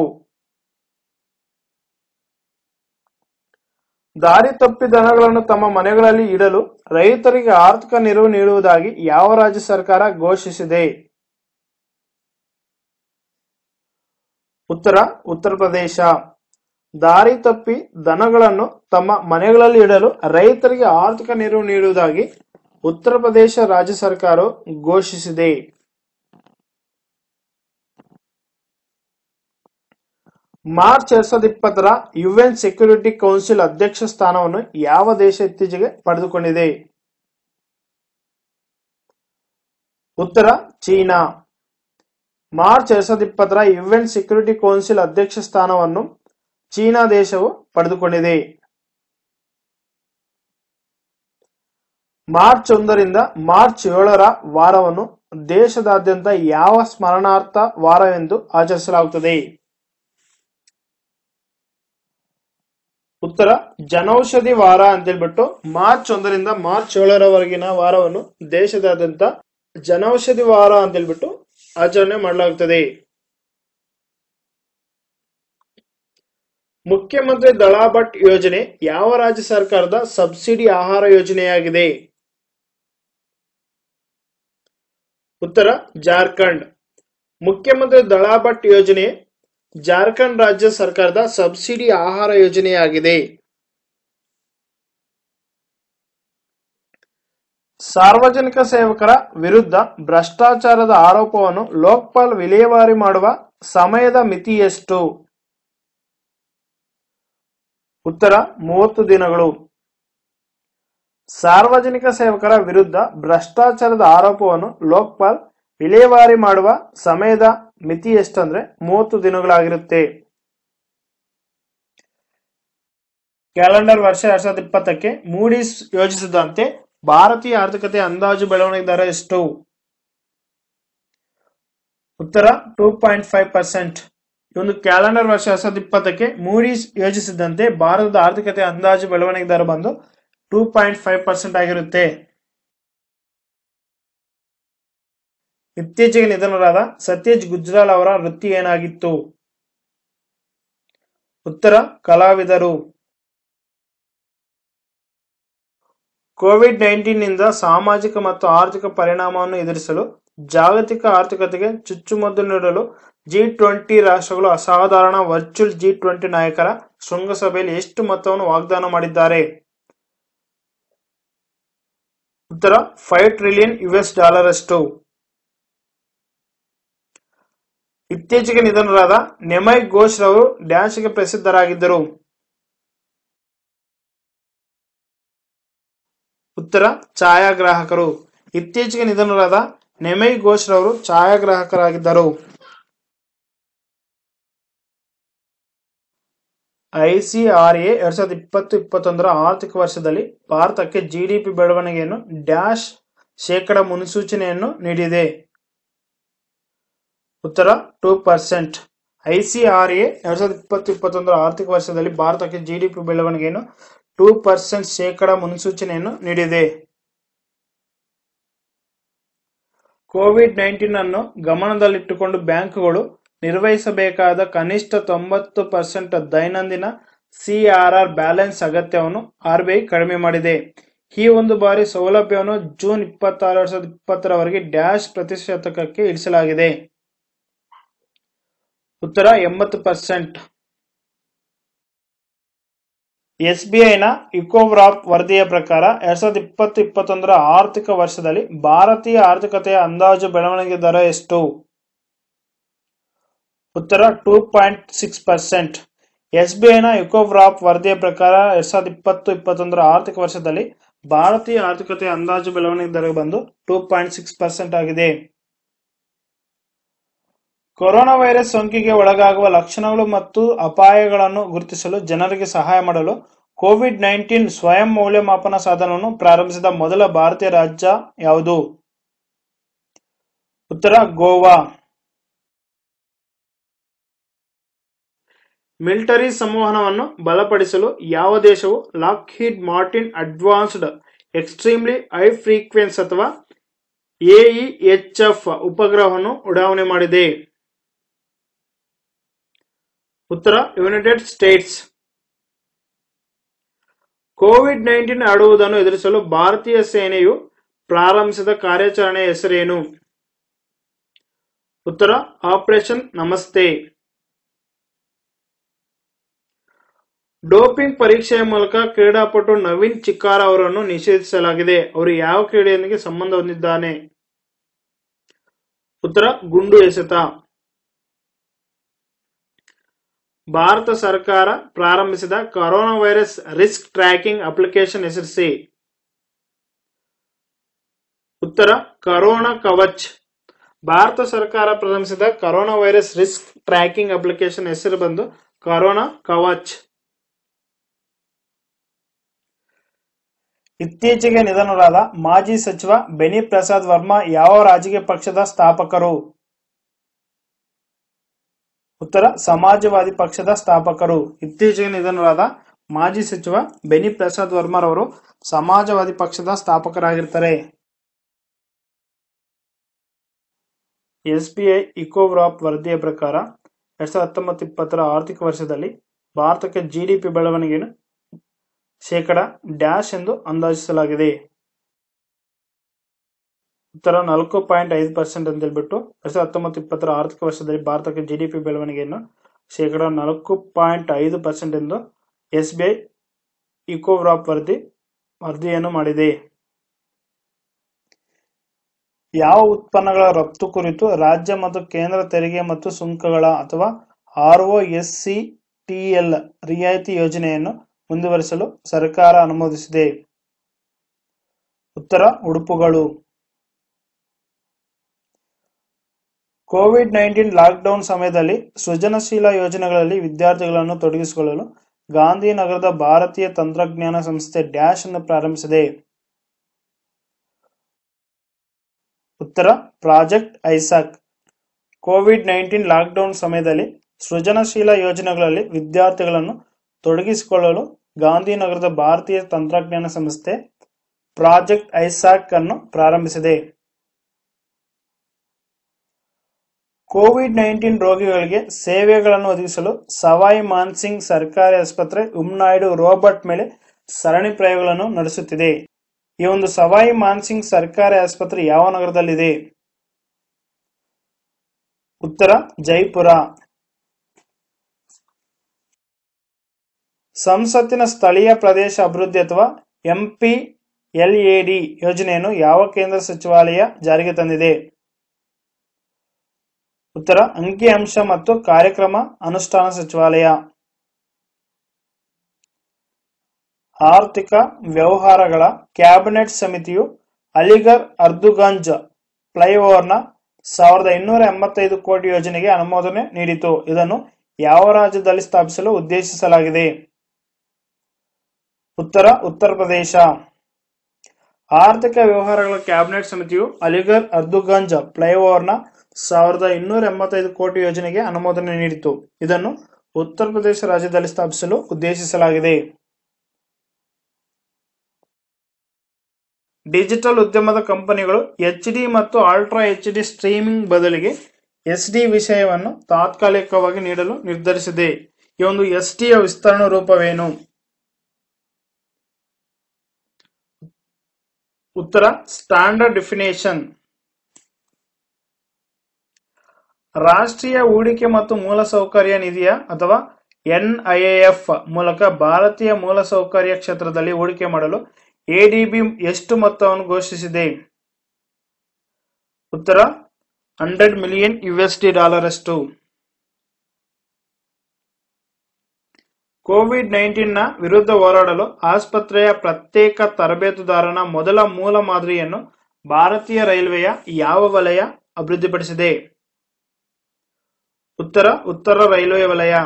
ದಾರಿ ತಪ್ಪಿ ದನಗಳನ್ನು ತಮ್ಮ ಮನೆಗಳಲ್ಲಿ ಇಡಲು ರೈತರಿಗೆ ಆರ್ಥಿಕ ನೆರವು ನೀಡುವುದಾಗಿ ಯಾವ ರಾಜ್ಯ ಸರ್ಕಾರ ಘೋಷಿಸಿದೆ ಉತ್ತರ ಉತ್ತರ ಪ್ರದೇಶ ದಾರಿ ತಪ್ಪಿ ದನಗಳನ್ನು ತಮ್ಮ ಮನೆಗಳಲ್ಲಿ ಇಡಲು ರೈತರಿಗೆ ಆರ್ಥಿಕ ನೆರವು ನೀಡುವುದಾಗಿ ಉತ್ತರ ಪ್ರದೇಶ ರಾಜ್ಯ ಸರ್ಕಾರವು ಘೋಷಿಸಿದೆ ಮಾರ್ಚ್ ಎರಡ್ ಸಾವಿರದ ಇಪ್ಪತ್ತರ ಯುಎನ್ ಸೆಕ್ಯೂರಿಟಿ ಕೌನ್ಸಿಲ್ ಅಧ್ಯಕ್ಷ ಸ್ಥಾನವನ್ನು ಯಾವ ದೇಶ ಇತ್ತೀಚೆಗೆ ಪಡೆದುಕೊಂಡಿದೆ ಉತ್ತರ ಚೀನಾ ಮಾರ್ಚ್ ಎರಡ್ ಸಾವಿರದ ಇಪ್ಪತ್ತರ ಯುಎನ್ ಸೆಕ್ಯೂರಿಟಿ ಕೌನ್ಸಿಲ್ ಅಧ್ಯಕ್ಷ ಸ್ಥಾನವನ್ನು ಚೀನಾ ದೇಶವು ಪಡೆದುಕೊಂಡಿದೆ ಮಾರ್ಚ್ ಒಂದರಿಂದ ಮಾರ್ಚ್ ಏಳರ ವಾರವನ್ನು ದೇಶದಾದ್ಯಂತ ಯಾವ ಸ್ಮರಣಾರ್ಥ ವಾರವೆಂದು ಆಚರಿಸಲಾಗುತ್ತದೆ ಉತ್ತರ ಜನೌಷಧಿ ವಾರ ಅಂತ ಹೇಳ್ಬಿಟ್ಟು ಮಾರ್ಚ್ ಒಂದರಿಂದ ಮಾರ್ಚ್ ಏಳರವರೆಗಿನ ವಾರವನ್ನು ದೇಶದಾದ್ಯಂತ ಜನೌಷಧಿ ವಾರ ಅಂತ ಹೇಳ್ಬಿಟ್ಟು ಆಚರಣೆ ಮಾಡಲಾಗುತ್ತದೆ ಮುಖ್ಯಮಂತ್ರಿ ದಳಾ ಭಟ್ ಯೋಜನೆ ಯಾವ ರಾಜ್ಯ ಸರ್ಕಾರದ ಸಬ್ಸಿಡಿ ಆಹಾರ ಯೋಜನೆಯಾಗಿದೆ ಉತ್ತರ ಜಾರ್ಖಂಡ್ ಮುಖ್ಯಮಂತ್ರಿ ದಳಾ ಭಟ್ ಯೋಜನೆ ಜಾರ್ಖಂಡ್ ರಾಜ್ಯ ಸರ್ಕಾರದ ಸಬ್ಸಿಡಿ ಆಹಾರ ಯೋಜನೆಯಾಗಿದೆ ಸಾರ್ವಜನಿಕ ಸೇವಕರ ವಿರುದ್ಧ ಭ್ರಷ್ಟಾಚಾರದ ಆರೋಪವನ್ನು ಲೋಕ್ಪಾಲ್ ವಿಲೇವಾರಿ ಮಾಡುವ ಸಮಯದ ಮಿತಿ ಎಷ್ಟು ಉತ್ತರ ಮೂವತ್ತು ದಿನಗಳು ಸಾರ್ವಜನಿಕ ಸೇವಕರ ವಿರುದ್ಧ ಭ್ರಷ್ಟಾಚಾರದ ಆರೋಪವನ್ನು ಲೋಕ್ಪಾಲ್ ವಿಲೇವಾರಿ ಮಾಡುವ ಸಮಯದ ಮಿತಿ ಎಷ್ಟಂದ್ರೆ ಮೂವತ್ತು ದಿನಗಳಾಗಿರುತ್ತೆ ಕ್ಯಾಲೆಂಡರ್ ವರ್ಷ ಎರಡ್ ಸಾವಿರದ ಇಪ್ಪತ್ತಕ್ಕೆ ಮೂಡೀಸ್ ಯೋಜಿಸಿದಂತೆ ಭಾರತೀಯ ಆರ್ಥಿಕತೆ ಅಂದಾಜು ಬೆಳವಣಿಗೆ ದರ ಎಷ್ಟು ಉತ್ತರ ಟೂ ಪಾಯಿಂಟ್ ಫೈವ್ ಪರ್ಸೆಂಟ್ ಈ ಒಂದು ಕ್ಯಾಲೆಂಡರ್ ವರ್ಷ ಎರಡ್ ಸಾವಿರದ ಇಪ್ಪತ್ತಕ್ಕೆ ಮೂಡೀಸ್ ಯೋಜಿಸಿದಂತೆ ಭಾರತದ ಆರ್ಥಿಕತೆ ಅಂದಾಜು ಬೆಳವಣಿಗೆ ದರ ಬಂದು ಟೂ ಪಾಯಿಂಟ್ ಫೈವ್ ಪರ್ಸೆಂಟ್ ಆಗಿರುತ್ತೆ ಇತ್ತೀಚೆಗೆ ನಿಧನರಾದ ಸತ್ಯಜ್ ಗುಜ್ರಾಲ್ ಅವರ ವೃತ್ತಿ ಏನಾಗಿತ್ತು ಉತ್ತರ ಕಲಾವಿದರು ಕೋವಿಡ್ ನೈನ್ಟೀನ್ ನಿಂದ ಸಾಮಾಜಿಕ ಮತ್ತು ಆರ್ಥಿಕ ಪರಿಣಾಮವನ್ನು ಎದುರಿಸಲು ಜಾಗತಿಕ ಆರ್ಥಿಕತೆಗೆ ಚುಚ್ಚುಮದ್ದು ನೀಡಲು ಜಿ ಟ್ವೆಂಟಿ ರಾಷ್ಟ್ರಗಳು ಅಸಾಧಾರಣ ವರ್ಚುವಲ್ ಜಿ ಟ್ವೆಂಟಿ ನಾಯಕರ ಶೃಂಗಸಭೆಯಲ್ಲಿ ಎಷ್ಟು ಮೊತ್ತವನ್ನು ವಾಗ್ದಾನ ಮಾಡಿದ್ದಾರೆ ಉತ್ತರ ಫೈವ್ ಟ್ರಿಲಿಯನ್ ಯುಎಸ್ ಡಾಲರ್ ಅಷ್ಟು ಇತ್ತೀಚೆಗೆ ನಿಧನರಾದ ನೆಮೈ ಘೋಷ್ ರವರು ಡ್ಯಾನ್ಸ್ಗೆ ಪ್ರಸಿದ್ಧರಾಗಿದ್ದರು ಉತ್ತರ ಛಾಯಾಗ್ರಾಹಕರು ಇತ್ತೀಚೆಗೆ ನಿಧನರಾದ ನೆಮೈ ಘೋಷ್ ರವರು ಛಾಯಾಗ್ರಾಹಕರಾಗಿದ್ದರು ಐಸಿಆರ್ಎ ಎರಡ್ ಸಾವಿರದ ಇಪ್ಪತ್ತು ಇಪ್ಪತ್ತೊಂದರ ಆರ್ಥಿಕ ವರ್ಷದಲ್ಲಿ ಭಾರತಕ್ಕೆ ಜಿಡಿಪಿ ಬೆಳವಣಿಗೆಯನ್ನು ಡ್ಯಾಶ್ ಶೇಕಡ ಮುನ್ಸೂಚನೆಯನ್ನು ನೀಡಿದೆ ಉತ್ತರ ಟೂ ಪರ್ಸೆಂಟ್ ಐಸಿಆರ್ಎ ಎರಡ್ ಸಾವಿರದ ಇಪ್ಪತ್ತು ಇಪ್ಪತ್ತೊಂದರ ಆರ್ಥಿಕ ವರ್ಷದಲ್ಲಿ ಭಾರತಕ್ಕೆ ಜಿಡಿಪಿ ಬೆಳವಣಿಗೆಯನ್ನು ಟೂ ಪರ್ಸೆಂಟ್ ಶೇಕಡ ಮುನ್ಸೂಚನೆಯನ್ನು ನೀಡಿದೆ ಕೋವಿಡ್ ನೈನ್ಟೀನ್ ಅನ್ನು ಗಮನದಲ್ಲಿಟ್ಟುಕೊಂಡು ಬ್ಯಾಂಕುಗಳು ನಿರ್ವಹಿಸಬೇಕಾದ ಕನಿಷ್ಠ ತೊಂಬತ್ತು ಪರ್ಸೆಂಟ್ ದೈನಂದಿನ ಸಿಆರ್ಆರ್ ಬ್ಯಾಲೆನ್ಸ್ ಅಗತ್ಯವನ್ನು ಆರ್ಬಿಐ ಕಡಿಮೆ ಮಾಡಿದೆ ಈ ಒಂದು ಬಾರಿ ಸೌಲಭ್ಯವನ್ನು ಜೂನ್ ಇಪ್ಪತ್ತಾರು ಎರಡ್ ಸಾವಿರದ ಇಪ್ಪತ್ತರವರೆಗೆ ಡ್ಯಾಶ್ ಪ್ರತಿಶತಕಕ್ಕೆ ಇಳಿಸಲಾಗಿದೆ ಉತ್ತರ ಎಂಬತ್ತು ಪರ್ಸೆಂಟ್ ಎಸ್ಬಿಐನ ಇಕೋವ್ರಾಪ್ ವರದಿಯ ಪ್ರಕಾರ ಎರಡ್ ಸಾವಿರದ ಇಪ್ಪತ್ತು ಇಪ್ಪತ್ತೊಂದರ ಆರ್ಥಿಕ ವರ್ಷದಲ್ಲಿ ಭಾರತೀಯ ಆರ್ಥಿಕತೆಯ ಅಂದಾಜು ಬೆಳವಣಿಗೆ ದರ ಎಷ್ಟು ಉತ್ತರ ಟೂ ಪಾಯಿಂಟ್ ಸಿಕ್ಸ್ ಪರ್ಸೆಂಟ್ ಎಸ್ಬಿಐನ ಇಕೋವ್ರಾಪ್ ವರದಿಯ ಪ್ರಕಾರ ಎರಡ್ ಸಾವಿರದ ಇಪ್ಪತ್ತು ಇಪ್ಪತ್ತೊಂದರ ಆರ್ಥಿಕ ವರ್ಷದಲ್ಲಿ ಭಾರತೀಯ ಆರ್ಥಿಕತೆಯ ಅಂದಾಜು ಬೆಳವಣಿಗೆ ದರ ಬಂದು ಟೂ ಪಾಯಿಂಟ್ ಸಿಕ್ಸ್ ಪರ್ಸೆಂಟ್ ಆಗಿದೆ ಕೊರೋನಾ ವೈರಸ್ ಸೋಂಕಿಗೆ ಒಳಗಾಗುವ ಲಕ್ಷಣಗಳು ಮತ್ತು ಅಪಾಯಗಳನ್ನು ಗುರುತಿಸಲು ಜನರಿಗೆ ಸಹಾಯ ಮಾಡಲು ಕೋವಿಡ್ ನೈನ್ಟೀನ್ ಸ್ವಯಂ ಮೌಲ್ಯಮಾಪನ ಸಾಧನವನ್ನು ಪ್ರಾರಂಭಿಸಿದ ಮೊದಲ ಭಾರತೀಯ ರಾಜ್ಯ ಯಾವುದು ಉತ್ತರ ಗೋವಾ ಮಿಲಿಟರಿ ಸಂವಹನವನ್ನು ಬಲಪಡಿಸಲು ಯಾವ ದೇಶವು Lockheed Martin advanced extremely high frequency ಅಥವಾ ಎಇಎಚ್ಎಫ್ ಉಪಗ್ರಹವನ್ನು ಉಡಾವಣೆ ಮಾಡಿದೆ ಉತ್ತರ ಯುನೈಟೆಡ್ ಸ್ಟೇಟ್ಸ್ ಕೋವಿಡ್ ನೈನ್ಟೀನ್ ಹರಡುವುದನ್ನು ಎದುರಿಸಲು ಭಾರತೀಯ ಸೇನೆಯು ಪ್ರಾರಂಭಿಸಿದ ಕಾರ್ಯಾಚರಣೆಯ ಹೆಸರೇನು ಉತ್ತರ ಆಪರೇಷನ್ ನಮಸ್ತೆ ಡೋಪಿಂಗ್ ಪರೀಕ್ಷೆಯ ಮೂಲಕ ಕ್ರೀಡಾಪಟು ನವೀನ್ ಚಿಕ್ಕಾರ ಅವರನ್ನು ನಿಷೇಧಿಸಲಾಗಿದೆ ಅವರು ಯಾವ ಕ್ರೀಡೆಯೊಂದಿಗೆ ಸಂಬಂಧ ಹೊಂದಿದ್ದಾನೆ ಉತ್ತರ ಗುಂಡು ಎಸೆತ ಭಾರತ ಸರ್ಕಾರ ಪ್ರಾರಂಭಿಸಿದ corona virus risk tracking application ಹೆಸರಿಸಿ ಉತ್ತರ ಕರೋನಾ ಕವಚ್ ಭಾರತ ಸರ್ಕಾರ ಪ್ರಾರಂಭಿಸಿದ corona virus risk tracking application ಹೆಸರು ಬಂದು ಕರೋನಾ ಕವಚ್ ಇತ್ತೀಚೆಗೆ ನಿಧನರಾದ ಮಾಜಿ ಸಚಿವ ಬೆನಿ ಪ್ರಸಾದ್ ವರ್ಮಾ ಯಾವ ರಾಜಕೀಯ ಪಕ್ಷದ ಸ್ಥಾಪಕರು ಉತ್ತರ ಸಮಾಜವಾದಿ ಪಕ್ಷದ ಸ್ಥಾಪಕರು ಇತ್ತೀಚೆಗೆ ನಿಧನರಾದ ಮಾಜಿ ಸಚಿವ ಬೆನಿ ಪ್ರಸಾದ್ ವರ್ಮರವರು ಸಮಾಜವಾದಿ ಪಕ್ಷದ ಸ್ಥಾಪಕರಾಗಿರ್ತಾರೆ ಎಸ್ಬಿಐ ಇಕೋವ್ರಾಪ್ ವರದಿಯ ಪ್ರಕಾರ ಎರಡ್ ಸಾವಿರದ ಹತ್ತೊಂಬತ್ತು ಇಪ್ಪತ್ತರ ಆರ್ಥಿಕ ವರ್ಷದಲ್ಲಿ ಭಾರತಕ್ಕೆ ಜಿಡಿಪಿ ಬೆಳವಣಿಗೆಯನ್ನು ಶೇಕಡ ಡ್ಯಾಶ್ ಎಂದು ಅಂದಾಜಿಸಲಾಗಿದೆ ಉತ್ತರ ನಾಲ್ಕು ಪಾಯಿಂಟ್ ಐದು ಪರ್ಸೆಂಟ್ ಅಂತ ಹೇಳ್ಬಿಟ್ಟು ಎರಡ್ ಸಾವಿರದ ಹತ್ತೊಂಬತ್ತು ಇಪ್ಪತ್ತರ ಆರ್ಥಿಕ ವರ್ಷದಲ್ಲಿ ಭಾರತಕ್ಕೆ ಜಿಡಿಪಿ ಬೆಳವಣಿಗೆಯನ್ನು ಶೇಕಡ ನಾಲ್ಕು ಪಾಯಿಂಟ್ ಐದು ಪರ್ಸೆಂಟ್ ಎಂದು ಎಸ್ ಬಿ ಐ ಇಕೋವ್ರಾಪ್ ವರದಿ ವರದಿಯನ್ನು ಮಾಡಿದೆ ಯಾವ ಉತ್ಪನ್ನಗಳ ರಫ್ತು ಕುರಿತು ರಾಜ್ಯ ಮತ್ತು ಕೇಂದ್ರ ತೆರಿಗೆ ಮತ್ತು ಸುಂಕಗಳ ಅಥವಾ ಆರ್ಒಎಸ್ಸಿ ಟಿಎಲ್ ರಿಯಾಯಿತಿ ಯೋಜನೆಯನ್ನು ಮುಂದುವರಿಸಲು ಸರ್ಕಾರ ಅನುಮೋದಿಸಿದೆ ಉತ್ತರ ಉಡುಪುಗಳು ಕೋವಿಡ್ ನೈನ್ಟೀನ್ ಲಾಕ್ಡೌನ್ ಸಮಯದಲ್ಲಿ ಸೃಜನಶೀಲ ಯೋಜನೆಗಳಲ್ಲಿ ವಿದ್ಯಾರ್ಥಿಗಳನ್ನು ತೊಡಗಿಸಿಕೊಳ್ಳಲು ಗಾಂಧಿನಗರದ ಭಾರತೀಯ ತಂತ್ರಜ್ಞಾನ ಸಂಸ್ಥೆ ಡ್ಯಾಶ್ ಅನ್ನು ಪ್ರಾರಂಭಿಸಿದೆ ಉತ್ತರ project ISAAC COVID nineteen lockdown ಸಮಯದಲ್ಲಿ ಸೃಜನಶೀಲ ಯೋಜನೆಗಳಲ್ಲಿ ವಿದ್ಯಾರ್ಥಿಗಳನ್ನು ತೊಡಗಿಸಿಕೊಳ್ಳಲು ಗಾಂಧಿನಗರದ ಭಾರತೀಯ ತಂತ್ರಜ್ಞಾನ ಸಂಸ್ಥೆ ಪ್ರಾಜೆಕ್ಟ್ ಐಸಾಕ್ ಅನ್ನು ಪ್ರಾರಂಭಿಸಿದೆ ಕೋವಿಡ್ ನೈನ್ಟೀನ್ ರೋಗಿಗಳಿಗೆ ಸೇವೆಗಳನ್ನು ಒದಗಿಸಲು ಸವಾಯಿ ಮಾನ್ಸಿಂಗ್ ಸರ್ಕಾರಿ ಆಸ್ಪತ್ರೆ ಉಮ್ನಾಯ್ಡು ರೋಬೋಟ್ ಮೇಲೆ ಸರಣಿ ಪ್ರಯೋಗಗಳನ್ನು ನಡೆಸುತ್ತಿದೆ ಈ ಒಂದು ಸವಾಯಿ ಮಾನ್ಸಿಂಗ್ ಸರ್ಕಾರಿ ಆಸ್ಪತ್ರೆ ಯಾವ ನಗರದಲ್ಲಿದೆ ಉತ್ತರ ಜೈಪುರ ಸಂಸತ್ತಿನ ಸ್ಥಳೀಯ ಪ್ರದೇಶ ಅಭಿವೃದ್ಧಿ ಅಥವಾ ಎಂಪಿ ಎಲ್ಎಡಿ ಯೋಜನೆಯನ್ನು ಯಾವ ಕೇಂದ್ರ ಸಚಿವಾಲಯ ಜಾರಿಗೆ ತಂದಿದೆ ಉತ್ತರ ಅಂಕಿಅಂಶ ಮತ್ತು ಕಾರ್ಯಕ್ರಮ ಅನುಷ್ಠಾನ ಸಚಿವಾಲಯ ಆರ್ಥಿಕ ವ್ಯವಹಾರಗಳ ಕ್ಯಾಬಿನೆಟ್ ಸಮಿತಿಯು ಅಲಿಗರ್ ಅರ್ದುಗಂಜ್ ಫ್ಲೈಓವರ್ನ ಸಾವಿರದ ಇನ್ನೂರ ಎಂಬತ್ತೈದು ಕೋಟಿ ಯೋಜನೆಗೆ ಅನುಮೋದನೆ ನೀಡಿತು ಇದನ್ನು ಯಾವ ರಾಜ್ಯದಲ್ಲಿ ಸ್ಥಾಪಿಸಲು ಉದ್ದೇಶಿಸಲಾಗಿದೆ ಉತ್ತರ ಉತ್ತರ ಪ್ರದೇಶ ಆರ್ಥಿಕ ವ್ಯವಹಾರಗಳ ಕ್ಯಾಬಿನೆಟ್ ಸಮಿತಿಯು ಅಲಿಗರ್ ಅರ್ದುಗಂಜ್ ಫ್ಲೈಓವರ್ನ ಸಾವಿರದ ಇನ್ನೂರ ಎಂಬತ್ತೈದು ಕೋಟಿ ಯೋಜನೆಗೆ ಅನುಮೋದನೆ ನೀಡಿತು ಇದನ್ನು ಉತ್ತರ ಪ್ರದೇಶ ರಾಜ್ಯದಲ್ಲಿ ಸ್ಥಾಪಿಸಲು ಉದ್ದೇಶಿಸಲಾಗಿದೆ ಡಿಜಿಟಲ್ ಉದ್ಯಮದ ಕಂಪನಿಗಳು ಎಚ್ ಡಿ ಮತ್ತು ಅಲ್ಟ್ರಾ ಎಚ್ ಡಿ ಸ್ಟ್ರೀಮಿಂಗ್ ಬದಲಿಗೆ ಎಸ್ ಡಿ ವಿಷಯವನ್ನು ತಾತ್ಕಾಲಿಕವಾಗಿ ನೀಡಲು ನಿರ್ಧರಿಸಿದೆ ಈ ಒಂದು ಎಸ್ ಟಿಯ ವಿಸ್ತರಣಾ ರೂಪವೇನು ಉತ್ತರ ಸ್ಟ್ಯಾಂಡರ್ಡ್ ಡಿಫಿನೇಷನ್ ರಾಷ್ಟ್ರೀಯ ಹೂಡಿಕೆ ಮತ್ತು ಮೂಲಸೌಕರ್ಯ ನಿಧಿಯ ಅಥವಾ ಎನ್ಐಎಎಫ್ ಮೂಲಕ ಭಾರತೀಯ ಮೂಲಸೌಕರ್ಯ ಕ್ಷೇತ್ರದಲ್ಲಿ ಹೂಡಿಕೆ ಮಾಡಲು ಎಡಿಬಿ ಎಷ್ಟು ಮೊತ್ತವನ್ನು ಘೋಷಿಸಿದೆ ಉತ್ತರ ಹಂಡ್ರೆಡ್ ಮಿಲಿಯನ್ ಯುಎಸ್ಡಿ ಡಾಲರ್ ಅಷ್ಟು ಕೋವಿಡ್ ನೈನ್ಟೀನ್ ನ ವಿರುದ್ಧ ಹೋರಾಡಲು ಆಸ್ಪತ್ರೆಯ ಪ್ರತ್ಯೇಕ ತರಬೇತುದಾರನ ಮೊದಲ ಮೂಲ ಮಾದರಿಯನ್ನು ಭಾರತೀಯ ರೈಲ್ವೆಯ ಯಾವ ವಲಯ ಅಭಿವೃದ್ಧಿಪಡಿಸಿದೆ ಉತ್ತರ ಉತ್ತರ ರೈಲ್ವೆ ವಲಯ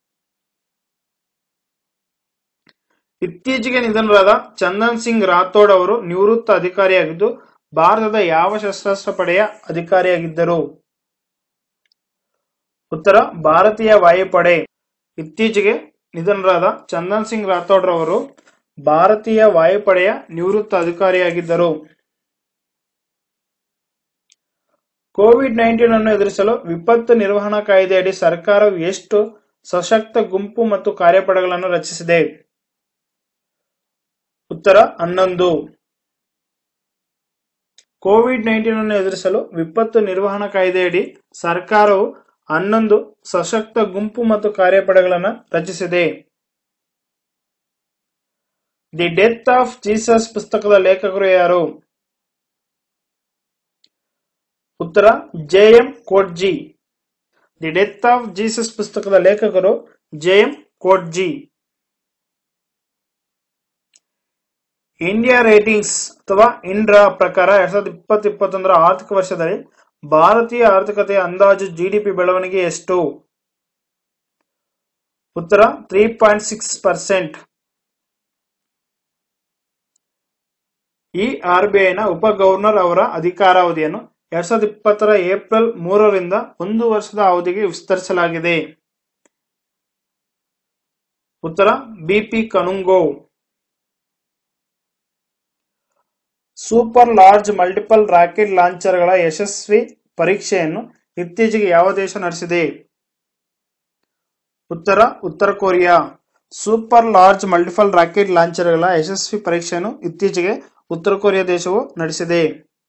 ಇತ್ತೀಚೆಗೆ ನಿಧನರಾದ ಚಂದನ್ ಸಿಂಗ್ ರಾಥೋಡ್ ಅವರು ನಿವೃತ್ತ ಅಧಿಕಾರಿಯಾಗಿದ್ದು ಭಾರತದ ಯಾವ ಸಶಸ್ತ್ರ ಪಡೆಯ ಅಧಿಕಾರಿಯಾಗಿದ್ದರು ಉತ್ತರ ಭಾರತೀಯ ವಾಯುಪಡೆ ಇತ್ತೀಚೆಗೆ ನಿಧನರಾದ ಚಂದನ್ ಸಿಂಗ್ ರಾಥೋಡ್ ರವರು ಭಾರತೀಯ ವಾಯುಪಡೆಯ ನಿವೃತ್ತ ಅಧಿಕಾರಿಯಾಗಿದ್ದರು ಕೋವಿಡ್ ನೈನ್ಟೀನ್ ಅನ್ನು ಎದುರಿಸಲು ವಿಪತ್ತು ನಿರ್ವಹಣಾ ಕಾಯ್ದೆಯಡಿ ಸರ್ಕಾರವು ಎಷ್ಟು ಸಶಕ್ತ ಗುಂಪು ಮತ್ತು ಕಾರ್ಯಪಡೆಗಳನ್ನು ರಚಿಸಿದೆ ಉತ್ತರ ಹನ್ನೊಂದು ಕೋವಿಡ್ ನೈನ್ಟೀನ್ ಅನ್ನು ಎದುರಿಸಲು ವಿಪತ್ತು ನಿರ್ವಹಣಾ ಕಾಯ್ದೆಯಡಿ ಸರ್ಕಾರವು ಹನ್ನೊಂದು ಸಶಕ್ತ ಗುಂಪು ಮತ್ತು ಕಾರ್ಯಪಡೆಗಳನ್ನು ರಚಿಸಿದೆ ದಿ ಡೆತ್ ಆಫ್ ಜೀಸಸ್ ಪುಸ್ತಕದ ಲೇಖಕರು ಯಾರು ಉತ್ತರ J M Coetzee the death of Jesus ಪುಸ್ತಕದ ಲೇಖಕರು J M Coetzee India ratings ಅಥವಾ ಇಂಡ್ರಾ ಪ್ರಕಾರ ಎರಡ್ ಸಾವಿರದ ಇಪ್ಪತ್ತು ಇಪ್ಪತ್ತೊಂದರ ಆರ್ಥಿಕ ವರ್ಷದಲ್ಲಿ ಭಾರತೀಯ ಆರ್ಥಿಕತೆಯ ಅಂದಾಜು ಜಿಡಿಪಿ ಬೆಳವಣಿಗೆ ಎಷ್ಟು ಉತ್ತರ ತ್ರೀ ಪಾಯಿಂಟ್ ಸಿಕ್ಸ್ ಪರ್ಸೆಂಟ್ ಈ ಆರ್ಬಿಐನ ಉಪ ಗವರ್ನರ್ ಅವರ ಅಧಿಕಾರಾವಧಿಯನ್ನು ಎರಡ್ ಸಾವಿರದ ಇಪ್ಪತ್ತರ ಏಪ್ರಿಲ್ ಮೂರರಿಂದ ಒಂದು ವರ್ಷದ ಅವಧಿಗೆ ವಿಸ್ತರಿಸಲಾಗಿದೆ ಉತ್ತರ BP Kanungo super large multiple rocket ಲಾಂಚರ್ಗಳ ಯಶಸ್ವಿ ಪರೀಕ್ಷೆಯನ್ನು ಇತ್ತೀಚೆಗೆ ಯಾವ ದೇಶ ನಡೆಸಿದೆ ಉತ್ತರ ಉತ್ತರ Korea super large multiple rocket ಲಾಂಚರ್ಗಳ ಯಶಸ್ವಿ ಪರೀಕ್ಷೆಯನ್ನು ಇತ್ತೀಚೆಗೆ ಉತ್ತರ ಕೊರಿಯಾ ದೇಶವು ನಡೆಸಿದೆ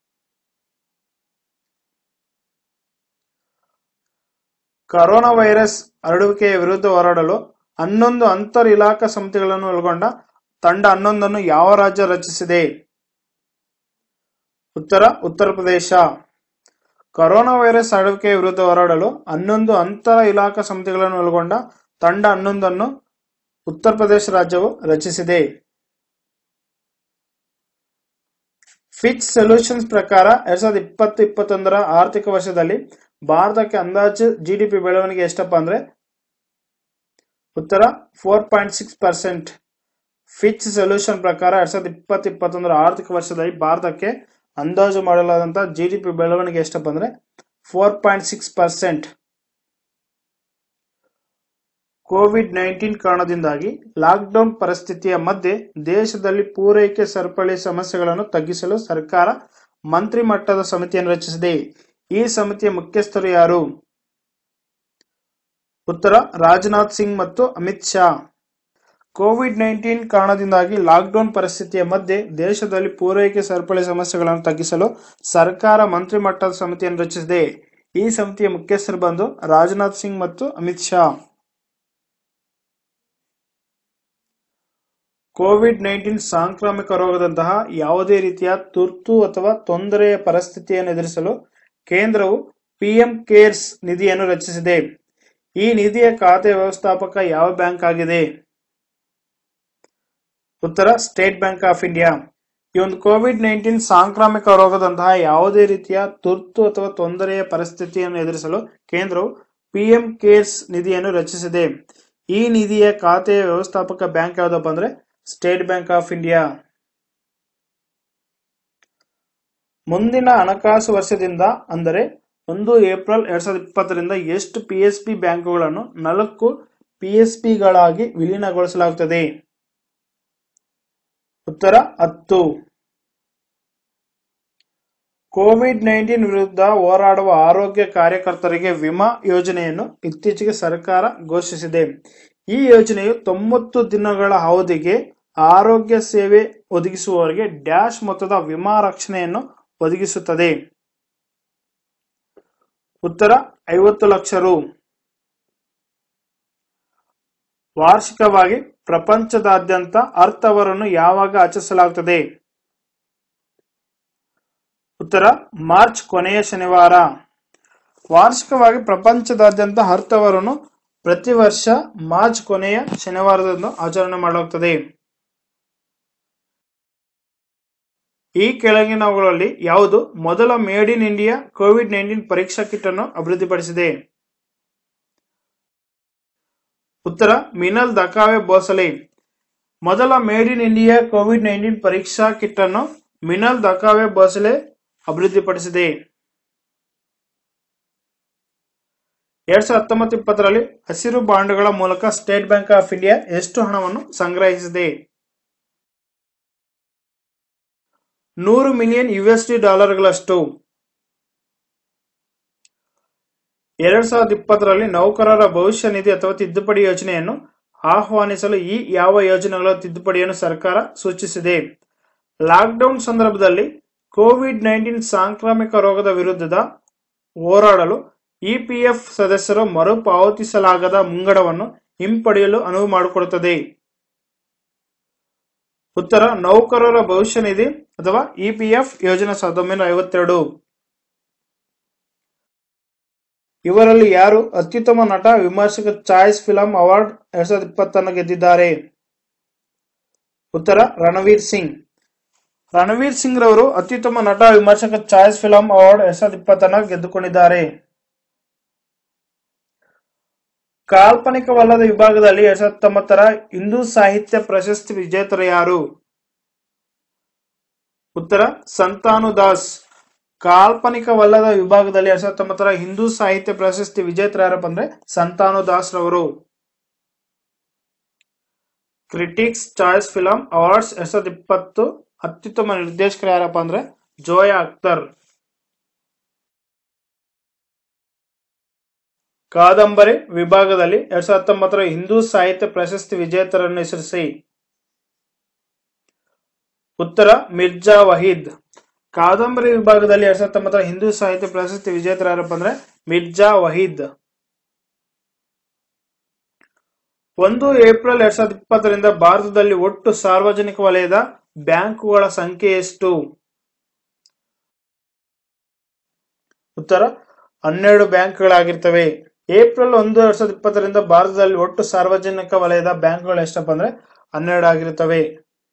ಕರೋನಾ ವೈರಸ್ ಹರಡುವಿಕೆಯ ವಿರುದ್ಧ ಹೋರಾಡಲು ಹನ್ನೊಂದು ಅಂತರ್ ಇಲಾಖಾ ಸಮಿತಿಗಳನ್ನು ಒಳಗೊಂಡ ತಂಡ ಹನ್ನೊಂದನ್ನು ಯಾವ ರಾಜ್ಯ ರಚಿಸಿದೆ ಉತ್ತರ ಉತ್ತರ ಪ್ರದೇಶ ಕೊರೋನಾ ವೈರಸ್ ಹರಡುವಿಕೆ ವಿರುದ್ಧ ಹೋರಾಡಲು ಹನ್ನೊಂದು ಅಂತರ ಇಲಾಖಾ ಸಮಿತಿಗಳನ್ನು ಒಳಗೊಂಡ ತಂಡ ಹನ್ನೊಂದನ್ನು ಉತ್ತರ ಪ್ರದೇಶ ರಾಜ್ಯವು ರಚಿಸಿದೆ ಫಿಚ್ ಸೊಲ್ಯೂಷನ್ಸ್ ಪ್ರಕಾರ ಎರಡ್ ಸಾವಿರದ ಇಪ್ಪತ್ತು ಇಪ್ಪತ್ತೊಂದರ ಆರ್ಥಿಕ ವರ್ಷದಲ್ಲಿ ಭಾರತಕ್ಕೆ ಅಂದಾಜು ಜಿಡಿಪಿ ಬೆಳವಣಿಗೆ ಎಷ್ಟಪ್ಪ ಅಂದ್ರೆ ಉತ್ತರ four point six percent Fitch solution ಪ್ರಕಾರ ಎರಡ್ ಸಾವಿರದ ಇಪ್ಪತ್ತು ಇಪ್ಪತ್ತೊಂದರ ಆರ್ಥಿಕ ವರ್ಷದಲ್ಲಿ ಭಾರತಕ್ಕೆ ಅಂದಾಜು ಮಾಡಲಾದಂತ ಜಿಡಿಪಿ ಬೆಳವಣಿಗೆ ಎಷ್ಟಪ್ಪ ಅಂದ್ರೆ four point six percent COVID nineteen ಕಾರಣದಿಂದಾಗಿ ಲಾಕ್ಡೌನ್ ಪರಿಸ್ಥಿತಿಯ ಮಧ್ಯೆ ದೇಶದಲ್ಲಿ ಪೂರೈಕೆ ಸರಪಳಿ ಸಮಸ್ಯೆಗಳನ್ನು ತಗ್ಗಿಸಲು ಸರ್ಕಾರ ಮಂತ್ರಿ ಮಟ್ಟದ ಸಮಿತಿಯನ್ನು ರಚಿಸಿದೆ ಈ ಸಮಿತಿಯ ಮುಖ್ಯಸ್ಥರು ಯಾರು ಉತ್ತರ ರಾಜನಾಥ್ ಸಿಂಗ್ ಮತ್ತು ಅಮಿತ್ ಶಾ ಕೋವಿಡ್ ನೈನ್ಟೀನ್ ಕಾರಣದಿಂದಾಗಿ ಲಾಕ್ಡೌನ್ ಪರಿಸ್ಥಿತಿಯ ಮಧ್ಯೆ ದೇಶದಲ್ಲಿ ಪೂರೈಕೆ ಸರಪಳಿ ಸಮಸ್ಯೆಗಳನ್ನು ತಗ್ಗಿಸಲು ಸರ್ಕಾರ ಮಂತ್ರಿ ಮಟ್ಟದ ಸಮಿತಿಯನ್ನು ರಚಿಸಿದೆ ಈ ಸಮಿತಿಯ ಮುಖ್ಯಸ್ಥರು ಬಂದು ರಾಜನಾಥ್ ಸಿಂಗ್ ಮತ್ತು ಅಮಿತ್ ಶಾ ಕೋವಿಡ್ ನೈನ್ಟೀನ್ ಸಾಂಕ್ರಾಮಿಕ ರೋಗದಂತಹ ಯಾವುದೇ ರೀತಿಯ ತುರ್ತು ಅಥವಾ ತೊಂದರೆಯ ಪರಿಸ್ಥಿತಿಯನ್ನು ಎದುರಿಸಲು ಕೇಂದ್ರವು ಪಿಎಂ ಕೇರ್ಸ್ ನಿಧಿಯನ್ನು ರಚಿಸಿದೆ ಈ ನಿಧಿಯ ಖಾತೆ ವ್ಯವಸ್ಥಾಪಕ ಯಾವ ಬ್ಯಾಂಕ್ ಆಗಿದೆ ಉತ್ತರ ಸ್ಟೇಟ್ ಬ್ಯಾಂಕ್ ಆಫ್ ಇಂಡಿಯಾ ಈ ಒಂದು ಕೋವಿಡ್ ನೈನ್ಟೀನ್ ಸಾಂಕ್ರಾಮಿಕ ರೋಗದಂತಹ ಯಾವುದೇ ರೀತಿಯ ತುರ್ತು ಅಥವಾ ತೊಂದರೆಯ ಪರಿಸ್ಥಿತಿಯನ್ನು ಎದುರಿಸಲು ಕೇಂದ್ರವು ಪಿಎಂ ಕೇರ್ಸ್ ನಿಧಿಯನ್ನು ರಚಿಸಿದೆ ಈ ನಿಧಿಯ ಖಾತೆಯ ವ್ಯವಸ್ಥಾಪಕ ಬ್ಯಾಂಕ್ ಯಾವುದಪ್ಪ ಅಂದ್ರೆ ಸ್ಟೇಟ್ ಬ್ಯಾಂಕ್ ಆಫ್ ಇಂಡಿಯಾ ಮುಂದಿನ ಹಣಕಾಸು ವರ್ಷದಿಂದ ಅಂದರೆ ಒಂದು ಏಪ್ರಿಲ್ ಎರಡ್ ಸಾವಿರದ ಇಪ್ಪತ್ತರಿಂದ ಎಷ್ಟು ಪಿಎಸ್ಪಿ ಬ್ಯಾಂಕುಗಳನ್ನು ನಾಲ್ಕು ಪಿಎಸ್ಪಿಗಳಾಗಿ ವಿಲೀನಗೊಳಿಸಲಾಗುತ್ತದೆ ಉತ್ತರ ಹತ್ತು ಕೋವಿಡ್ ನೈನ್ಟೀನ್ ವಿರುದ್ಧ ಹೋರಾಡುವ ಆರೋಗ್ಯ ಕಾರ್ಯಕರ್ತರಿಗೆ ವಿಮಾ ಯೋಜನೆಯನ್ನು ಇತ್ತೀಚೆಗೆ ಸರ್ಕಾರ ಘೋಷಿಸಿದೆ ಈ ಯೋಜನೆಯು ತೊಂಬತ್ತು ದಿನಗಳ ಅವಧಿಗೆ ಆರೋಗ್ಯ ಸೇವೆ ಒದಗಿಸುವವರಿಗೆ ಡ್ಯಾಶ್ ಮೊತ್ತದ ವಿಮಾ ರಕ್ಷಣೆಯನ್ನು ಒದಗಿಸುತ್ತದೆ ಉತ್ತರ ಐವತ್ತು ಲಕ್ಷ ರು ವಾರ್ಷಿಕವಾಗಿ ಪ್ರಪಂಚದಾದ್ಯಂತ ಅರ್ಥವರನ್ನು ಯಾವಾಗ ಆಚರಿಸಲಾಗುತ್ತದೆ ಉತ್ತರ ಮಾರ್ಚ್ ಕೊನೆಯ ಶನಿವಾರ ವಾರ್ಷಿಕವಾಗಿ ಪ್ರಪಂಚದಾದ್ಯಂತ ಅರ್ಥವರನ್ನು ಪ್ರತಿ ವರ್ಷ ಮಾರ್ಚ್ ಕೊನೆಯ ಶನಿವಾರದಂದು ಆಚರಣೆ ಮಾಡಲಾಗುತ್ತದೆ ಈ ಕೆಳಗಿನವುಗಳಲ್ಲಿ ಯಾವುದು ಮೊದಲ made in India Covid nineteen ಪರೀಕ್ಷಾ ಕಿಟ್ ಅನ್ನು ಅಭಿವೃದ್ಧಿಪಡಿಸಿದೆ ಉತ್ತರ ಮಿನಲ್ ದಕಾವೆ ಬೋಸಲೆ ಮೊದಲ made in India Covid nineteen ಪರೀಕ್ಷಾ ಕಿಟ್ ಅನ್ನು ಮಿನಲ್ ದಕಾವೆ ಬೋಸಲೆ ಅಭಿವೃದ್ಧಿಪಡಿಸಿದೆ ಎರಡ್ ಸಾವಿರದ ಹತ್ತೊಂಬತ್ತು ಇಪ್ಪತ್ತರಲ್ಲಿ ಹಸಿರು ಬಾಂಡ್ಗಳ ಮೂಲಕ ಸ್ಟೇಟ್ ಬ್ಯಾಂಕ್ ಆಫ್ ಇಂಡಿಯಾ ಎಷ್ಟು ಹಣವನ್ನು ಸಂಗ್ರಹಿಸಿದೆ ನೂರು ಮಿಲಿಯನ್ ಯುಎಸ್ಡಿ ಡಾಲರ್ಗಳಷ್ಟು ಎರಡ್ ಸಾವಿರದ ಇಪ್ಪತ್ತರಲ್ಲಿ ನೌಕರರ ಭವಿಷ್ಯ ನಿಧಿ ಅಥವಾ ತಿದ್ದುಪಡಿ ಯೋಜನೆಯನ್ನು ಆಹ್ವಾನಿಸಲು ಈ ಯಾವ ಯೋಜನೆಗಳ ತಿದ್ದುಪಡಿಯನ್ನು ಸರ್ಕಾರ ಸೂಚಿಸಿದೆ ಲಾಕ್ಡೌನ್ ಸಂದರ್ಭದಲ್ಲಿ ಕೋವಿಡ್ ನೈನ್ಟೀನ್ ಸಾಂಕ್ರಾಮಿಕ ರೋಗದ ವಿರುದ್ಧದ ಹೋರಾಡಲು ಇಪಿಎಫ್ ಸದಸ್ಯರು ಮರುಪಾವತಿಸಲಾಗದ ಮುಂಗಡವನ್ನು ಹಿಂಪಡೆಯಲು ಅನುವು ಮಾಡಿಕೊಡುತ್ತದೆ ಉತ್ತರ ನೌಕರರ ಭವಿಷ್ಯ ನಿಧಿ ಅಥವಾ ಇಪಿಎಫ್ ಯೋಜನೆ ಸಾವಿರದ ಒಂಬೈನೂರ ಐವತ್ತೆರಡು ಇವರಲ್ಲಿ ಯಾರು ಅತ್ಯುತ್ತಮ ನಟ ವಿಮರ್ಶಕ ಚಾಯ್ಸ್ ಫಿಲಂ ಅವಾರ್ಡ್ ಎರಡ್ ಸಾವಿರದ ಇಪ್ಪತ್ತನ್ನು ಗೆದ್ದಿದ್ದಾರೆ ಉತ್ತರ ರಣವೀರ್ ಸಿಂಗ್ ರಣವೀರ್ ಸಿಂಗ್ ರವರು ಅತ್ಯುತ್ತಮ ನಟ ವಿಮರ್ಶಕ ಚಾಯ್ಸ್ ಫಿಲಂ ಅವಾರ್ಡ್ ಎರಡ್ ಸಾವಿರದ ಇಪ್ಪತ್ತನ್ನು ಗೆದ್ದುಕೊಂಡಿದ್ದಾರೆ ಕಾಲ್ಪನಿಕವಲ್ಲದ ವಿಭಾಗದಲ್ಲಿ ಎರಡ್ ಸಾವಿರದ ಹತ್ತೊಂಬತ್ತರ ಹಿಂದೂ ಸಾಹಿತ್ಯ ಪ್ರಶಸ್ತಿ ವಿಜೇತರು ಯಾರು ಉತ್ತರ ಸಂತಾನು ದಾಸ್ ಕಾಲ್ಪನಿಕವಲ್ಲದ ವಿಭಾಗದಲ್ಲಿ ಎರಡ್ ಸಾವಿರದ ಹತ್ತೊಂಬತ್ತರ ಹಿಂದೂ ಸಾಹಿತ್ಯ ಪ್ರಶಸ್ತಿ ವಿಜೇತರು ಯಾರಪ್ಪ ಅಂದ್ರೆ ಸಂತಾನು ದಾಸ್ ರವರು ಕ್ರಿಟಿಕ್ಸ್ ಚಾಯ್ಸ್ ಫಿಲಂ ಅವಾರ್ಡ್ಸ್ ಎರಡ್ ಸಾವಿರದ ಇಪ್ಪತ್ತು ಅತ್ಯುತ್ತಮ ನಿರ್ದೇಶಕರು ಯಾರಪ್ಪ ಅಂದ್ರೆ ಜೋಯಾ ಅಖ್ತರ್ ಕಾದಂಬರಿ ವಿಭಾಗದಲ್ಲಿ ಎರಡ್ ಸಾವಿರದ ಹತ್ತೊಂಬತ್ತರ ಹಿಂದೂ ಸಾಹಿತ್ಯ ಪ್ರಶಸ್ತಿ ವಿಜೇತರನ್ನು ಹೆಸರಿಸಿ ಉತ್ತರ ಮಿರ್ಜಾ ವಹೀದ್ ಕಾದಂಬರಿ ವಿಭಾಗದಲ್ಲಿ ಎರಡ್ ಸಾವಿರದ ಹತ್ತೊಂಬತ್ತರ ಹಿಂದೂ ಸಾಹಿತ್ಯ ಪ್ರಶಸ್ತಿ ವಿಜೇತರ ಯಾರಪ್ಪ ಅಂದ್ರೆ ಮಿರ್ಜಾ ವಹೀದ್ ಒಂದು ಏಪ್ರಿಲ್ ಎರಡ್ ಸಾವಿರದ ಇಪ್ಪತ್ತರಿಂದ ಭಾರತದಲ್ಲಿ ಒಟ್ಟು ಸಾರ್ವಜನಿಕ ವಲಯದ ಬ್ಯಾಂಕುಗಳ ಸಂಖ್ಯೆ ಎಷ್ಟು ಉತ್ತರ ಹನ್ನೆರಡು ಬ್ಯಾಂಕ್ಗಳಾಗಿರ್ತವೆ ಏಪ್ರಿಲ್ ಒಂದು ಎರಡ್ ಸಾವಿರದ ಇಪ್ಪತ್ತರಿಂದ ಭಾರತದಲ್ಲಿ ಒಟ್ಟು ಸಾರ್ವಜನಿಕ ವಲಯದ ಬ್ಯಾಂಕ್ಗಳು ಎಷ್ಟಪ್ಪ ಅಂದ್ರೆ ಹನ್ನೆರಡು ಆಗಿರುತ್ತವೆ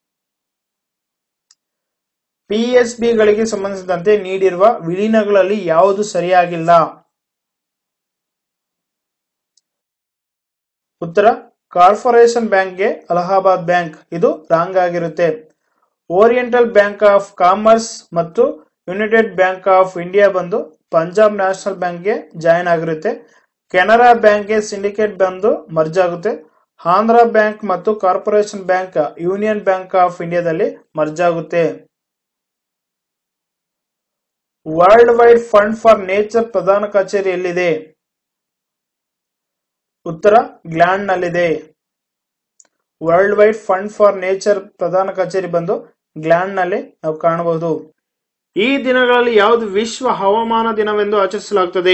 ಪಿಎಸ್ಬಿ ಗಳಿಗೆ ಸಂಬಂಧಿಸಿದಂತೆ ನೀಡಿರುವ ವಿಲೀನಗಳಲ್ಲಿ ಯಾವುದು ಸರಿಯಾಗಿಲ್ಲ ಉತ್ತರ ಕಾರ್ಪೊರೇಷನ್ ಬ್ಯಾಂಕ್ಗೆ ಅಲಹಾಬಾದ್ ಬ್ಯಾಂಕ್ ಇದು ರಾಂಗ್ ಆಗಿರುತ್ತೆ ಓರಿಯೆಂಟಲ್ ಬ್ಯಾಂಕ್ ಆಫ್ ಕಾಮರ್ಸ್ ಮತ್ತು ಯುನೈಟೆಡ್ ಬ್ಯಾಂಕ್ ಆಫ್ ಇಂಡಿಯಾ ಬಂದು ಪಂಜಾಬ್ ನ್ಯಾಷನಲ್ ಬ್ಯಾಂಕ್ಗೆ ಜಾಯಿನ್ ಆಗಿರುತ್ತೆ ಕೆನರಾ ಬ್ಯಾಂಕ್ಗೆ ಸಿಂಡಿಕೇಟ್ ಬಂದು ಮರ್ಜ್ ಆಗುತ್ತೆ ಆಂಧ್ರ ಬ್ಯಾಂಕ್ ಮತ್ತು Corporation Bank Union Bank of ಇಂಡಿಯಾದಲ್ಲಿ ಮರ್ಜ್ ಆಗುತ್ತೆ World Wide Fund for Nature ಪ್ರಧಾನ ಕಚೇರಿ ಎಲ್ಲಿದೆ ಉತ್ತರ ಗ್ಲ್ಯಾಂಡ್ ನಲ್ಲಿದೆ World Wide Fund for Nature ಪ್ರಧಾನ ಕಚೇರಿ ಬಂದು ಗ್ಲ್ಯಾಂಡ್ ನಲ್ಲಿ ನಾವು ಕಾಣಬಹುದು ಈ ದಿನಗಳಲ್ಲಿ ಯಾವುದು ವಿಶ್ವ ಹವಾಮಾನ ದಿನವೆಂದು ಆಚರಿಸಲಾಗುತ್ತದೆ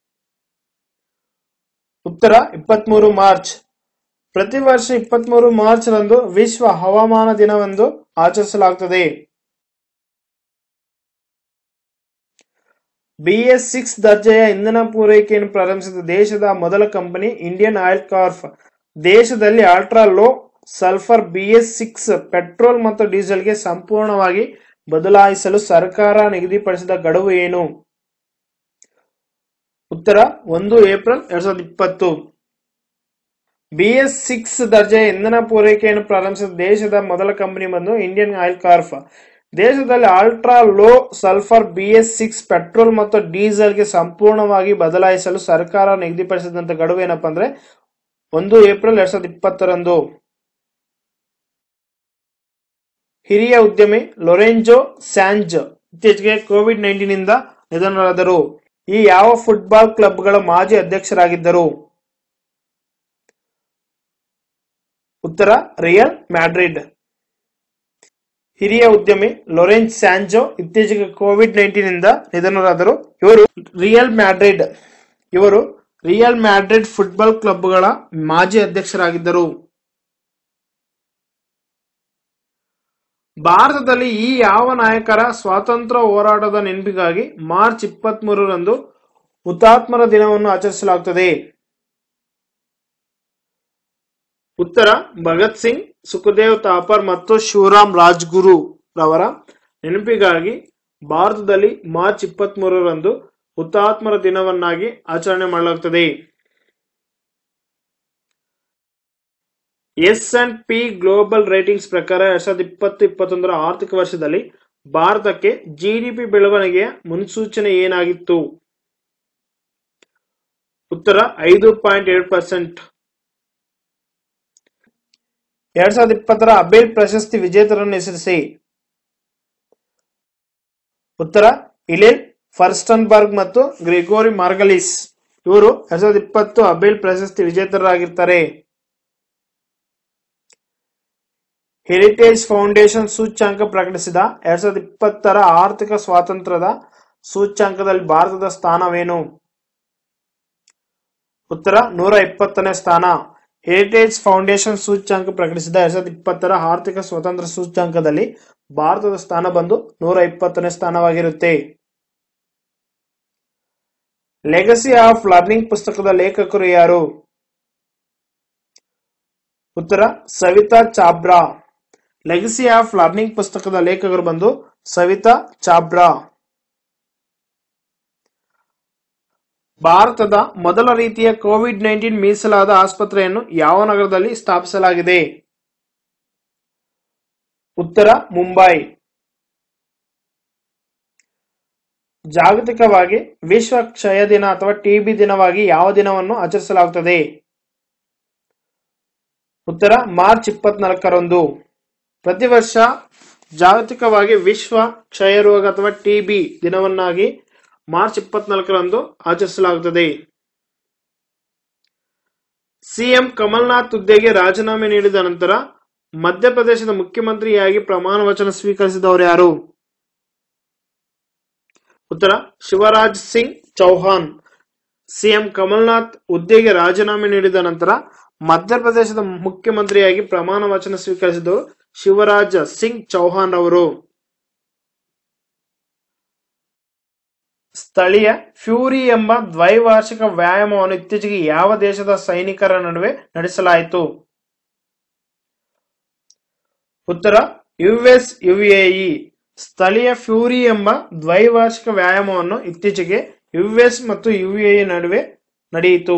ಉತ್ತರ ಇಪ್ಪತ್ಮೂರು ಮಾರ್ಚ್ ಪ್ರತಿ ವರ್ಷ ಇಪ್ಪತ್ಮೂರು ಮಾರ್ಚ್ ರಂದು ವಿಶ್ವ ಹವಾಮಾನ ದಿನವೆಂದು ಆಚರಿಸಲಾಗುತ್ತದೆ ಬಿಎಸ್ ಸಿಕ್ಸ್ ದರ್ಜೆಯ ಇಂಧನ ಪೂರೈಕೆಯನ್ನು ಪ್ರಾರಂಭಿಸಿದ ದೇಶದ ಮೊದಲ ಕಂಪನಿ ಇಂಡಿಯನ್ ಆಯಿಲ್ ಕಾರ್ಪ್ ದೇಶದಲ್ಲಿ ultra low sulphur BS six petrol ಮತ್ತು ಡೀಸೆಲ್ಗೆ ಸಂಪೂರ್ಣವಾಗಿ ಬದಲಾಯಿಸಲು ಸರ್ಕಾರ ನಿಗದಿಪಡಿಸಿದ ಗಡುವು ಏನು ಉತ್ತರ ಒಂದು ಏಪ್ರಿಲ್ ಎರಡ್ ಸಾವಿರದ ಇಪ್ಪತ್ತು ಬಿಎಸ್ ಸಿಕ್ಸ್ ದರ್ಜೆಯ ಇಂಧನ ಪೂರೈಕೆಯನ್ನು ಪ್ರಾರಂಭಿಸಿದ ದೇಶದ ಮೊದಲ ಕಂಪನಿ ಬಂದು ಇಂಡಿಯನ್ ಆಯಿಲ್ ಕಾರ್ಪ್ ದೇಶದಲ್ಲಿ ultra low sulphur BS six petrol ಮತ್ತು ಡೀಸೆಲ್ಗೆ ಸಂಪೂರ್ಣವಾಗಿ ಬದಲಾಯಿಸಲು ಸರ್ಕಾರ ನಿಗದಿಪಡಿಸಿದಂತ ಗಡುವು ಏನಪ್ಪಾ ಅಂದ್ರೆ ಒಂದು ಏಪ್ರಿಲ್ ಎರಡ್ ಸಾವಿರದ ಇಪ್ಪತ್ತರಂದು ಹಿರಿಯ ಉದ್ಯಮಿ ಲೊರೆಂಜೋ ಸ್ಯಾಂಜ್ ಇತ್ತೀಚೆಗೆ ಕೋವಿಡ್ ನೈನ್ಟೀನ್ ಇಂದ ನಿಧನರಾದರು ಈ ಯಾವ ಫುಟ್ಬಾಲ್ ಕ್ಲಬ್ಗಳ ಮಾಜಿ ಅಧ್ಯಕ್ಷರಾಗಿದ್ದರು ಉತ್ತರ ರಿಯಲ್ ಮ್ಯಾಡ್ರಿಡ್ ಹಿರಿಯ ಉದ್ಯಮಿ ಲೊರೆಂಜ್ ಸ್ಯಾಂಜೋ ಇತ್ತೀಚೆಗೆ ಕೋವಿಡ್ ನೈನ್ಟೀನ್ ಇಂದ ನಿಧನರಾದರು ಇವರು ರಿಯಲ್ ಮ್ಯಾಡ್ರಿಡ್ ಇವರು ರಿಯಲ್ ಮ್ಯಾಡ್ರಿಡ್ ಫುಟ್ಬಾಲ್ ಕ್ಲಬ್ಗಳ ಮಾಜಿ ಅಧ್ಯಕ್ಷರಾಗಿದ್ದರು ಭಾರತದಲ್ಲಿ ಈ ಯಾವ ನಾಯಕರ ಸ್ವಾತಂತ್ರ್ಯ ಹೋರಾಟದ ನೆನಪಿಗಾಗಿ ಮಾರ್ಚ್ ಇಪ್ಪತ್ತ್ ಮೂರರಂದು ಹುತಾತ್ಮರ ದಿನವನ್ನು ಆಚರಿಸಲಾಗುತ್ತದೆ ಉತ್ತರ ಭಗತ್ ಸಿಂಗ್ ಸುಖದೇವ್ ಥಾಪರ್ ಮತ್ತು ಶಿವರಾಮ್ ರಾಜ್ಗುರು ರವರ ನೆನಪಿಗಾಗಿ ಭಾರತದಲ್ಲಿ ಮಾರ್ಚ್ ಇಪ್ಪತ್ತ್ ಮೂರರಂದು ಹುತಾತ್ಮರ ದಿನವನ್ನಾಗಿ ಆಚರಣೆ ಮಾಡಲಾಗುತ್ತದೆ S and P global ratings ಪ್ರಕಾರ ಎರಡ್ ಸಾವಿರದ ಇಪ್ಪತ್ತು ಇಪ್ಪತ್ತೊಂದರ ಆರ್ಥಿಕ ವರ್ಷದಲ್ಲಿ ಭಾರತಕ್ಕೆ ಜಿಡಿಪಿ ಬೆಳವಣಿಗೆಯ ಮುನ್ಸೂಚನೆ ಏನಾಗಿತ್ತು ಉತ್ತರ ಐದು ಪಾಯಿಂಟ್ ಎರಡು ಪರ್ಸೆಂಟ್ ಎರಡ್ ಸಾವಿರದ ಇಪ್ಪತ್ತರ ಅಬೇಲ್ ಪ್ರಶಸ್ತಿ ವಿಜೇತರನ್ನು ಹೆಸರಿಸಿ ಉತ್ತರ ಇಲೇಲ್ ಫರ್ಸ್ಟನ್ಬರ್ಗ್ ಮತ್ತು ಗ್ರಿಗೋರಿ ಮಾರ್ಗಲಿಸ್ ಇವರು ಎರಡ್ ಸಾವಿರದ ಇಪ್ಪತ್ತು ಅಬೇಲ್ ಪ್ರಶಸ್ತಿ ವಿಜೇತರಾಗಿರ್ತಾರೆ ಹೆರಿಟೇಜ್ ಫೌಂಡೇಶನ್ ಸೂಚ್ಯಾಂಕ ಪ್ರಕಟಿಸಿದ ಎರಡ್ ಸಾವಿರದ ಇಪ್ಪತ್ತರ ಆರ್ಥಿಕ ಸ್ವಾತಂತ್ರ್ಯದ ಸೂಚ್ಯಾಂಕದಲ್ಲಿ ಭಾರತದ ಸ್ಥಾನವೇನು ಉತ್ತರ ನೂರ ಇಪ್ಪತ್ತನೇ ಸ್ಥಾನ ಹೆರಿಟೇಜ್ ಫೌಂಡೇಶನ್ ಸೂಚ್ಯಾಂಕ ಪ್ರಕಟಿಸಿದ ಎರಡ್ ಸಾವಿರದ ಇಪ್ಪತ್ತರ ಆರ್ಥಿಕ ಸ್ವಾತಂತ್ರ್ಯ ಸೂಚ್ಯಾಂಕದಲ್ಲಿ ಭಾರತದ ಸ್ಥಾನ ಬಂದು ನೂರ ಇಪ್ಪತ್ತನೇ ಸ್ಥಾನವಾಗಿರುತ್ತೆ ಲೆಗಸಿ ಆಫ್ ಲರ್ನಿಂಗ್ ಪುಸ್ತಕದ ಲೇಖಕರು ಯಾರು ಉತ್ತರ Savita Chhabra legacy of learning ಪುಸ್ತಕದ ಲೇಖಕರು ಬಂದು ಸವಿತಾ ಚಾಬ್ರಾ ಭಾರತದ ಮೊದಲ ರೀತಿಯ ಕೋವಿಡ್ ನೈನ್ಟೀನ್ ಮೀಸಲಾದ ಆಸ್ಪತ್ರೆಯನ್ನು ಯಾವ ನಗರದಲ್ಲಿ ಸ್ಥಾಪಿಸಲಾಗಿದೆ ಉತ್ತರ ಮುಂಬೈ ಜಾಗತಿಕವಾಗಿ ವಿಶ್ವ ಕ್ಷಯ ದಿನ ಅಥವಾ ಟಿಬಿ ದಿನವಾಗಿ ಯಾವ ದಿನವನ್ನು ಆಚರಿಸಲಾಗುತ್ತದೆ ಉತ್ತರ ಮಾರ್ಚ್ ಇಪ್ಪತ್ನಾಲ್ಕರಂದು ಪ್ರತಿ ವರ್ಷ ಜಾಗತಿಕವಾಗಿ ವಿಶ್ವ ಕ್ಷಯ ರೋಗ ಅಥವಾ ಟಿಬಿ ದಿನವನ್ನಾಗಿ ಮಾರ್ಚ್ ಇಪ್ಪತ್ನಾಲ್ಕರಂದು ಆಚರಿಸಲಾಗುತ್ತದೆ ಸಿಎಂ ಕಮಲ್ನಾಥ್ ಹುದ್ದೆಗೆ ರಾಜೀನಾಮೆ ನೀಡಿದ ನಂತರ ಮಧ್ಯಪ್ರದೇಶದ ಮುಖ್ಯಮಂತ್ರಿಯಾಗಿ ಪ್ರಮಾಣ ವಚನ ಸ್ವೀಕರಿಸಿದವರು ಯಾರು ಉತ್ತರ ಶಿವರಾಜ್ ಸಿಂಗ್ ಚೌಹಾಣ್ ಸಿಎಂ ಕಮಲ್ನಾಥ್ ಹುದ್ದೆಗೆ ರಾಜೀನಾಮೆ ನೀಡಿದ ನಂತರ ಮಧ್ಯಪ್ರದೇಶದ ಮುಖ್ಯಮಂತ್ರಿಯಾಗಿ ಪ್ರಮಾಣ ವಚನ ಸ್ವೀಕರಿಸಿದವರು ಶಿವರಾಜ್ ಸಿಂಗ್ ಚೌಹಾಣ್ ಅವರು ಸ್ಥಳೀಯ ಫ್ಯೂರಿ ಎಂಬ ದ್ವೈವಾರ್ಷಿಕ ವ್ಯಾಯಾಮವನ್ನು ಇತ್ತೀಚೆಗೆ ಯಾವ ದೇಶದ ಸೈನಿಕರ ನಡುವೆ ನಡೆಸಲಾಯಿತು ಉತ್ತರ ಯುಎಸ್ ಯುಎಇ ಸ್ಥಳೀಯ ಫ್ಯೂರಿ ಎಂಬ ದ್ವೈವಾರ್ಷಿಕ ವ್ಯಾಯಾಮವನ್ನು ಇತ್ತೀಚೆಗೆ ಯುಎಸ್ ಮತ್ತು ಯುಎಇ ನಡುವೆ ನಡೆಯಿತು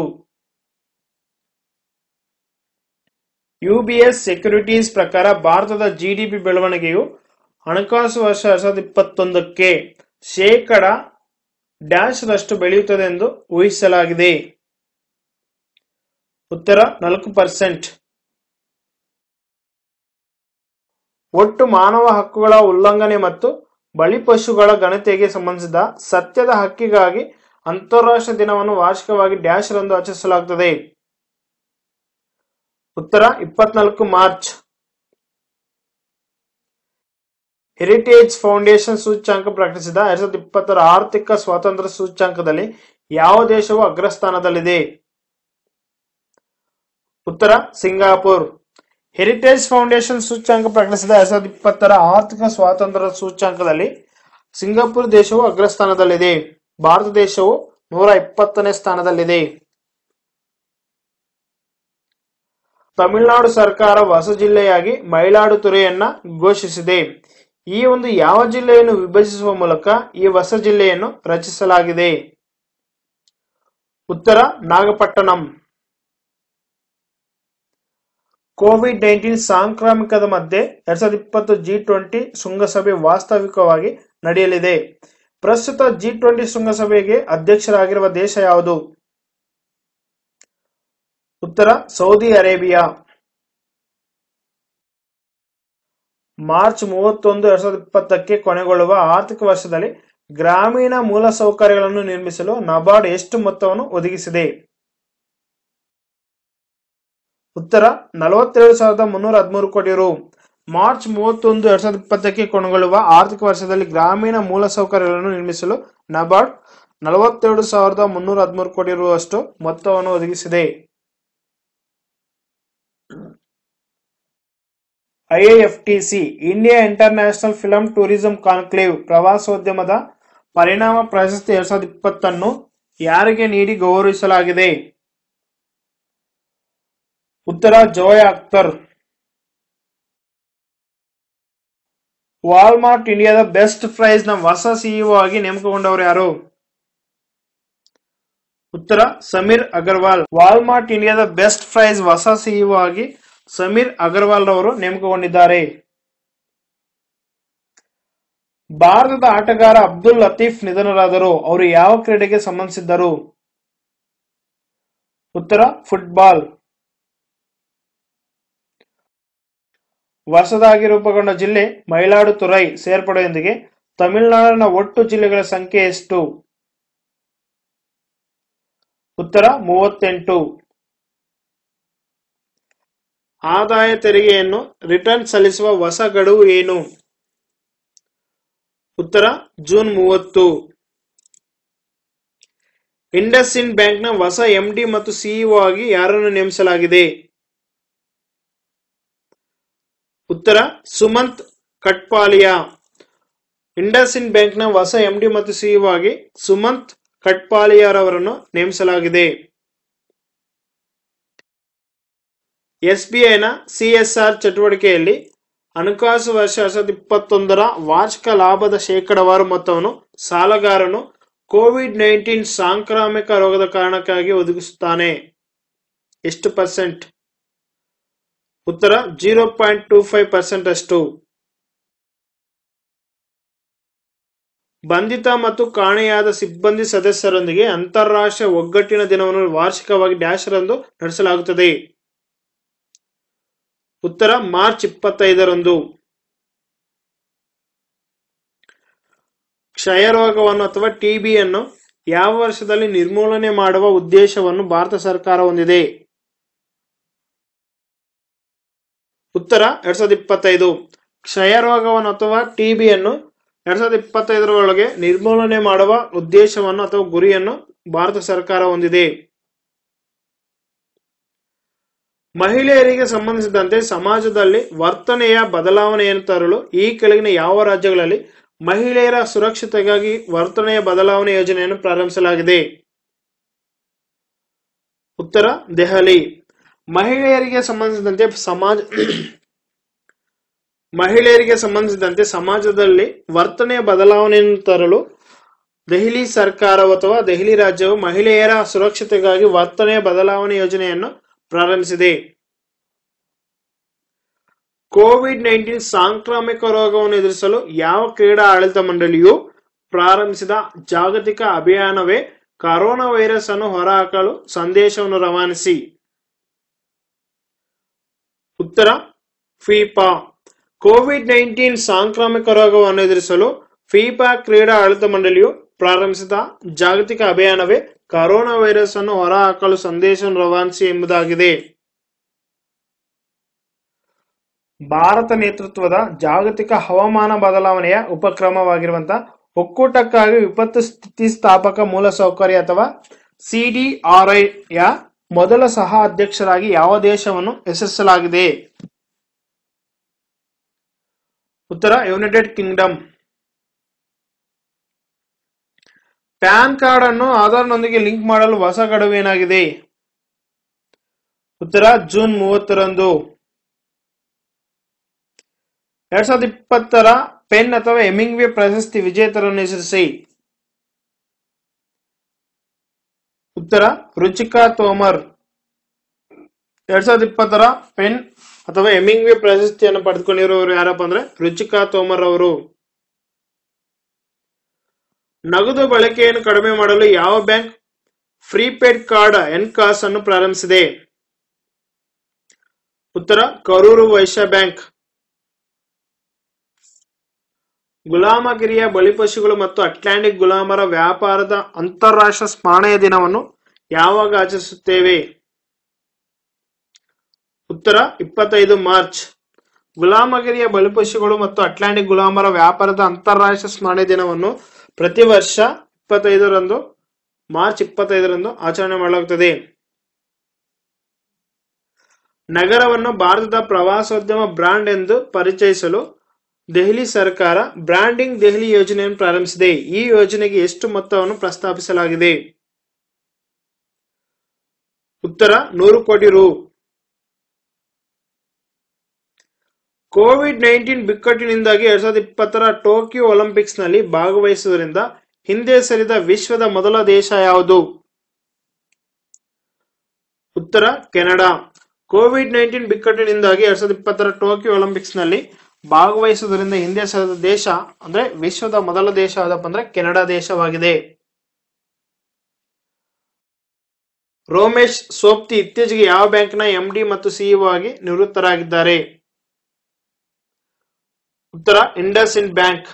ಯುಬಿಎಸ್ ಸೆಕ್ಯುರಿಟೀಸ್ ಪ್ರಕಾರ ಭಾರತದ ಜಿಡಿಪಿ ಬೆಳವಣಿಗೆಯು ಹಣಕಾಸು ವರ್ಷ ಎರಡ್ ಸಾವಿರದ ಇಪ್ಪತ್ತೊಂದಕ್ಕೆ ಶೇಕಡ ಡ್ಯಾಶ್ ರಷ್ಟು ಬೆಳೆಯುತ್ತದೆ ಎಂದು ಊಹಿಸಲಾಗಿದೆ ಉತ್ತರ ನಾಲ್ಕು ಪರ್ಸೆಂಟ್ ಒಟ್ಟು ಮಾನವ ಹಕ್ಕುಗಳ ಉಲ್ಲಂಘನೆ ಮತ್ತು ಬಲಿಪಶುಗಳ ಗಣತಿಗೆ ಸಂಬಂಧಿಸಿದ ಸತ್ಯದ ಹಕ್ಕಿಗಾಗಿ ಅಂತಾರಾಷ್ಟ್ರೀಯ ದಿನವನ್ನು ವಾರ್ಷಿಕವಾಗಿ ಡ್ಯಾಶ್ ರಂದು ಆಚರಿಸಲಾಗುತ್ತದೆ ಉತ್ತರ ಇಪ್ಪತ್ನಾಲ್ಕು ಮಾರ್ಚ್ ಹೆರಿಟೇಜ್ ಫೌಂಡೇಶನ್ ಸೂಚ್ಯಾಂಕ ಪ್ರಕಟಿಸಿದ ಎರಡ್ ಸಾವಿರದ ಇಪ್ಪತ್ತರ ಆರ್ಥಿಕ ಸ್ವಾತಂತ್ರ್ಯ ಸೂಚ್ಯಾಂಕದಲ್ಲಿ ಯಾವ ದೇಶವು ಅಗ್ರಸ್ಥಾನದಲ್ಲಿದೆ ಉತ್ತರ ಸಿಂಗಾಪುರ್ ಹೆರಿಟೇಜ್ ಫೌಂಡೇಶನ್ ಸೂಚ್ಯಾಂಕ ಪ್ರಕಟಿಸಿದ ಎರಡ್ ಸಾವಿರದ ಇಪ್ಪತ್ತರ ಆರ್ಥಿಕ ಸ್ವಾತಂತ್ರ್ಯ ಸೂಚ್ಯಾಂಕದಲ್ಲಿ ಸಿಂಗಾಪುರ್ ದೇಶವು ಅಗ್ರಸ್ಥಾನದಲ್ಲಿದೆ ಭಾರತ ದೇಶವು ನೂರ ಇಪ್ಪತ್ತನೇ ಸ್ಥಾನದಲ್ಲಿದೆ ತಮಿಳುನಾಡು ಸರ್ಕಾರ ಹೊಸ ಜಿಲ್ಲೆಯಾಗಿ ಮಯಿಲಾಡುತುರೆಯನ್ನ ಘೋಷಿಸಿದೆ ಈ ಒಂದು ಯಾವ ಜಿಲ್ಲೆಯನ್ನು ವಿಭಜಿಸುವ ಮೂಲಕ ಈ ಹೊಸ ಜಿಲ್ಲೆಯನ್ನು ರಚಿಸಲಾಗಿದೆ ಉತ್ತರ ನಾಗಪಟ್ಟಣಂ ಕೋವಿಡ್ ನೈನ್ಟೀನ್ ಸಾಂಕ್ರಾಮಿಕದ ಮಧ್ಯೆ ಎರಡ್ ಸಾವಿರದ ಇಪ್ಪತ್ತು ಜಿ ಟ್ವೆಂಟಿ ಶೃಂಗಸಭೆ ವಾಸ್ತವಿಕವಾಗಿ ನಡೆಯಲಿದೆ ಪ್ರಸ್ತುತ ಜಿ ಟ್ವೆಂಟಿ ಶೃಂಗಸಭೆಗೆ ಅಧ್ಯಕ್ಷರಾಗಿರುವ ದೇಶ ಯಾವುದು ಉತ್ತರ ಸೌದಿ ಅರೇಬಿಯಾ ಮಾರ್ಚ್ ಮೂವತ್ತೊಂದು ಎರಡ್ ಸಾವಿರದ ಇಪ್ಪತ್ತಕ್ಕೆ ಕೊನೆಗೊಳ್ಳುವ ಆರ್ಥಿಕ ವರ್ಷದಲ್ಲಿ ಗ್ರಾಮೀಣ ಮೂಲಸೌಕರ್ಯಗಳನ್ನು ನಿರ್ಮಿಸಲು ನಬಾರ್ಡ್ ಎಷ್ಟು ಮೊತ್ತವನ್ನು ಒದಗಿಸಿದೆ ಉತ್ತರ ನಲವತ್ತೆರಡು ಸಾವಿರದ ಮುನ್ನೂರ ಹದಿಮೂರು ಕೋಟಿ ರು ಮಾರ್ಚ್ ಮೂವತ್ತೊಂದು ಎರಡ್ ಸಾವಿರದ ಇಪ್ಪತ್ತಕ್ಕೆ ಕೊನೆಗೊಳ್ಳುವ ಆರ್ಥಿಕ ವರ್ಷದಲ್ಲಿ ಗ್ರಾಮೀಣ ಮೂಲಸೌಕರ್ಯಗಳನ್ನು ನಿರ್ಮಿಸಲು ನಬಾರ್ಡ್ ನಲವತ್ತೆರಡು ಸಾವಿರದ ಮುನ್ನೂರ ಹದಿಮೂರು ಕೋಟಿ ರು ಅಷ್ಟು ಮೊತ್ತವನ್ನು ಒದಗಿಸಿದೆ IAFTC India International film tourism conclave ಪ್ರವಾಸೋದ್ಯಮದ ಪರಿಣಾಮ ಪ್ರಶಸ್ತಿ ಎರಡ್ ಸಾವಿರದ ಇಪ್ಪತ್ತನ್ನು ಯಾರಿಗೆ ನೀಡಿ ಗೌರವಿಸಲಾಗಿದೆ ಉತ್ತರ ಜೋಯ ಅಖ್ತರ್ ವಾಲ್ಮಾರ್ಟ್ ಇಂಡಿಯಾದ ಬೆಸ್ಟ್ ಪ್ರೈಸ್ ನ ಹೊಸ ಸಿಇಒ ಆಗಿ ನೇಮಕಗೊಂಡವರು ಯಾರು ಉತ್ತರ ಸಮೀರ್ ಅಗರ್ವಾಲ್ ವಾಲ್ಮಾರ್ಟ್ ಇಂಡಿಯಾದ ಬೆಸ್ಟ್ ಪ್ರೈಸ್ ಹೊಸ ಸಿಇಒ ಆಗಿ ಸಮೀರ್ ಅಗರ್ವಾಲ್ ರವರು ನೇಮಕಗೊಂಡಿದ್ದಾರೆ ಭಾರತದ ಆಟಗಾರ ಅಬ್ದುಲ್ ಲತೀಫ್ ನಿಧನರಾದರು ಅವರು ಯಾವ ಕ್ರೀಡೆಗೆ ಸಂಬಂಧಿಸಿದ್ದರು ಉತ್ತರ ಫುಟ್ಬಾಲ್ ಹೊಸದಾಗಿ ರೂಪುಗೊಂಡ ಜಿಲ್ಲೆ ಮಯಿಲಾಡುತುರೈ ಸೇರ್ಪಡೆಯೊಂದಿಗೆ ತಮಿಳುನಾಡಿನ ಒಟ್ಟು ಜಿಲ್ಲೆಗಳ ಸಂಖ್ಯೆ ಎಷ್ಟು ಉತ್ತರ ಮೂವತ್ತೆಂಟು ಆದಾಯ ತೆರಿಗೆಯನ್ನು ರಿಟರ್ನ್ ಸಲ್ಲಿಸುವ ಹೊಸ ಗಡುವು ಏನು ಉತ್ತರ ಜೂನ್ ಮೂವತ್ತು ಇಂಡಸ್ ಇಂಡ್ ಬ್ಯಾಂಕ್ನ ಹೊಸ ಎಂಡಿ ಮತ್ತು ಸಿಇಒ ಆಗಿ ಯಾರನ್ನು ನೇಮಿಸಲಾಗಿದೆ ಉತ್ತರ ಸುಮಂತ್ ಕಟ್ಪಾಲಿಯಾ ಇಂಡಸ್ ಇಂಡ್ ಬ್ಯಾಂಕ್ನ ಹೊಸ ಎಂಡಿ ಮತ್ತು ಸಿಇಒ ಆಗಿ ಸುಮಂತ್ ಕಟ್ಪಾಲಿಯಾರವರನ್ನು ನೇಮಿಸಲಾಗಿದೆ ಎಸ್ಬಿಐನ ಸಿಎಸ್ಆರ್ ಚಟುವಟಿಕೆಯಲ್ಲಿ ಹಣಕಾಸು ವರ್ಷ ಎರಡ್ ಸಾವಿರದ ಇಪ್ಪತ್ತೊಂದರ ವಾರ್ಷಿಕ ಲಾಭದ ಶೇಕಡವಾರು ಮೊತ್ತವನ್ನು ಸಾಲಗಾರನು ಕೋವಿಡ್ ನೈನ್ಟೀನ್ ಸಾಂಕ್ರಾಮಿಕ ರೋಗದ ಕಾರಣಕ್ಕಾಗಿ ಒದಗಿಸುತ್ತಾನೆ ಎಷ್ಟು ಪರ್ಸೆಂಟ್ ಉತ್ತರ zero point two five percent ಅಷ್ಟು ಬಂಧಿತ ಮತ್ತು ಕಾಣೆಯಾದ ಸಿಬ್ಬಂದಿ ಸದಸ್ಯರೊಂದಿಗೆ ಅಂತಾರಾಷ್ಟ್ರೀಯ ಒಗ್ಗಟ್ಟಿನ ದಿನವನ್ನು ವಾರ್ಷಿಕವಾಗಿ ಡ್ಯಾಶ್ ರಂದು ನಡೆಸಲಾಗುತ್ತದೆ ಉತ್ತರ ಮಾರ್ಚ್ ಇಪ್ಪತ್ತೈದರಂದು ಕ್ಷಯರೋಗವನ್ನು ಅಥವಾ ಟಿಬಿಯನ್ನು ಯಾವ ವರ್ಷದಲ್ಲಿ ನಿರ್ಮೂಲನೆ ಮಾಡುವ ಉದ್ದೇಶವನ್ನು ಭಾರತ ಸರ್ಕಾರ ಹೊಂದಿದೆ ಉತ್ತರ ಎರಡ್ ಸಾವಿರದ ಇಪ್ಪತ್ತೈದು ಕ್ಷಯರೋಗವನ್ನು ಅಥವಾ ಟಿಬಿಯನ್ನು ಎರಡ್ ಸಾವಿರದ ಇಪ್ಪತ್ತೈದರೊಳಗೆ ನಿರ್ಮೂಲನೆ ಮಾಡುವ ಉದ್ದೇಶವನ್ನು ಅಥವಾ ಗುರಿಯನ್ನು ಭಾರತ ಸರ್ಕಾರ ಹೊಂದಿದೆ ಮಹಿಳೆಯರಿಗೆ ಸಂಬಂಧಿಸಿದಂತೆ ಸಮಾಜದಲ್ಲಿ ವರ್ತನೆಯ ಬದಲಾವಣೆಯನ್ನು ತರಲು ಈ ಕೆಳಗಿನ ಯಾವ ರಾಜ್ಯಗಳಲ್ಲಿ ಮಹಿಳೆಯರ ಸುರಕ್ಷತೆಗಾಗಿ ವರ್ತನೆಯ ಬದಲಾವಣೆ ಯೋಜನೆಯನ್ನು ಪ್ರಾರಂಭಿಸಲಾಗಿದೆ ಉತ್ತರ ದೆಹಲಿ ಮಹಿಳೆಯರಿಗೆ ಸಂಬಂಧಿಸಿದಂತೆ ಸಮಾಜ ಮಹಿಳೆಯರಿಗೆ ಸಂಬಂಧಿಸಿದಂತೆ ಸಮಾಜದಲ್ಲಿ ವರ್ತನೆಯ ಬದಲಾವಣೆಯನ್ನು ತರಲು ದೆಹಲಿ ಸರ್ಕಾರ ಅಥವಾ ದೆಹಲಿ ರಾಜ್ಯವು ಮಹಿಳೆಯರ ಸುರಕ್ಷತೆಗಾಗಿ ವರ್ತನೆಯ ಬದಲಾವಣೆ ಯೋಜನೆಯನ್ನು ಪ್ರಾರಂಭಿಸಿದೆ ಕೋವಿಡ್ ನೈನ್ಟೀನ್ ಸಾಂಕ್ರಾಮಿಕ ರೋಗವನ್ನು ಎದುರಿಸಲು ಯಾವ ಕ್ರೀಡಾ ಆಡಳಿತ ಮಂಡಳಿಯು ಪ್ರಾರಂಭಿಸಿದ ಜಾಗತಿಕ ಅಭಿಯಾನವೇ ಕರೋನಾ ವೈರಸ್ ಅನ್ನು ಹೊರಹಾಕಲು ಸಂದೇಶವನ್ನು ರವಾನಿಸಿ ಉತ್ತರ ಫಿಫಾ ಕೋವಿಡ್ ನೈನ್ಟೀನ್ ಸಾಂಕ್ರಾಮಿಕ ರೋಗವನ್ನು ಎದುರಿಸಲು ಫಿಫಾ ಕ್ರೀಡಾ ಆಡಳಿತ ಮಂಡಳಿಯು ಪ್ರಾರಂಭಿಸಿದ ಜಾಗತಿಕ ಅಭಿಯಾನವೇ ಕರೋನಾ ವೈರಸ್ ಅನ್ನು ಹೊರಹಾಕಲು ಸಂದೇಶವನ್ನು ರವಾನಿಸಿ ಎಂಬುದಾಗಿದೆ ಭಾರತ ನೇತೃತ್ವದ ಜಾಗತಿಕ ಹವಾಮಾನ ಬದಲಾವಣೆಯ ಉಪಕ್ರಮವಾಗಿರುವಂತಹ ಒಕ್ಕೂಟಕ್ಕಾಗಿ ವಿಪತ್ತು ಸ್ಥಿತಿಸ್ಥಾಪಕ ಮೂಲಸೌಕರ್ಯ ಅಥವಾ ಸಿಡಿಆರ್ಐ ಯ ಮೊದಲ ಸಹ ಅಧ್ಯಕ್ಷರಾಗಿ ಯಾವ ದೇಶವನ್ನು ಹೆಸರಿಸಲಾಗಿದೆ ಉತ್ತರ ಯುನೈಟೆಡ್ ಕಿಂಗ್ಡಮ್ ಪ್ಯಾನ್ ಕಾರ್ಡ್ ಅನ್ನು ಆಧಾರ್ನೊಂದಿಗೆ ಲಿಂಕ್ ಮಾಡಲು ಹೊಸ ಗಡುವು ಏನಾಗಿದೆ ಉತ್ತರ ಜೂನ್ ಮೂವತ್ತರಂದು ಎರಡ್ ಸಾವಿರದ ಇಪ್ಪತ್ತರ ಪೆನ್ ಅಥವಾ ಎಮಿಂಗ್ವೆ ಪ್ರಶಸ್ತಿ ವಿಜೇತರನ್ನು ಹೆಸರಿಸಿ ಉತ್ತರ ರುಚಿಕಾ ತೋಮರ್ ಎರಡ್ ಸಾವಿರದ ಇಪ್ಪತ್ತರ ಪೆನ್ ಅಥವಾ ಎಮಿಂಗ್ವೆ ಪ್ರಶಸ್ತಿಯನ್ನು ಪಡೆದುಕೊಂಡಿರುವವರು ಯಾರಪ್ಪ ಅಂದ್ರೆ ರುಚಿಕಾ ತೋಮರ್ ಅವರು ನಗದು ಬಳಕೆಯನ್ನು ಕಡಿಮೆ ಮಾಡಲು ಯಾವ ಬ್ಯಾಂಕ್ ಫ್ರೀಪೇಡ್ ಕಾರ್ಡ್ ಎನ್ಕಾಸ್ ಅನ್ನು ಪ್ರಾರಂಭಿಸಿದೆ ಉತ್ತರ ಕರೂರು ವೈಶ್ಯ ಬ್ಯಾಂಕ್ ಗುಲಾಮಗಿರಿಯ ಬಲಿಪಶುಗಳು ಮತ್ತು ಅಟ್ಲಾಂಟಿಕ್ ಗುಲಾಮರ ವ್ಯಾಪಾರದ ಅಂತಾರಾಷ್ಟ್ರೀಯ ಸ್ಮರಣೆಯ ದಿನವನ್ನು ಯಾವಾಗ ಆಚರಿಸುತ್ತೇವೆ ಉತ್ತರ ಇಪ್ಪತ್ತೈದು ಮಾರ್ಚ್ ಗುಲಾಮಗಿರಿಯ ಬಲಿಪಶುಗಳು ಮತ್ತು ಅಟ್ಲಾಂಟಿಕ್ ಗುಲಾಮರ ವ್ಯಾಪಾರದ ಅಂತಾರಾಷ್ಟ್ರೀಯ ಸ್ಮರಣೆ ದಿನವನ್ನು ಪ್ರತಿ ವರ್ಷ ಇಪ್ಪತ್ತೈದರಂದು ಮಾರ್ಚ್ ಇಪ್ಪತ್ತೈದರಂದು ಆಚರಣೆ ಮಾಡಲಾಗುತ್ತದೆ ನಗರವನ್ನು ಭಾರತದ ಪ್ರವಾಸೋದ್ಯಮ ಬ್ರಾಂಡ್ ಎಂದು ಪರಿಚಯಿಸಲು ದೆಹಲಿ ಸರ್ಕಾರ ಬ್ರಾಂಡಿಂಗ್ ದೆಹಲಿ ಯೋಜನೆಯನ್ನು ಪ್ರಾರಂಭಿಸಿದೆ ಈ ಯೋಜನೆಗೆ ಎಷ್ಟು ಮೊತ್ತವನ್ನು ಪ್ರಸ್ತಾಪಿಸಲಾಗಿದೆ ಉತ್ತರ ನೂರು ಕೋಟಿ ರು ಕೋವಿಡ್ ನೈನ್ಟೀನ್ ಬಿಕ್ಕಟ್ಟಿನಿಂದಾಗಿ ಎರಡ್ ಸಾವಿರದ ಇಪ್ಪತ್ತರ ಟೋಕಿಯೋ ಒಲಿಂಪಿಕ್ಸ್ ನಲ್ಲಿ ಭಾಗವಹಿಸುವುದರಿಂದ ಹಿಂದೆ ಸರಿದ ವಿಶ್ವದ ಮೊದಲ ದೇಶ ಯಾವುದು ಉತ್ತರ ಕೆನಡಾ ಕೋವಿಡ್ ನೈನ್ಟೀನ್ ಬಿಕ್ಕಟ್ಟಿನಿಂದಾಗಿ ಎರಡ್ ಸಾವಿರದ ಇಪ್ಪತ್ತರ ಟೋಕಿಯೋ ಒಲಿಂಪಿಕ್ಸ್ ನಲ್ಲಿ ಭಾಗವಹಿಸುವುದರಿಂದ ಹಿಂದೆ ಸರಿದ ದೇಶ ಅಂದ್ರೆ ವಿಶ್ವದ ಮೊದಲ ದೇಶ ಯಾವ್ದಪ್ಪ ಅಂದ್ರೆ ಕೆನಡಾ ದೇಶವಾಗಿದೆ ರೋಮೇಶ್ ಸೋಪ್ತಿ ಇತ್ತೀಚೆಗೆ ಯಾವ ಬ್ಯಾಂಕ್ನ ಎಂಡಿ ಮತ್ತು ಸಿಇಒ ಆಗಿ ನಿವೃತ್ತರಾಗಿದ್ದಾರೆ ಉತ್ತರ IndusInd Bank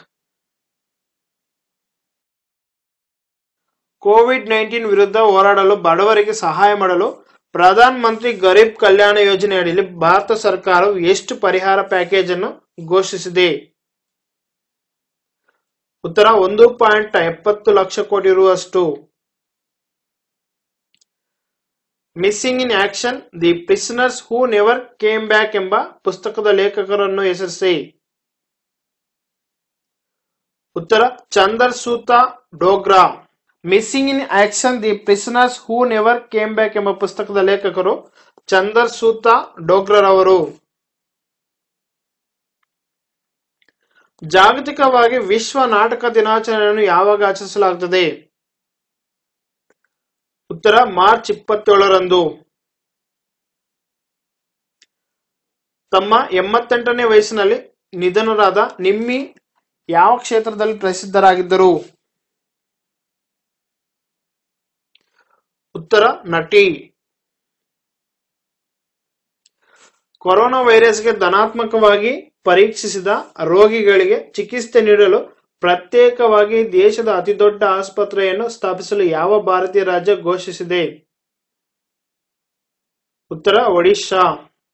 Covid nineteen ವಿರುದ್ಧ ಹೋರಾಡಲು ಬಡವರಿಗೆ ಸಹಾಯ ಮಾಡಲು ಪ್ರಧಾನ ಮಂತ್ರಿ ಗರೀಬ್ ಕಲ್ಯಾಣ ಯೋಜನೆ ಅಡಿಯಲ್ಲಿ ಭಾರತ ಸರ್ಕಾರವು ಎಷ್ಟು ಪರಿಹಾರ ಪ್ಯಾಕೇಜ್ ಅನ್ನು ಘೋಷಿಸಿದೆ ಉತ್ತರ ಒಂದು ಪಾಯಿಂಟ್ ಎಪ್ಪತ್ತು ಲಕ್ಷ ಕೋಟಿ ರು ಅಷ್ಟು missing in action the prisoners who never came back ಎಂಬ ಪುಸ್ತಕದ ಲೇಖಕರನ್ನು ಹೆಸರಿಸಿ ಉತ್ತರ Chander Suta Dogra missing in action the prisoners who never came back ಎಂಬ ಪುಸ್ತಕದ ಲೇಖಕರು ಚಂದರ್ ಸೂತ ಡೋಗ್ರರವರು ಜಾಗತಿಕವಾಗಿ ವಿಶ್ವ ನಾಟಕ ದಿನಾಚರಣೆಯನ್ನು ಯಾವಾಗ ಆಚರಿಸಲಾಗುತ್ತದೆ ಉತ್ತರ ಮಾರ್ಚ್ ಇಪ್ಪತ್ತೇಳರಂದು ತಮ್ಮ ಎಂಬತ್ತೆಂಟನೇ ವಯಸ್ಸಿನಲ್ಲಿ ನಿಧನರಾದ ನಿಮ್ಮಿ ಯಾವ ಕ್ಷೇತ್ರದಲ್ಲಿ ಪ್ರಸಿದ್ಧರಾಗಿದ್ದರು ಉತ್ತರ ನಟಿ ಕೊರೋನಾ ವೈರಸ್ಗೆ ಧನಾತ್ಮಕವಾಗಿ ಪರೀಕ್ಷಿಸಿದ ರೋಗಿಗಳಿಗೆ ಚಿಕಿತ್ಸೆ ನೀಡಲು ಪ್ರತ್ಯೇಕವಾಗಿ ದೇಶದ ಅತಿದೊಡ್ಡ ಆಸ್ಪತ್ರೆಯನ್ನು ಸ್ಥಾಪಿಸಲು ಯಾವ ಭಾರತೀಯ ರಾಜ್ಯ ಘೋಷಿಸಿದೆ ಉತ್ತರ ಒಡಿಶಾ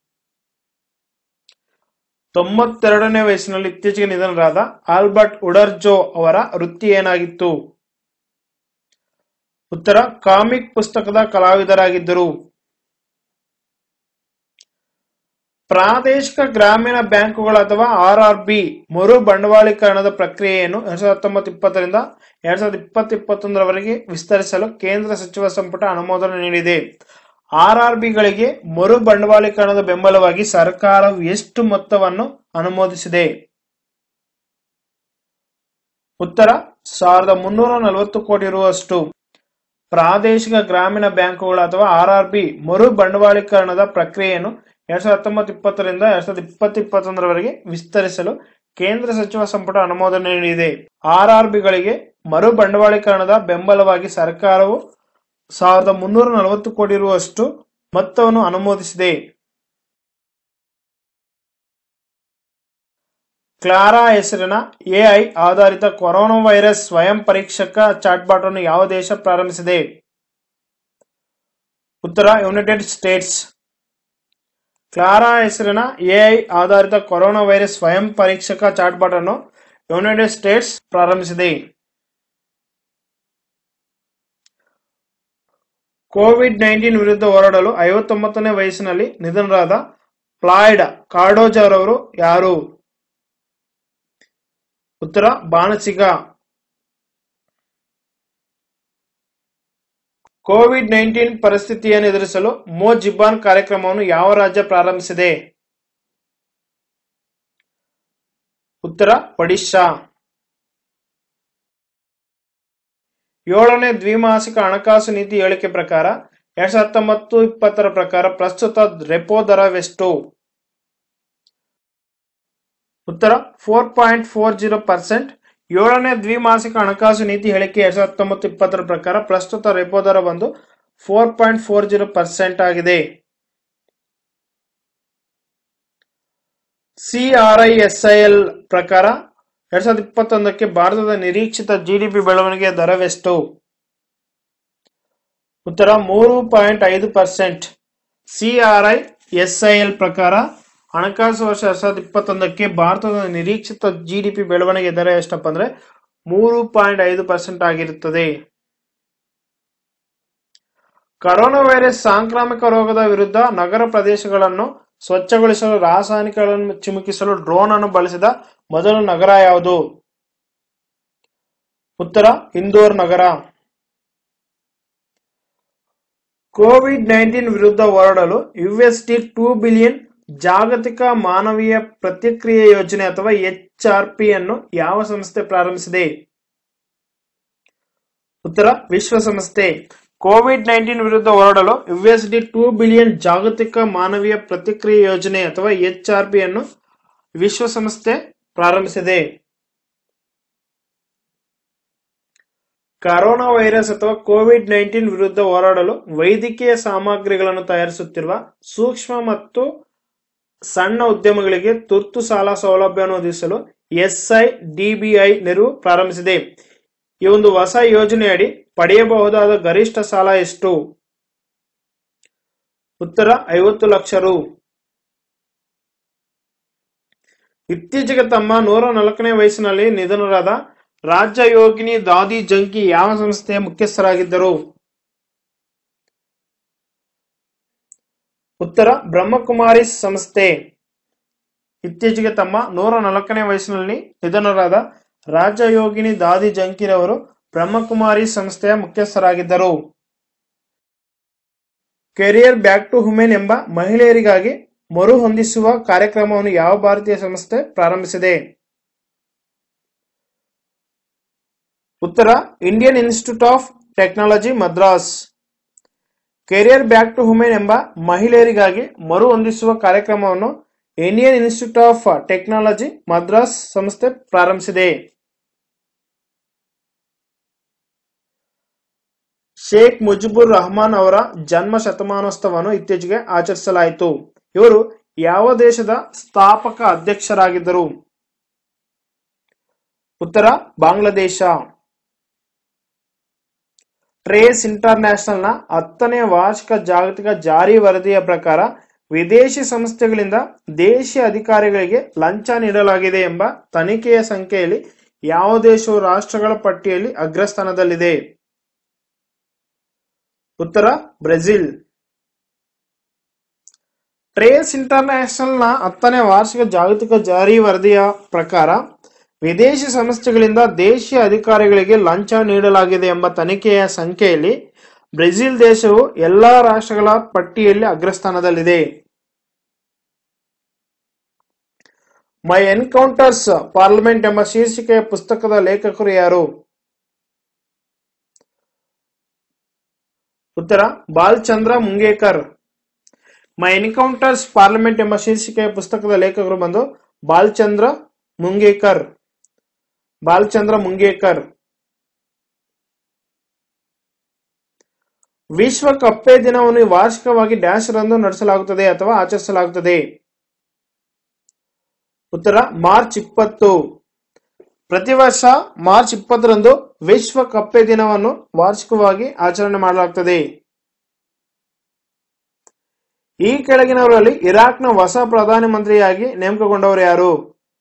ತೊಂಬತ್ತೆರಡನೇ ವಯಸ್ಸಿನಲ್ಲಿ ಇತ್ತೀಚೆಗೆ ನಿಧನರಾದ ಆಲ್ಬರ್ಟ್ ಉಡರ್ಜೋ ಅವರ ವೃತ್ತಿ ಏನಾಗಿತ್ತು ಉತ್ತರ ಕಾಮಿಕ್ ಪುಸ್ತಕದ ಕಲಾವಿದರಾಗಿದ್ದರು ಪ್ರಾದೇಶಿಕ ಗ್ರಾಮೀಣ ಬ್ಯಾಂಕುಗಳು ಅಥವಾ ಆರ್ ಆರ್ ಬಿ ಮರು ಬಂಡವಾಳೀಕರಣದ ಪ್ರಕ್ರಿಯೆಯನ್ನು ಎರಡ್ ಸಾವಿರದ ಹತ್ತೊಂಬತ್ತು ಇಪ್ಪತ್ತರಿಂದ ಎರಡ್ ಸಾವಿರದ ಇಪ್ಪತ್ತು ಇಪ್ಪತ್ತೊಂದರವರೆಗೆ ವಿಸ್ತರಿಸಲು ಕೇಂದ್ರ ಸಚಿವ ಸಂಪುಟ ಅನುಮೋದನೆ ನೀಡಿದೆ ಆರ್ ಆರ್ ಬಿಗಳಿಗೆ ಮರು ಬಂಡವಾಳೀಕರಣದ ಬೆಂಬಲವಾಗಿ ಸರ್ಕಾರವು ಎಷ್ಟು ಮೊತ್ತವನ್ನು ಅನುಮೋದಿಸಿದೆ ಉತ್ತರ ಸಾವಿರದ ಮುನ್ನೂರ ನಲವತ್ತು ಕೋಟಿ ಇರುವಷ್ಟು ಪ್ರಾದೇಶಿಕ ಗ್ರಾಮೀಣ ಬ್ಯಾಂಕುಗಳು ಅಥವಾ ಆರ್ ಆರ್ ಬಿ ಮರು ಬಂಡವಾಳೀಕರಣದ ಪ್ರಕ್ರಿಯೆಯನ್ನು ಎರಡ್ ಸಾವಿರದ ಹತ್ತೊಂಬತ್ತು ಇಪ್ಪತ್ತರಿಂದ ಎರಡ್ ಸಾವಿರದ ಇಪ್ಪತ್ತು ಇಪ್ಪತ್ತೊಂದರವರೆಗೆ ವಿಸ್ತರಿಸಲು ಕೇಂದ್ರ ಸಚಿವ ಸಂಪುಟ ಅನುಮೋದನೆ ನೀಡಿದೆ ಆರ್ ಆರ್ ಬಿಗಳಿಗೆ ಮರು ಬಂಡವಾಳೀಕರಣದ ಬೆಂಬಲವಾಗಿ ಸರ್ಕಾರವು ಸಾವಿರದ ಮುನ್ನೂರ ನಲವತ್ತು ಕೋಟಿ ಇರುವಷ್ಟು ಮೊತ್ತವನ್ನು ಅನುಮೋದಿಸಿದೆ ಕ್ಲಾರಾ ಹೆಸರಿನ ಎಐ ಆಧಾರಿತ ಕೊರೋನಾ ವೈರಸ್ ಸ್ವಯಂ ಪರೀಕ್ಷಕ ಚಾಟ್ಬಾಟ್ ಅನ್ನು ಯಾವ ದೇಶ ಪ್ರಾರಂಭಿಸಿದೆ ಉತ್ತರ ಯುನೈಟೆಡ್ ಸ್ಟೇಟ್ಸ್ ಕ್ಲಾರಾ ಹೆಸರಿನ ಎಐ ಆಧಾರಿತ ಕೊರೋನಾ ವೈರಸ್ ಸ್ವಯಂ ಪರೀಕ್ಷಕ ಚಾಟ್ಬಾಟ್ ಅನ್ನು ಯುನೈಟೆಡ್ ಸ್ಟೇಟ್ಸ್ ಪ್ರಾರಂಭಿಸಿದೆ ಕೋವಿಡ್ ನೈನ್ಟೀನ್ ವಿರುದ್ಧ ಹೋರಾಡಲು ಐವತ್ತೊಂಬತ್ತನೇ ವಯಸ್ಸಿನಲ್ಲಿ ನಿಧನರಾದ ಫ್ಲಾಯ್ಡ್ ಕಾರ್ಡೋಜರ್ ಅವರು ಯಾರು ಉತ್ತರ ಬಾಣಸಿಗ ಕೋವಿಡ್ ನೈನ್ಟೀನ್ ಪರಿಸ್ಥಿತಿಯನ್ನು ಎದುರಿಸಲು ಮೋ ಜಿಬ್ಬಾನ್ ಕಾರ್ಯಕ್ರಮವನ್ನು ಯಾವ ರಾಜ್ಯ ಪ್ರಾರಂಭಿಸಿದೆ ಉತ್ತರ ಒಡಿಶಾ ಏಳನೇ ದ್ವಿಮಾಸಿಕ ಹಣಕಾಸು ನೀತಿ ಹೇಳಿಕೆ ಪ್ರಕಾರ ಎರಡ್ ಸಾವಿರದ ಹತ್ತೊಂಬತ್ತು ಇಪ್ಪತ್ತರ ಪ್ರಕಾರ ಪ್ರಸ್ತುತ ರೆಪೋ ದರವೆಷ್ಟು ಉತ್ತರ four point four zero percent ಏಳನೇ ದ್ವಿಮಾಸಿಕ ಹಣಕಾಸು ನೀತಿ ಹೇಳಿಕೆ ಎರಡ್ ಸಾವಿರದ ಹತ್ತೊಂಬತ್ತು ಇಪ್ಪತ್ತರ ಪ್ರಕಾರ ಪ್ರಸ್ತುತ ರೆಪೋ ದರ ಬಂದು four point four zero percent ಆಗಿದೆ ಸಿಆರ್ಐಎಸ್ಐಎಲ್ ಪ್ರಕಾರ ಎರಡ್ ಸಾವಿರದ ಇಪ್ಪತ್ತೊಂದಕ್ಕೆ ಭಾರತದ ನಿರೀಕ್ಷಿತ ಜಿಡಿಪಿ ಬೆಳವಣಿಗೆಯ ದರವೆಷ್ಟು ಉತ್ತರ ಮೂರು ಪಾಯಿಂಟ್ ಐದು ಪರ್ಸೆಂಟ್ ಸಿಆರ್ಐ ಎಸ್ಐಎಲ್ ಪ್ರಕಾರ ಹಣಕಾಸು ವರ್ಷ ಎರಡ್ ಸಾವಿರದ ಇಪ್ಪತ್ತೊಂದಕ್ಕೆ ಭಾರತದ ನಿರೀಕ್ಷಿತ ಜಿಡಿಪಿ ಬೆಳವಣಿಗೆ ದರ ಎಷ್ಟಪ್ಪ ಅಂದ್ರೆ ಮೂರು ಪಾಯಿಂಟ್ ಐದು ಪರ್ಸೆಂಟ್ ಆಗಿರುತ್ತದೆ ಕರೋನಾ ವೈರಸ್ ಸಾಂಕ್ರಾಮಿಕ ರೋಗದ ವಿರುದ್ಧ ನಗರ ಪ್ರದೇಶಗಳನ್ನು ಸ್ವಚ್ಛಗೊಳಿಸಲು ರಾಸಾಯನಿಕಗಳನ್ನು ಚಿಮುಕಿಸಲು ಡ್ರೋನ್ ಅನ್ನು ಬಳಸಿದ ಮೊದಲ ನಗರ ಯಾವುದು ಉತ್ತರ ಇಂದೋರ್ ನಗರ ಕೋವಿಡ್ ನೈನ್ಟೀನ್ ವಿರುದ್ಧ ಹೋರಾಡಲು ಯುಎಸ್ಡಿ ಟೂ ಬಿಲಿಯನ್ ಜಾಗತಿಕ ಮಾನವೀಯ ಪ್ರತಿಕ್ರಿಯೆ ಯೋಜನೆ ಅಥವಾ ಎಚ್ಆರ್ಪಿ ಅನ್ನು ಯಾವ ಸಂಸ್ಥೆ ಪ್ರಾರಂಭಿಸಿದೆ ಉತ್ತರ ವಿಶ್ವಸಂಸ್ಥೆ ಕೋವಿಡ್ ನೈನ್ಟೀನ್ ವಿರುದ್ಧ ಹೋರಾಡಲು ಯುಎಸ್ಡಿ ಟೂ ಬಿಲಿಯನ್ ಜಾಗತಿಕ ಮಾನವೀಯ ಪ್ರತಿಕ್ರಿಯೆ ಯೋಜನೆ ಅಥವಾ ಎಚ್ಆರ್ಪಿ ಅನ್ನು ವಿಶ್ವಸಂಸ್ಥೆ ಪ್ರಾರಂಭಿಸಿದೆ ಕರೋನಾ ವೈರಸ್ ಅಥವಾ ಕೋವಿಡ್ ನೈನ್ಟೀನ್ ವಿರುದ್ಧ ಹೋರಾಡಲು ವೈದ್ಯಕೀಯ ಸಾಮಗ್ರಿಗಳನ್ನು ತಯಾರಿಸುತ್ತಿರುವ ಸೂಕ್ಷ್ಮ ಮತ್ತು ಸಣ್ಣ ಉದ್ಯಮಗಳಿಗೆ ತುರ್ತು ಸಾಲ ಸೌಲಭ್ಯವನ್ನು ಒದಗಿಸಲು ಎಸ್ಐ ಡಿಬಿಐ ನೆರವು ಪ್ರಾರಂಭಿಸಿದೆ ಈ ಒಂದು ಹೊಸ ಯೋಜನೆಯಡಿ ಪಡೆಯಬಹುದಾದ ಗರಿಷ್ಠ ಸಾಲ ಎಷ್ಟು ಉತ್ತರ ಐವತ್ತು ಲಕ್ಷ ರು ಇತ್ತೀಚೆಗೆ ತಮ್ಮ ನೂರ ನಾಲ್ಕನೇ ವಯಸ್ಸಿನಲ್ಲಿ ನಿಧನರಾದ ರಾಜ್ಯ ಯೋಗಿನಿ ದಾದಿ ಜಂಕಿ ಯಾವ ಸಂಸ್ಥೆಯ ಮುಖ್ಯಸ್ಥರಾಗಿದ್ದರು ಉತ್ತರ ಬ್ರಹ್ಮಕುಮಾರಿ ಸಂಸ್ಥೆ ಇತ್ತೀಚೆಗೆ ತಮ್ಮ ನೂರ ನಾಲ್ಕನೇ ವಯಸ್ಸಿನಲ್ಲಿ ನಿಧನರಾದ ರಾಜ್ಯ ಯೋಗಿನಿ ದಾದಿ ಜಂಕಿರವರು ಬ್ರಹ್ಮಕುಮಾರಿ ಸಂಸ್ಥೆಯ ಮುಖ್ಯಸ್ಥರಾಗಿದ್ದರು ಕೆರಿಯರ್ ಬ್ಯಾಕ್ ಟು ವುಮೆನ್ ಎಂಬ ಮಹಿಳೆಯರಿಗಾಗಿ ಮರುಹೊಂದಿಸುವ ಕಾರ್ಯಕ್ರಮವನ್ನು ಯಾವ ಭಾರತೀಯ ಸಂಸ್ಥೆ ಪ್ರಾರಂಭಿಸಿದೆ ಉತ್ತರ Indian institute of technology Madras career back to women ಎಂಬ ಮಹಿಳೆಯರಿಗಾಗಿ ಮರುಹೊಂದಿಸುವ ಕಾರ್ಯಕ್ರಮವನ್ನು Indian institute of technology Madras ಸಂಸ್ಥೆ ಪ್ರಾರಂಭಿಸಿದೆ ಶೇಖ್ ಮುಜಿಬುರ್ ರಹಮಾನ್ ಅವರ ಜನ್ಮ ಶತಮಾನೋತ್ಸವವನ್ನು ಇತ್ತೀಚೆಗೆ ಆಚರಿಸಲಾಯಿತು ಇವರು ಯಾವ ದೇಶದ ಸ್ಥಾಪಕ ಅಧ್ಯಕ್ಷರಾಗಿದ್ದರು ಉತ್ತರ ಬಾಂಗ್ಲಾದೇಶ ಟ್ರೇಸ್ ಇಂಟರ್ನ್ಯಾಷನಲ್ ನ ಹತ್ತನೇ ವಾರ್ಷಿಕ ಜಾಗತಿಕ ಜಾರಿ ವರದಿಯ ಪ್ರಕಾರ ವಿದೇಶಿ ಸಂಸ್ಥೆಗಳಿಂದ ದೇಶೀಯ ಅಧಿಕಾರಿಗಳಿಗೆ ಲಂಚ ನೀಡಲಾಗಿದೆ ಎಂಬ ತನಿಖೆಯ ಸಂಖ್ಯೆಯಲ್ಲಿ ಯಾವ ದೇಶವು ರಾಷ್ಟ್ರಗಳ ಪಟ್ಟಿಯಲ್ಲಿ ಅಗ್ರಸ್ಥಾನದಲ್ಲಿದೆ ಉತ್ತರ ಬ್ರೆಜಿಲ್ ಟ್ರೇಸ್ ಇಂಟರ್ನ್ಯಾಷನಲ್ ನ ಹತ್ತನೇ ವಾರ್ಷಿಕ ಜಾಗತಿಕ ಜಾರಿ ವರದಿಯ ಪ್ರಕಾರ ವಿದೇಶಿ ಸಂಸ್ಥೆಗಳಿಂದ ದೇಶೀಯ ಅಧಿಕಾರಿಗಳಿಗೆ ಲಂಚ ನೀಡಲಾಗಿದೆ ಎಂಬ ತನಿಖೆಯ ಸಂಖ್ಯೆಯಲ್ಲಿ ಬ್ರೆಜಿಲ್ ದೇಶವು ಎಲ್ಲಾ ರಾಷ್ಟ್ರಗಳ ಪಟ್ಟಿಯಲ್ಲಿ ಅಗ್ರಸ್ಥಾನದಲ್ಲಿದೆ ಮೈ ಎನ್ಕೌಂಟರ್ಸ್ ಪಾರ್ಲಿಮೆಂಟ್ ಎಂಬ ಶೀರ್ಷಿಕೆಯ ಪುಸ್ತಕದ ಲೇಖಕರು ಯಾರು ಉತ್ತರ ಬಾಲ್ಚಂದ್ರ ಮುಂಗೇಕರ್ ಮೈ ಎನ್ಕೌಂಟರ್ಸ್ ಪಾರ್ಲಿಮೆಂಟ್ ಎಂಬ ಶೀರ್ಷಿಕೆಯ ಪುಸ್ತಕದ ಲೇಖಕರು ಬಂದು ಬಾಲ್ಚಂದ್ರ ಮುಂಗೇಕರ್ ಬಾಲ್ಚಂದ್ರ ಮುಂಗೇಕರ್ ವಿಶ್ವ ಕಪ್ಪೆ ದಿನವನ್ನು ವಾರ್ಷಿಕವಾಗಿ ಡ್ಯಾಶ್ ರಂದು ನಡೆಸಲಾಗುತ್ತದೆ ಅಥವಾ ಆಚರಿಸಲಾಗುತ್ತದೆ ಉತ್ತರ ಮಾರ್ಚ್ ಇಪ್ಪತ್ತು ಪ್ರತಿ ವರ್ಷ ಮಾರ್ಚ್ ಇಪ್ಪತ್ತರಂದು ವಿಶ್ವ ಕಪ್ಪೆ ದಿನವನ್ನು ವಾರ್ಷಿಕವಾಗಿ ಆಚರಣೆ ಮಾಡಲಾಗುತ್ತದೆ ಈ ಕೆಳಗಿನವರಲ್ಲಿ ಇರಾಕ್ನ ಹೊಸ ಪ್ರಧಾನಿ ಮಂತ್ರಿಯಾಗಿ ನೇಮಕಗೊಂಡವರು ಯಾರು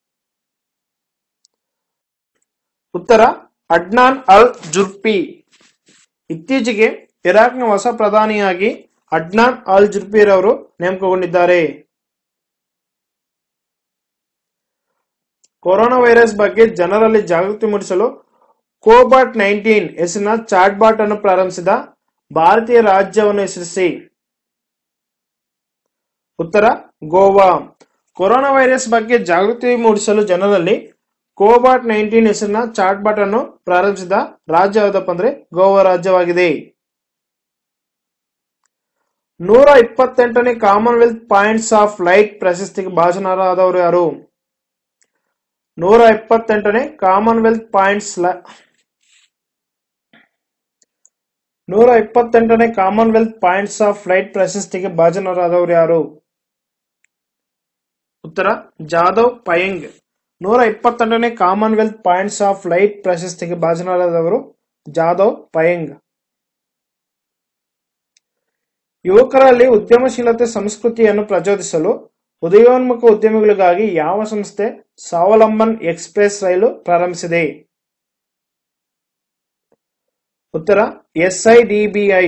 ಉತ್ತರ ಅಡ್ನಾನ್ ಅಲ್ ಜುರ್ಪಿ ಇತ್ತೀಚೆಗೆ ಇರಾಕ್ನ ಹೊಸ ಪ್ರಧಾನಿಯಾಗಿ ಅಡ್ನಾನ್ ಅಲ್ ಜುರ್ಪಿರವರು ನೇಮಕಗೊಂಡಿದ್ದಾರೆ ಕೊರೋನಾ ವೈರಸ್ ಬಗ್ಗೆ ಜನರಲ್ಲಿ ಜಾಗೃತಿ ಮೂಡಿಸಲು ಕೋಬಾಟ್ ನೈನ್ಟೀನ್ ಹೆಸರಿನ ಚಾಟ್ಬಾಟ್ ಅನ್ನು ಪ್ರಾರಂಭಿಸಿದ ಭಾರತೀಯ ರಾಜ್ಯವನ್ನು ಹೆಸರಿಸಿ ಉತ್ತರ ಗೋವಾ ಕೊರೋನಾ ವೈರಸ್ ಬಗ್ಗೆ ಜಾಗೃತಿ ಮೂಡಿಸಲು ಜನರಲ್ಲಿ ಕೋಬಾಟ್ ನೈನ್ಟೀನ್ ಹೆಸರಿನ ಚಾಟ್ಬಾಟ್ ಅನ್ನು ಪ್ರಾರಂಭಿಸಿದ ರಾಜ್ಯ ಯಾವುದಪ್ಪ ಅಂದ್ರೆ ಗೋವಾ ರಾಜ್ಯವಾಗಿದೆ ನೂರ ಇಪ್ಪತ್ತೆಂಟನೇ ಕಾಮನ್ವೆಲ್ತ್ ಪಾಯಿಂಟ್ಸ್ ಆಫ್ ಲೈಟ್ ಪ್ರಶಸ್ತಿಗೆ ಭಾಜನರಾದವರು ಯಾರು ನೂರ ಇಪ್ಪತ್ತೆಂಟನೇ ಕಾಮನ್ವೆಲ್ತ್ ಪಾಯಿಂಟ್ಸ್ ನೂರ ಇಪ್ಪತ್ತೆಂಟನೇ ಕಾಮನ್ವೆಲ್ತ್ ಪಾಯಿಂಟ್ಸ್ ಆಫ್ ಲೈಟ್ ಪ್ರಶಸ್ತಿಗೆ ಭಾಜನರಾದವರು ಯಾರು ಉತ್ತರ ಜಾಧವ್ ಪಯಂಗ್ ನೂರ ಇಪ್ಪತ್ತೆಂಟನೇ ಕಾಮನ್ವೆಲ್ತ್ ಪಾಯಿಂಟ್ಸ್ ಆಫ್ ಲೈಟ್ ಪ್ರಶಸ್ತಿಗೆ ಭಾಜನರಾದವರು ಜಾಧವ್ ಪಯಂಗ್ ಯುವಕರಲ್ಲಿ ಉದ್ಯಮಶೀಲತೆ ಸಂಸ್ಕೃತಿಯನ್ನು ಪ್ರಚೋದಿಸಲು ಉದಯೋನ್ಮುಖ ಉದ್ಯಮಿಗಳಿಗಾಗಿ ಯಾವ ಸಂಸ್ಥೆ ಸ್ವಾವಲಂಬನ್ ಎಕ್ಸ್ಪ್ರೆಸ್ ರೈಲು ಪ್ರಾರಂಭಿಸಿದೆ ಉತ್ತರ ಎಸ್ಐಡಿಬಿಐ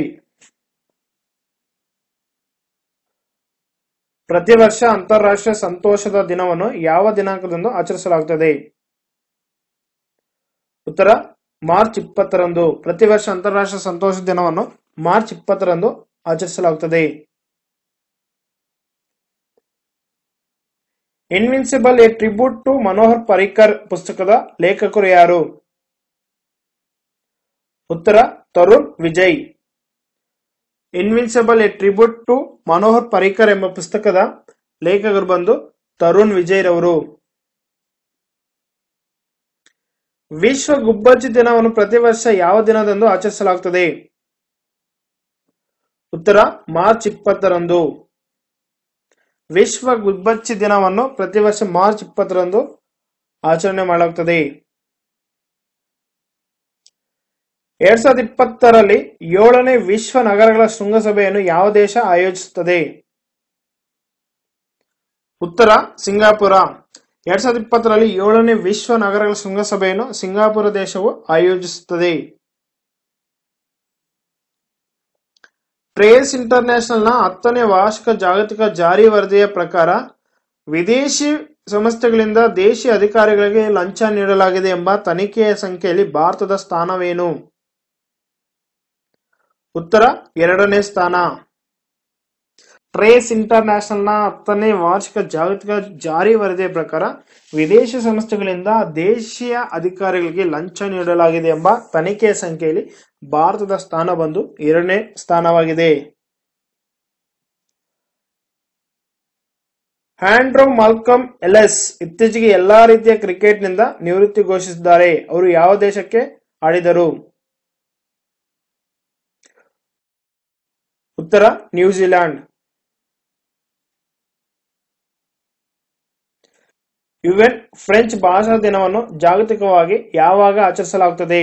ಪ್ರತಿ ವರ್ಷ ಅಂತಾರಾಷ್ಟ್ರೀಯ ಸಂತೋಷದ ದಿನವನ್ನು ಯಾವ ದಿನಾಂಕದಂದು ಆಚರಿಸಲಾಗುತ್ತದೆ ಉತ್ತರ ಮಾರ್ಚ್ ಇಪ್ಪತ್ತರಂದು ಪ್ರತಿ ವರ್ಷ ಅಂತಾರಾಷ್ಟ್ರೀಯ ಸಂತೋಷ ದಿನವನ್ನು ಮಾರ್ಚ್ ಇಪ್ಪತ್ತರಂದು ಆಚರಿಸಲಾಗುತ್ತದೆ invincible a tribute to Manohar Parrikar ಪುಸ್ತಕದ ಲೇಖಕರು ಯಾರು ಉತ್ತರ Tarun Vijay invincible a tribute to Manohar Parrikar ಎಂಬ ಪುಸ್ತಕದ ಲೇಖಕರು ಬಂದು ತರುಣ್ ವಿಜಯ್ ರವರು ವಿಶ್ವ ಗುಬ್ಬಚ್ಚಿ ದಿನವನ್ನು ಪ್ರತಿ ವರ್ಷ ಯಾವ ದಿನದಂದು ಆಚರಿಸಲಾಗುತ್ತದೆ ಉತ್ತರ ಮಾರ್ಚ್ ಇಪ್ಪತ್ತರಂದು ವಿಶ್ವ ಗುಬ್ಬಚ್ಚಿ ದಿನವನ್ನು ಪ್ರತಿ ವರ್ಷ ಮಾರ್ಚ್ ಇಪ್ಪತ್ತರಂದು ಆಚರಣೆ ಮಾಡಲಾಗುತ್ತದೆ ಎರಡ್ ಸಾವಿರದ ಇಪ್ಪತ್ತರಲ್ಲಿ ಏಳನೇ ವಿಶ್ವ ನಗರಗಳ ಶೃಂಗಸಭೆಯನ್ನು ಯಾವ ದೇಶ ಆಯೋಜಿಸುತ್ತದೆ ಉತ್ತರ ಸಿಂಗಾಪುರ ಎರಡ್ ಸಾವಿರದ ಇಪ್ಪತ್ತರಲ್ಲಿ ಏಳನೇ ವಿಶ್ವ ನಗರಗಳ ಶೃಂಗಸಭೆಯನ್ನು ಸಿಂಗಾಪುರ ದೇಶವು ಆಯೋಜಿಸುತ್ತದೆ ಟ್ರೇಸ್ ಇಂಟರ್ನ್ಯಾಷನಲ್ ನ ಹತ್ತನೇ ವಾರ್ಷಿಕ ಜಾಗತಿಕ ಜಾರಿ ವರದಿಯ ಪ್ರಕಾರ ವಿದೇಶಿ ಸಂಸ್ಥೆಗಳಿಂದ ದೇಶಿ ಅಧಿಕಾರಿಗಳಿಗೆ ಲಂಚ ನೀಡಲಾಗಿದೆ ಎಂಬ ತನಿಖೆಯ ಸಂಖ್ಯೆಯಲ್ಲಿ ಭಾರತದ ಸ್ಥಾನವೇನು ಉತ್ತರ ಎರಡನೇ ಸ್ಥಾನ ಟ್ರೇಸ್ ಇಂಟರ್ನ್ಯಾಷನಲ್ ನ ಹತ್ತನೇ ವಾರ್ಷಿಕ ಜಾಗತಿಕ ಜಾರಿ ವರದಿಯ ಪ್ರಕಾರ ವಿದೇಶಿ ಸಂಸ್ಥೆಗಳಿಂದ ದೇಶೀಯ ಅಧಿಕಾರಿಗಳಿಗೆ ಲಂಚ ನೀಡಲಾಗಿದೆ ಎಂಬ ತನಿಖೆಯ ಸಂಖ್ಯೆಯಲ್ಲಿ ಭಾರತದ ಸ್ಥಾನ ಬಂದು ಎರಡನೇ ಸ್ಥಾನವಾಗಿದೆ ಹ್ಯಾಂಡ್ರೋ ಮಾಲ್ಕಮ್ ಎಲೆಸ್ ಇತ್ತೀಚೆಗೆ ಎಲ್ಲಾ ರೀತಿಯ ಕ್ರಿಕೆಟ್ನಿಂದ ನಿವೃತ್ತಿ ಘೋಷಿಸಿದ್ದಾರೆ ಅವರು ಯಾವ ದೇಶಕ್ಕೆ ಆಡಿದರು ಉತ್ತರ ನ್ಯೂಜಿಲೆಂಡ್ ಯುಎನ್ ಫ್ರೆಂಚ್ ಭಾಷಾ ದಿನವನ್ನು ಜಾಗತಿಕವಾಗಿ ಯಾವಾಗ ಆಚರಿಸಲಾಗುತ್ತದೆ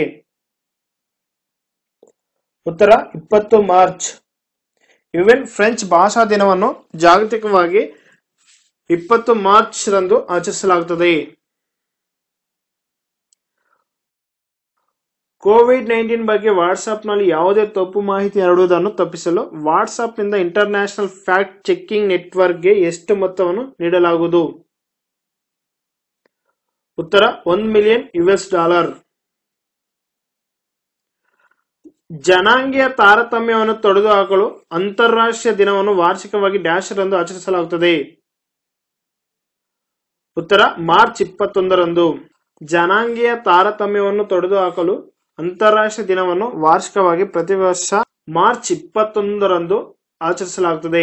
ಉತ್ತರ ಇಪ್ಪತ್ತು ಮಾರ್ಚ್ ಯುಎನ್ ಫ್ರೆಂಚ್ ಭಾಷಾ ದಿನವನ್ನು ಜಾಗತಿಕವಾಗಿ ಇಪ್ಪತ್ತು ಮಾರ್ಚ್ ರಂದು ಆಚರಿಸಲಾಗುತ್ತದೆ ಕೋವಿಡ್ ನೈನ್ಟೀನ್ ಬಗ್ಗೆ ವಾಟ್ಸ್ಆಪ್ನಲ್ಲಿ ಯಾವುದೇ ತಪ್ಪು ಮಾಹಿತಿ ಹರಡುವುದನ್ನು ತಪ್ಪಿಸಲು ವಾಟ್ಸ್ಆಪ್ನಿಂದ ಇಂಟರ್ನ್ಯಾಷನಲ್ ಫ್ಯಾಕ್ಟ್ ಚೆಕಿಂಗ್ ನೆಟ್ವರ್ಕ್ಗೆ ಎಷ್ಟು ಮೊತ್ತವನ್ನು ನೀಡಲಾಗುವುದು ಉತ್ತರ ಒಂದು ಮಿಲಿಯನ್ ಯುಎಸ್ ಡಾಲರ್ ಜನಾಂಗೀಯ ತಾರತಮ್ಯವನ್ನು ತೊಡೆದುಹಾಕಲು ಅಂತಾರಾಷ್ಟ್ರೀಯ ದಿನವನ್ನು ವಾರ್ಷಿಕವಾಗಿ ಡ್ಯಾಶ್ ರಂದು ಆಚರಿಸಲಾಗುತ್ತದೆ ಉತ್ತರ ಮಾರ್ಚ್ ಇಪ್ಪತ್ತೊಂದರಂದು ಜನಾಂಗೀಯ ತಾರತಮ್ಯವನ್ನು ತೊಡೆದುಹಾಕಲು ಅಂತಾರಾಷ್ಟ್ರೀಯ ದಿನವನ್ನು ವಾರ್ಷಿಕವಾಗಿ ಪ್ರತಿ ವರ್ಷ ಮಾರ್ಚ್ ಇಪ್ಪತ್ತೊಂದರಂದು ಆಚರಿಸಲಾಗುತ್ತದೆ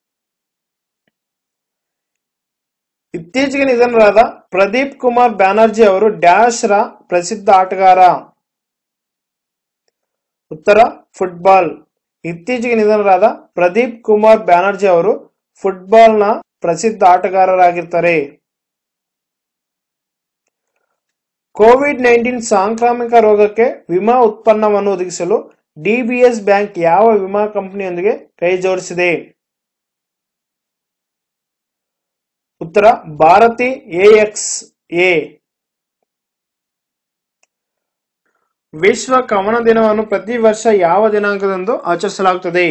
ಇತ್ತೀಚೆಗೆ ನಿಧನರಾದ ಪ್ರದೀಪ್ ಕುಮಾರ್ ಬ್ಯಾನರ್ಜಿ ಅವರು ಡ್ಯಾಶ್ ರ ಪ್ರಸಿದ್ಧ ಆಟಗಾರ ಉತ್ತರ ಫುಟ್ಬಾಲ್ ಇತ್ತೀಚೆಗೆ ನಿಧನರಾದ ಪ್ರದೀಪ್ ಕುಮಾರ್ ಬ್ಯಾನರ್ಜಿ ಅವರು ಫುಟ್ಬಾಲ್ನ ಪ್ರಸಿದ್ಧ ಆಟಗಾರರಾಗಿರ್ತಾರೆ ಕೋವಿಡ್ ನೈನ್ಟೀನ್ ಸಾಂಕ್ರಾಮಿಕ ರೋಗಕ್ಕೆ ವಿಮಾ ಉತ್ಪನ್ನವನ್ನು ಒದಗಿಸಲು ಡಿಬಿಎಸ್ ಬ್ಯಾಂಕ್ ಯಾವ ವಿಮಾ ಕಂಪನಿಯೊಂದಿಗೆ ಕೈ ಜೋಡಿಸಿದೆ ಉತ್ತರ ಭಾರತಿ ಎಎಕ್ಸ್ ಎ ವಿಶ್ವ ಕವನ ದಿನವನ್ನು ಪ್ರತಿ ವರ್ಷ ಯಾವ ದಿನಾಂಕದಂದು ಆಚರಿಸಲಾಗುತ್ತದೆ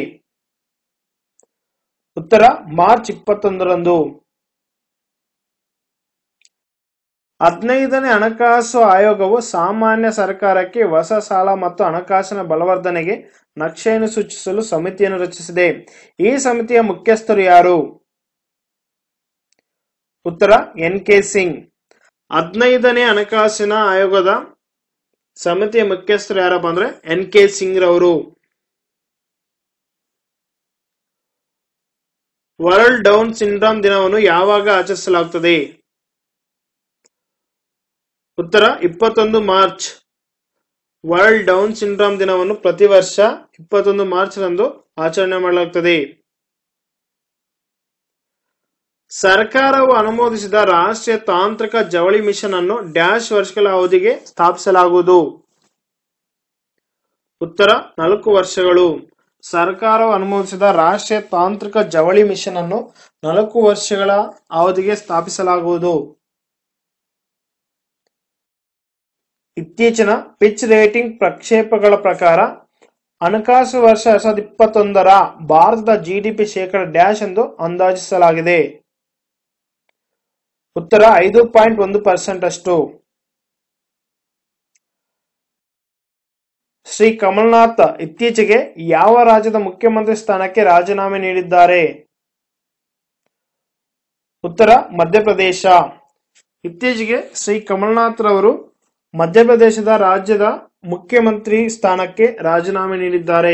ಉತ್ತರ ಮಾರ್ಚ್ ಇಪ್ಪತ್ತೊಂದರಂದು ಹದಿನೈದನೇ ಹಣಕಾಸು ಆಯೋಗವು ಸಾಮಾನ್ಯ ಸರ್ಕಾರಕ್ಕೆ ಹೊಸ ಸಾಲ ಮತ್ತು ಹಣಕಾಸಿನ ಬಲವರ್ಧನೆಗೆ ನಕ್ಷೆಯನ್ನು ಸೂಚಿಸಲು ಸಮಿತಿಯನ್ನು ರಚಿಸಿದೆ ಈ ಸಮಿತಿಯ ಮುಖ್ಯಸ್ಥರು ಯಾರು ಉತ್ತರ ಎನ್ ಕೆ ಸಿಂಗ್ ಹದಿನೈದನೇ ಹಣಕಾಸಿನ ಆಯೋಗದ ಸಮಿತಿಯ ಮುಖ್ಯಸ್ಥರು ಯಾರಪ್ಪ ಅಂದ್ರೆ ಎನ್ ಕೆ ಸಿಂಗ್ ರವರು ವರ್ಲ್ಡ್ ಡೌನ್ ಸಿಂಡ್ರಾಮ್ ದಿನವನ್ನು ಯಾವಾಗ ಆಚರಿಸಲಾಗುತ್ತದೆ ಉತ್ತರ ಇಪ್ಪತ್ತೊಂದು ಮಾರ್ಚ್ ವರ್ಲ್ಡ್ ಡೌನ್ ಸಿಂಡ್ರಾಮ್ ದಿನವನ್ನು ಪ್ರತಿ ವರ್ಷ ಇಪ್ಪತ್ತೊಂದು ಮಾರ್ಚ್ ರಂದು ಆಚರಣೆ ಮಾಡಲಾಗುತ್ತದೆ ಸರ್ಕಾರವು ಅನುಮೋದಿಸಿದ ರಾಷ್ಟ್ರೀಯ ತಾಂತ್ರಿಕ ಜವಳಿ ಮಿಷನ್ ಅನ್ನು ಡ್ಯಾಶ್ ವರ್ಷಗಳ ಅವಧಿಗೆ ಸ್ಥಾಪಿಸಲಾಗುವುದು ಉತ್ತರ ನಾಲ್ಕು ವರ್ಷಗಳು ಸರ್ಕಾರವು ಅನುಮೋದಿಸಿದ ರಾಷ್ಟ್ರೀಯ ತಾಂತ್ರಿಕ ಜವಳಿ ಮಿಷನ್ ಅನ್ನು ನಾಲ್ಕು ವರ್ಷಗಳ ಅವಧಿಗೆ ಸ್ಥಾಪಿಸಲಾಗುವುದು ಇತ್ತೀಚಿನ ಪಿಚ್ ರೇಟಿಂಗ್ ಪ್ರಕ್ಷೇಪಗಳ ಪ್ರಕಾರ ಹಣಕಾಸು ವರ್ಷ ಎರಡ್ ಸಾವಿರದ ಇಪ್ಪತ್ತೊಂದರ ಭಾರತದ ಜಿಡಿಪಿ ಶೇಕಡ ಡ್ಯಾಶ್ ಎಂದು ಅಂದಾಜಿಸಲಾಗಿದೆ ಉತ್ತರ ಐದು ಪಾಯಿಂಟ್ ಒಂದು ಪರ್ಸೆಂಟ್ ಅಷ್ಟು ಶ್ರೀ ಕಮಲ್ನಾಥ್ ಇತ್ತೀಚೆಗೆ ಯಾವ ರಾಜ್ಯದ ಮುಖ್ಯಮಂತ್ರಿ ಸ್ಥಾನಕ್ಕೆ ರಾಜೀನಾಮೆ ನೀಡಿದ್ದಾರೆ ಉತ್ತರ ಮಧ್ಯಪ್ರದೇಶ ಇತ್ತೀಚೆಗೆ ಶ್ರೀ ಕಮಲ್ನಾಥ್ ರವರು ಮಧ್ಯಪ್ರದೇಶದ ರಾಜ್ಯದ ಮುಖ್ಯಮಂತ್ರಿ ಸ್ಥಾನಕ್ಕೆ ರಾಜೀನಾಮೆ ನೀಡಿದ್ದಾರೆ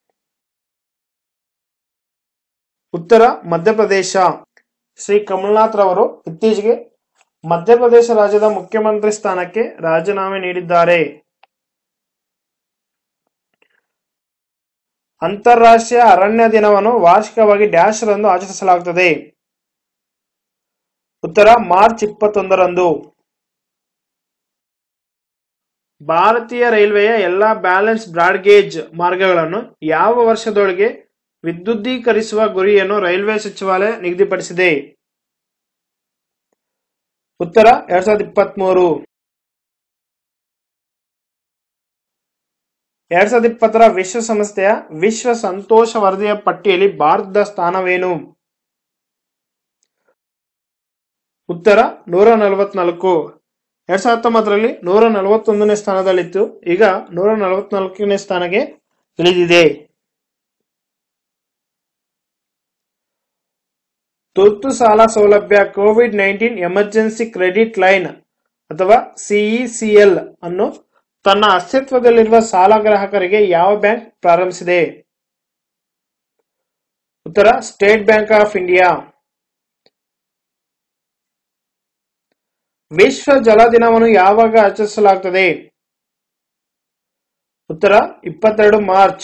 ಉತ್ತರ ಮಧ್ಯಪ್ರದೇಶ ಶ್ರೀ ಕಮಲ್ನಾಥ್ ರವರು ಇತ್ತೀಚೆಗೆ ಮಧ್ಯಪ್ರದೇಶ ರಾಜ್ಯದ ಮುಖ್ಯಮಂತ್ರಿ ಸ್ಥಾನಕ್ಕೆ ರಾಜೀನಾಮೆ ನೀಡಿದ್ದಾರೆ ಅಂತಾರಾಷ್ಟ್ರೀಯ ಅರಣ್ಯ ದಿನವನ್ನು ವಾರ್ಷಿಕವಾಗಿ ಡ್ಯಾಶ್ ರಂದು ಆಚರಿಸಲಾಗುತ್ತದೆ ಉತ್ತರ ಮಾರ್ಚ್ ಇಪ್ಪತ್ತೊಂದರಂದು ಭಾರತೀಯ ರೈಲ್ವೆಯ ಎಲ್ಲಾ ಬ್ಯಾಲೆನ್ಸ್ ಬ್ರಾಡ್ಗೇಜ್ ಮಾರ್ಗಗಳನ್ನು ಯಾವ ವರ್ಷದೊಳಗೆ ವಿದ್ಯುದೀಕರಿಸುವ ಗುರಿಯನ್ನು ರೈಲ್ವೆ ಸಚಿವಾಲಯ ನಿಗದಿಪಡಿಸಿದೆ ಉತ್ತರ ಎರಡ್ ಸಾವಿರದ ಇಪ್ಪತ್ಮೂರು ಎರಡ್ ಸಾವಿರದ ಇಪ್ಪತ್ತರ ವಿಶ್ವಸಂಸ್ಥೆಯ ವಿಶ್ವ ಸಂತೋಷ ವರದಿಯ ಪಟ್ಟಿಯಲ್ಲಿ ಭಾರತದ ಸ್ಥಾನವೇನು ಉತ್ತರ ನೂರ ನಲವತ್ನಾಲ್ಕು ಎರಡ್ ಸಾವಿರದ ಹತ್ತೊಂಬತ್ತರಲ್ಲಿ ನೂರ ನಲವತ್ತೊಂದನೇ ಸ್ಥಾನದಲ್ಲಿತ್ತು ಈಗ ನೂರ ನಲವತ್ನಾಲ್ಕನೇ ಸ್ಥಾನಕ್ಕೆ ಇಳಿದಿದೆ ತುರ್ತು ಸಾಲ ಸೌಲಭ್ಯ Covid nineteen emergency credit line ಅಥವಾ ಸಿಇಸಿಎಲ್ ಅನ್ನು ತನ್ನ ಅಸ್ತಿತ್ವದಲ್ಲಿರುವ ಸಾಲ ಗ್ರಾಹಕರಿಗೆ ಯಾವ ಬ್ಯಾಂಕ್ ಪ್ರಾರಂಭಿಸಿದೆ ಉತ್ತರ ಸ್ಟೇಟ್ ಬ್ಯಾಂಕ್ ಆಫ್ ಇಂಡಿಯಾ ವಿಶ್ವ ಜಲ ದಿನವನ್ನು ಯಾವಾಗ ಆಚರಿಸಲಾಗುತ್ತದೆ ಉತ್ತರ ಇಪ್ಪತ್ತೆರಡು ಮಾರ್ಚ್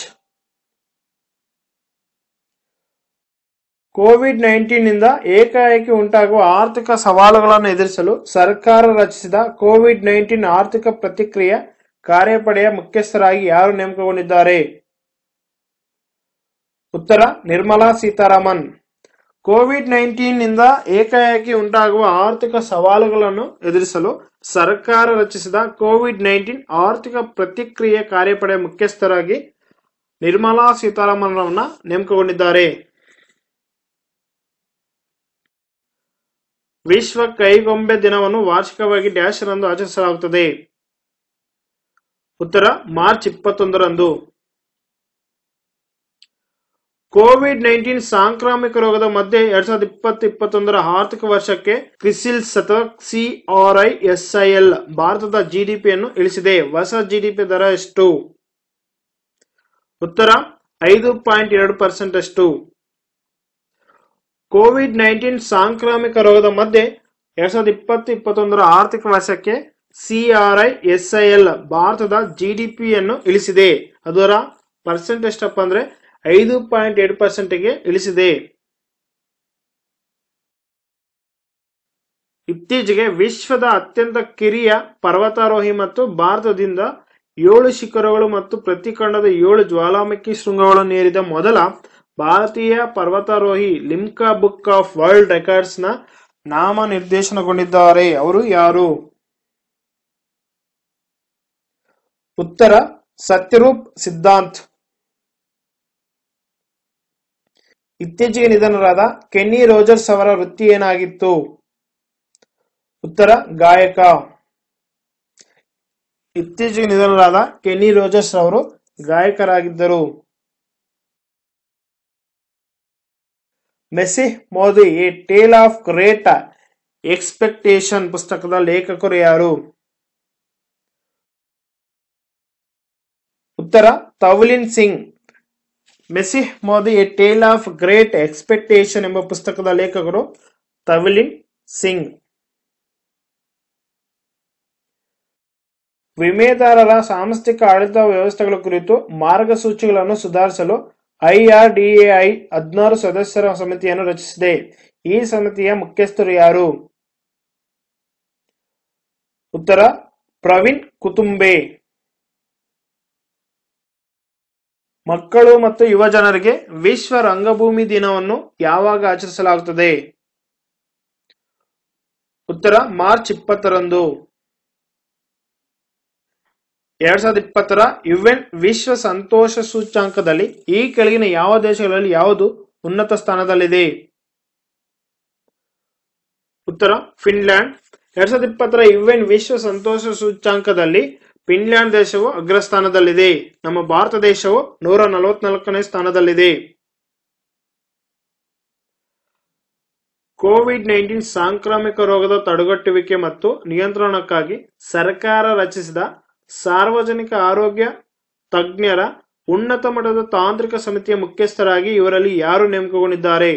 ಕೋವಿಡ್ ನೈನ್ಟೀನ್ ನಿಂದ ಏಕಾಏಕಿ ಉಂಟಾಗುವ ಆರ್ಥಿಕ ಸವಾಲುಗಳನ್ನು ಎದುರಿಸಲು ಸರ್ಕಾರ ರಚಿಸಿದ ಕೋವಿಡ್ ನೈನ್ಟೀನ್ ಆರ್ಥಿಕ ಪ್ರತಿಕ್ರಿಯೆ ಕಾರ್ಯಪಡೆಯ ಮುಖ್ಯಸ್ಥರಾಗಿ ಯಾರು ನೇಮಕಗೊಂಡಿದ್ದಾರೆ ಉತ್ತರ ನಿರ್ಮಲಾ ಸೀತಾರಾಮನ್ ಕೋವಿಡ್ ನೈನ್ಟೀನ್ ನಿಂದ ಏಕಾಏಕಿ ಉಂಟಾಗುವ ಆರ್ಥಿಕ ಸವಾಲುಗಳನ್ನು ಎದುರಿಸಲು ಸರ್ಕಾರ ರಚಿಸಿದ ಕೋವಿಡ್ ನೈನ್ಟೀನ್ ಆರ್ಥಿಕ ಪ್ರತಿಕ್ರಿಯೆ ಕಾರ್ಯಪಡೆ ಮುಖ್ಯಸ್ಥರಾಗಿ ನಿರ್ಮಲಾ ಸೀತಾರಾಮನ್ ಅವರನ್ನ ನೇಮಕಗೊಂಡಿದ್ದಾರೆ ವಿಶ್ವ ಕೈಗೊಂಬೆ ದಿನವನ್ನು ವಾರ್ಷಿಕವಾಗಿ ಡ್ಯಾಶ್ ರಂದು ಆಚರಿಸಲಾಗುತ್ತದೆ ಉತ್ತರ ಮಾರ್ಚ್ ಇಪ್ಪತ್ತೊಂದರಂದು ಕೋವಿಡ್ ನೈನ್ಟೀನ್ ಸಾಂಕ್ರಾಮಿಕ ರೋಗದ ಮಧ್ಯೆ ಎರಡ್ ಸಾವಿರದ ಇಪ್ಪತ್ತು ಇಪ್ಪತ್ತೊಂದರ ಆರ್ಥಿಕ ವರ್ಷಕ್ಕೆ ಕ್ರಿಸಿಲ್ ಸತಕ್ ಸಿಆರ್ಐ ಎಸ್ಐಎಲ್ ಭಾರತದ ಜಿಡಿಪಿಯನ್ನು ಇಳಿಸಿದೆ ಹೊಸ ಜಿಡಿಪಿ ದರ ಎಷ್ಟು ಉತ್ತರ ಐದು ಪಾಯಿಂಟ್ ಎರಡು ಪರ್ಸೆಂಟ್ ಅಷ್ಟು ಕೋವಿಡ್ ನೈನ್ಟೀನ್ ಸಾಂಕ್ರಾಮಿಕ ರೋಗದ ಮಧ್ಯೆ ಎರಡ್ ಸಾವಿರದ ಇಪ್ಪತ್ತು ಇಪ್ಪತ್ತೊಂದರ ಆರ್ಥಿಕ ವರ್ಷಕ್ಕೆ ಸಿಆರ್ಐ ಎಸ್ಐಎಲ್ ಭಾರತದ ಜಿಡಿಪಿಯನ್ನು ಇಳಿಸಿದೆ ಅದರ ಪರ್ಸೆಂಟ್ ಎಷ್ಟಪ್ಪ ಅಂದ್ರೆ ಐದು ಪಾಯಿಂಟ್ ಎರಡು ಪರ್ಸೆಂಟ್ಗೆ ಇಳಿಸಿದೆ ಇತ್ತೀಚೆಗೆ ವಿಶ್ವದ ಅತ್ಯಂತ ಕಿರಿಯ ಪರ್ವತಾರೋಹಿ ಮತ್ತು ಭಾರತದಿಂದ ಏಳು ಶಿಖರಗಳು ಮತ್ತು ಪ್ರತಿ ಖಂಡದ ಏಳು ಜ್ವಾಲಾಮುಖಿ ಶೃಂಗಗಳನ್ನು ಏರಿದ ಮೊದಲ ಭಾರತೀಯ ಪರ್ವತಾರೋಹಿ Limca Book of World Records ನ ನಾಮ ನಿರ್ದೇಶನಗೊಂಡಿದ್ದಾರೆ ಅವರು ಯಾರು ಉತ್ತರ ಸತ್ಯರೂಪ್ ಸಿದ್ಧಾಂತ್ ಇತ್ತೀಚೆಗೆ ನಿಧನರಾದ ಕೆನ್ನಿ ರೋಜರ್ಸ್ ಅವರ ವೃತ್ತಿ ಏನಾಗಿತ್ತು ಉತ್ತರ ಗಾಯಕ ಇತ್ತೀಚೆಗೆ ನಿಧನರಾದ ಕೆನ್ನಿ ರೋಜರ್ಸ್ ಅವರು ಗಾಯಕರಾಗಿದ್ದರು Messiah Modi a tale of great expectation ಪುಸ್ತಕದ ಲೇಖಕರು ಯಾರು ಉತ್ತರ Tavleen Singh Messiah Modi a tale of great expectation ಎಂಬ ಪುಸ್ತಕದ ಲೇಖಕರು ತವಲಿನ್ ಸಿಂಗ್ ವಿಮೆದಾರರ ಸಾಂಸ್ಥಿಕ ಆಡಳಿತ ವ್ಯವಸ್ಥೆಗಳ ಕುರಿತು ಮಾರ್ಗಸೂಚಿಗಳನ್ನು ಸುಧಾರಿಸಲು ಐಆರ್ಡಿಎಐ ಹದಿನಾರು ಸದಸ್ಯರ ಸಮಿತಿಯನ್ನು ರಚಿಸಿದೆ ಈ ಸಮಿತಿಯ ಮುಖ್ಯಸ್ಥರು ಯಾರು ಉತ್ತರ ಪ್ರವೀಣ್ ಕುತುಂಬೆ ಮಕ್ಕಳು ಮತ್ತು ಯುವ ಜನರಿಗೆ ವಿಶ್ವ ರಂಗಭೂಮಿ ದಿನವನ್ನು ಯಾವಾಗ ಆಚರಿಸಲಾಗುತ್ತದೆ ಉತ್ತರ ಮಾರ್ಚ್ ಇಪ್ಪತ್ತರಂದು ಎರಡ್ ಸಾವಿರದ ಇಪ್ಪತ್ತರ ಯುಎನ್ ವಿಶ್ವ ಸಂತೋಷ ಸೂಚ್ಯಾಂಕದಲ್ಲಿ ಈ ಕೆಳಗಿನ ಯಾವ ದೇಶಗಳಲ್ಲಿ ಯಾವುದು ಉನ್ನತ ಸ್ಥಾನದಲ್ಲಿದೆ ಉತ್ತರ ಫಿನ್ಲ್ಯಾಂಡ್ ಎರಡ್ ಸಾವಿರದ ಇಪ್ಪತ್ತರ ಯುಎನ್ ವಿಶ್ವ ಸಂತೋಷ ಸೂಚ್ಯಾಂಕದಲ್ಲಿ ಫಿನ್ಲ್ಯಾಂಡ್ ದೇಶವು ಅಗ್ರಸ್ಥಾನದಲ್ಲಿದೆ ನಮ್ಮ ಭಾರತ ದೇಶವು ನೂರ ನಲವತ್ನಾಲ್ಕನೇ ಸ್ಥಾನದಲ್ಲಿದೆ ಕೋವಿಡ್ ನೈನ್ಟೀನ್ ಸಾಂಕ್ರಾಮಿಕ ರೋಗದ ತಡೆಗಟ್ಟುವಿಕೆ ಮತ್ತು ನಿಯಂತ್ರಣಕ್ಕಾಗಿ ಸರ್ಕಾರ ರಚಿಸಿದ ಸಾರ್ವಜನಿಕ ಆರೋಗ್ಯ ತಜ್ಞರ ಉನ್ನತ ಮಟ್ಟದ ತಾಂತ್ರಿಕ ಸಮಿತಿಯ ಮುಖ್ಯಸ್ಥರಾಗಿ ಇವರಲ್ಲಿ ಯಾರು ನೇಮಕಗೊಂಡಿದ್ದಾರೆ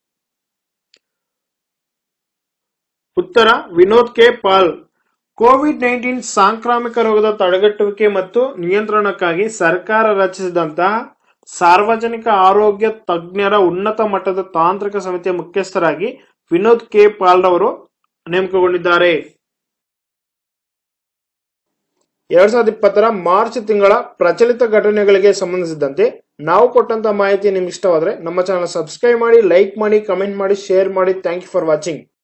ಉತ್ತರ Vinod K Paul Covid nineteen ಸಾಂಕ್ರಾಮಿಕ ರೋಗದ ತಡೆಗಟ್ಟುವಿಕೆ ಮತ್ತು ನಿಯಂತ್ರಣಕ್ಕಾಗಿ ಸರ್ಕಾರ ರಚಿಸಿದಂತಹ ಸಾರ್ವಜನಿಕ ಆರೋಗ್ಯ ತಜ್ಞರ ಉನ್ನತ ಮಟ್ಟದ ತಾಂತ್ರಿಕ ಸಮಿತಿಯ ಮುಖ್ಯಸ್ಥರಾಗಿ ವಿನೋದ್ ಕೆ ಪಾಲ್ ರವರು ನೇಮಕಗೊಂಡಿದ್ದಾರೆ ಎರಡ್ ಸಾವಿರದ ಇಪ್ಪತ್ತರ ಮಾರ್ಚ್ ತಿಂಗಳ ಪ್ರಚಲಿತ ಘಟನೆಗಳಿಗೆ ಸಂಬಂಧಿಸಿದಂತೆ ನಾವು ಕೊಟ್ಟಂತ ಮಾಹಿತಿ ನಿಮ್ಗೆ ಇಷ್ಟವಾದ್ರೆ ನಮ್ಮ ಚಾನಲ್ ಸಬ್ಸ್ಕ್ರೈಬ್ ಮಾಡಿ ಲೈಕ್ ಮಾಡಿ ಕಮೆಂಟ್ ಮಾಡಿ ಶೇರ್ ಮಾಡಿ ಥ್ಯಾಂಕ್ ಯು ಫಾರ್ ವಾಚಿಂಗ್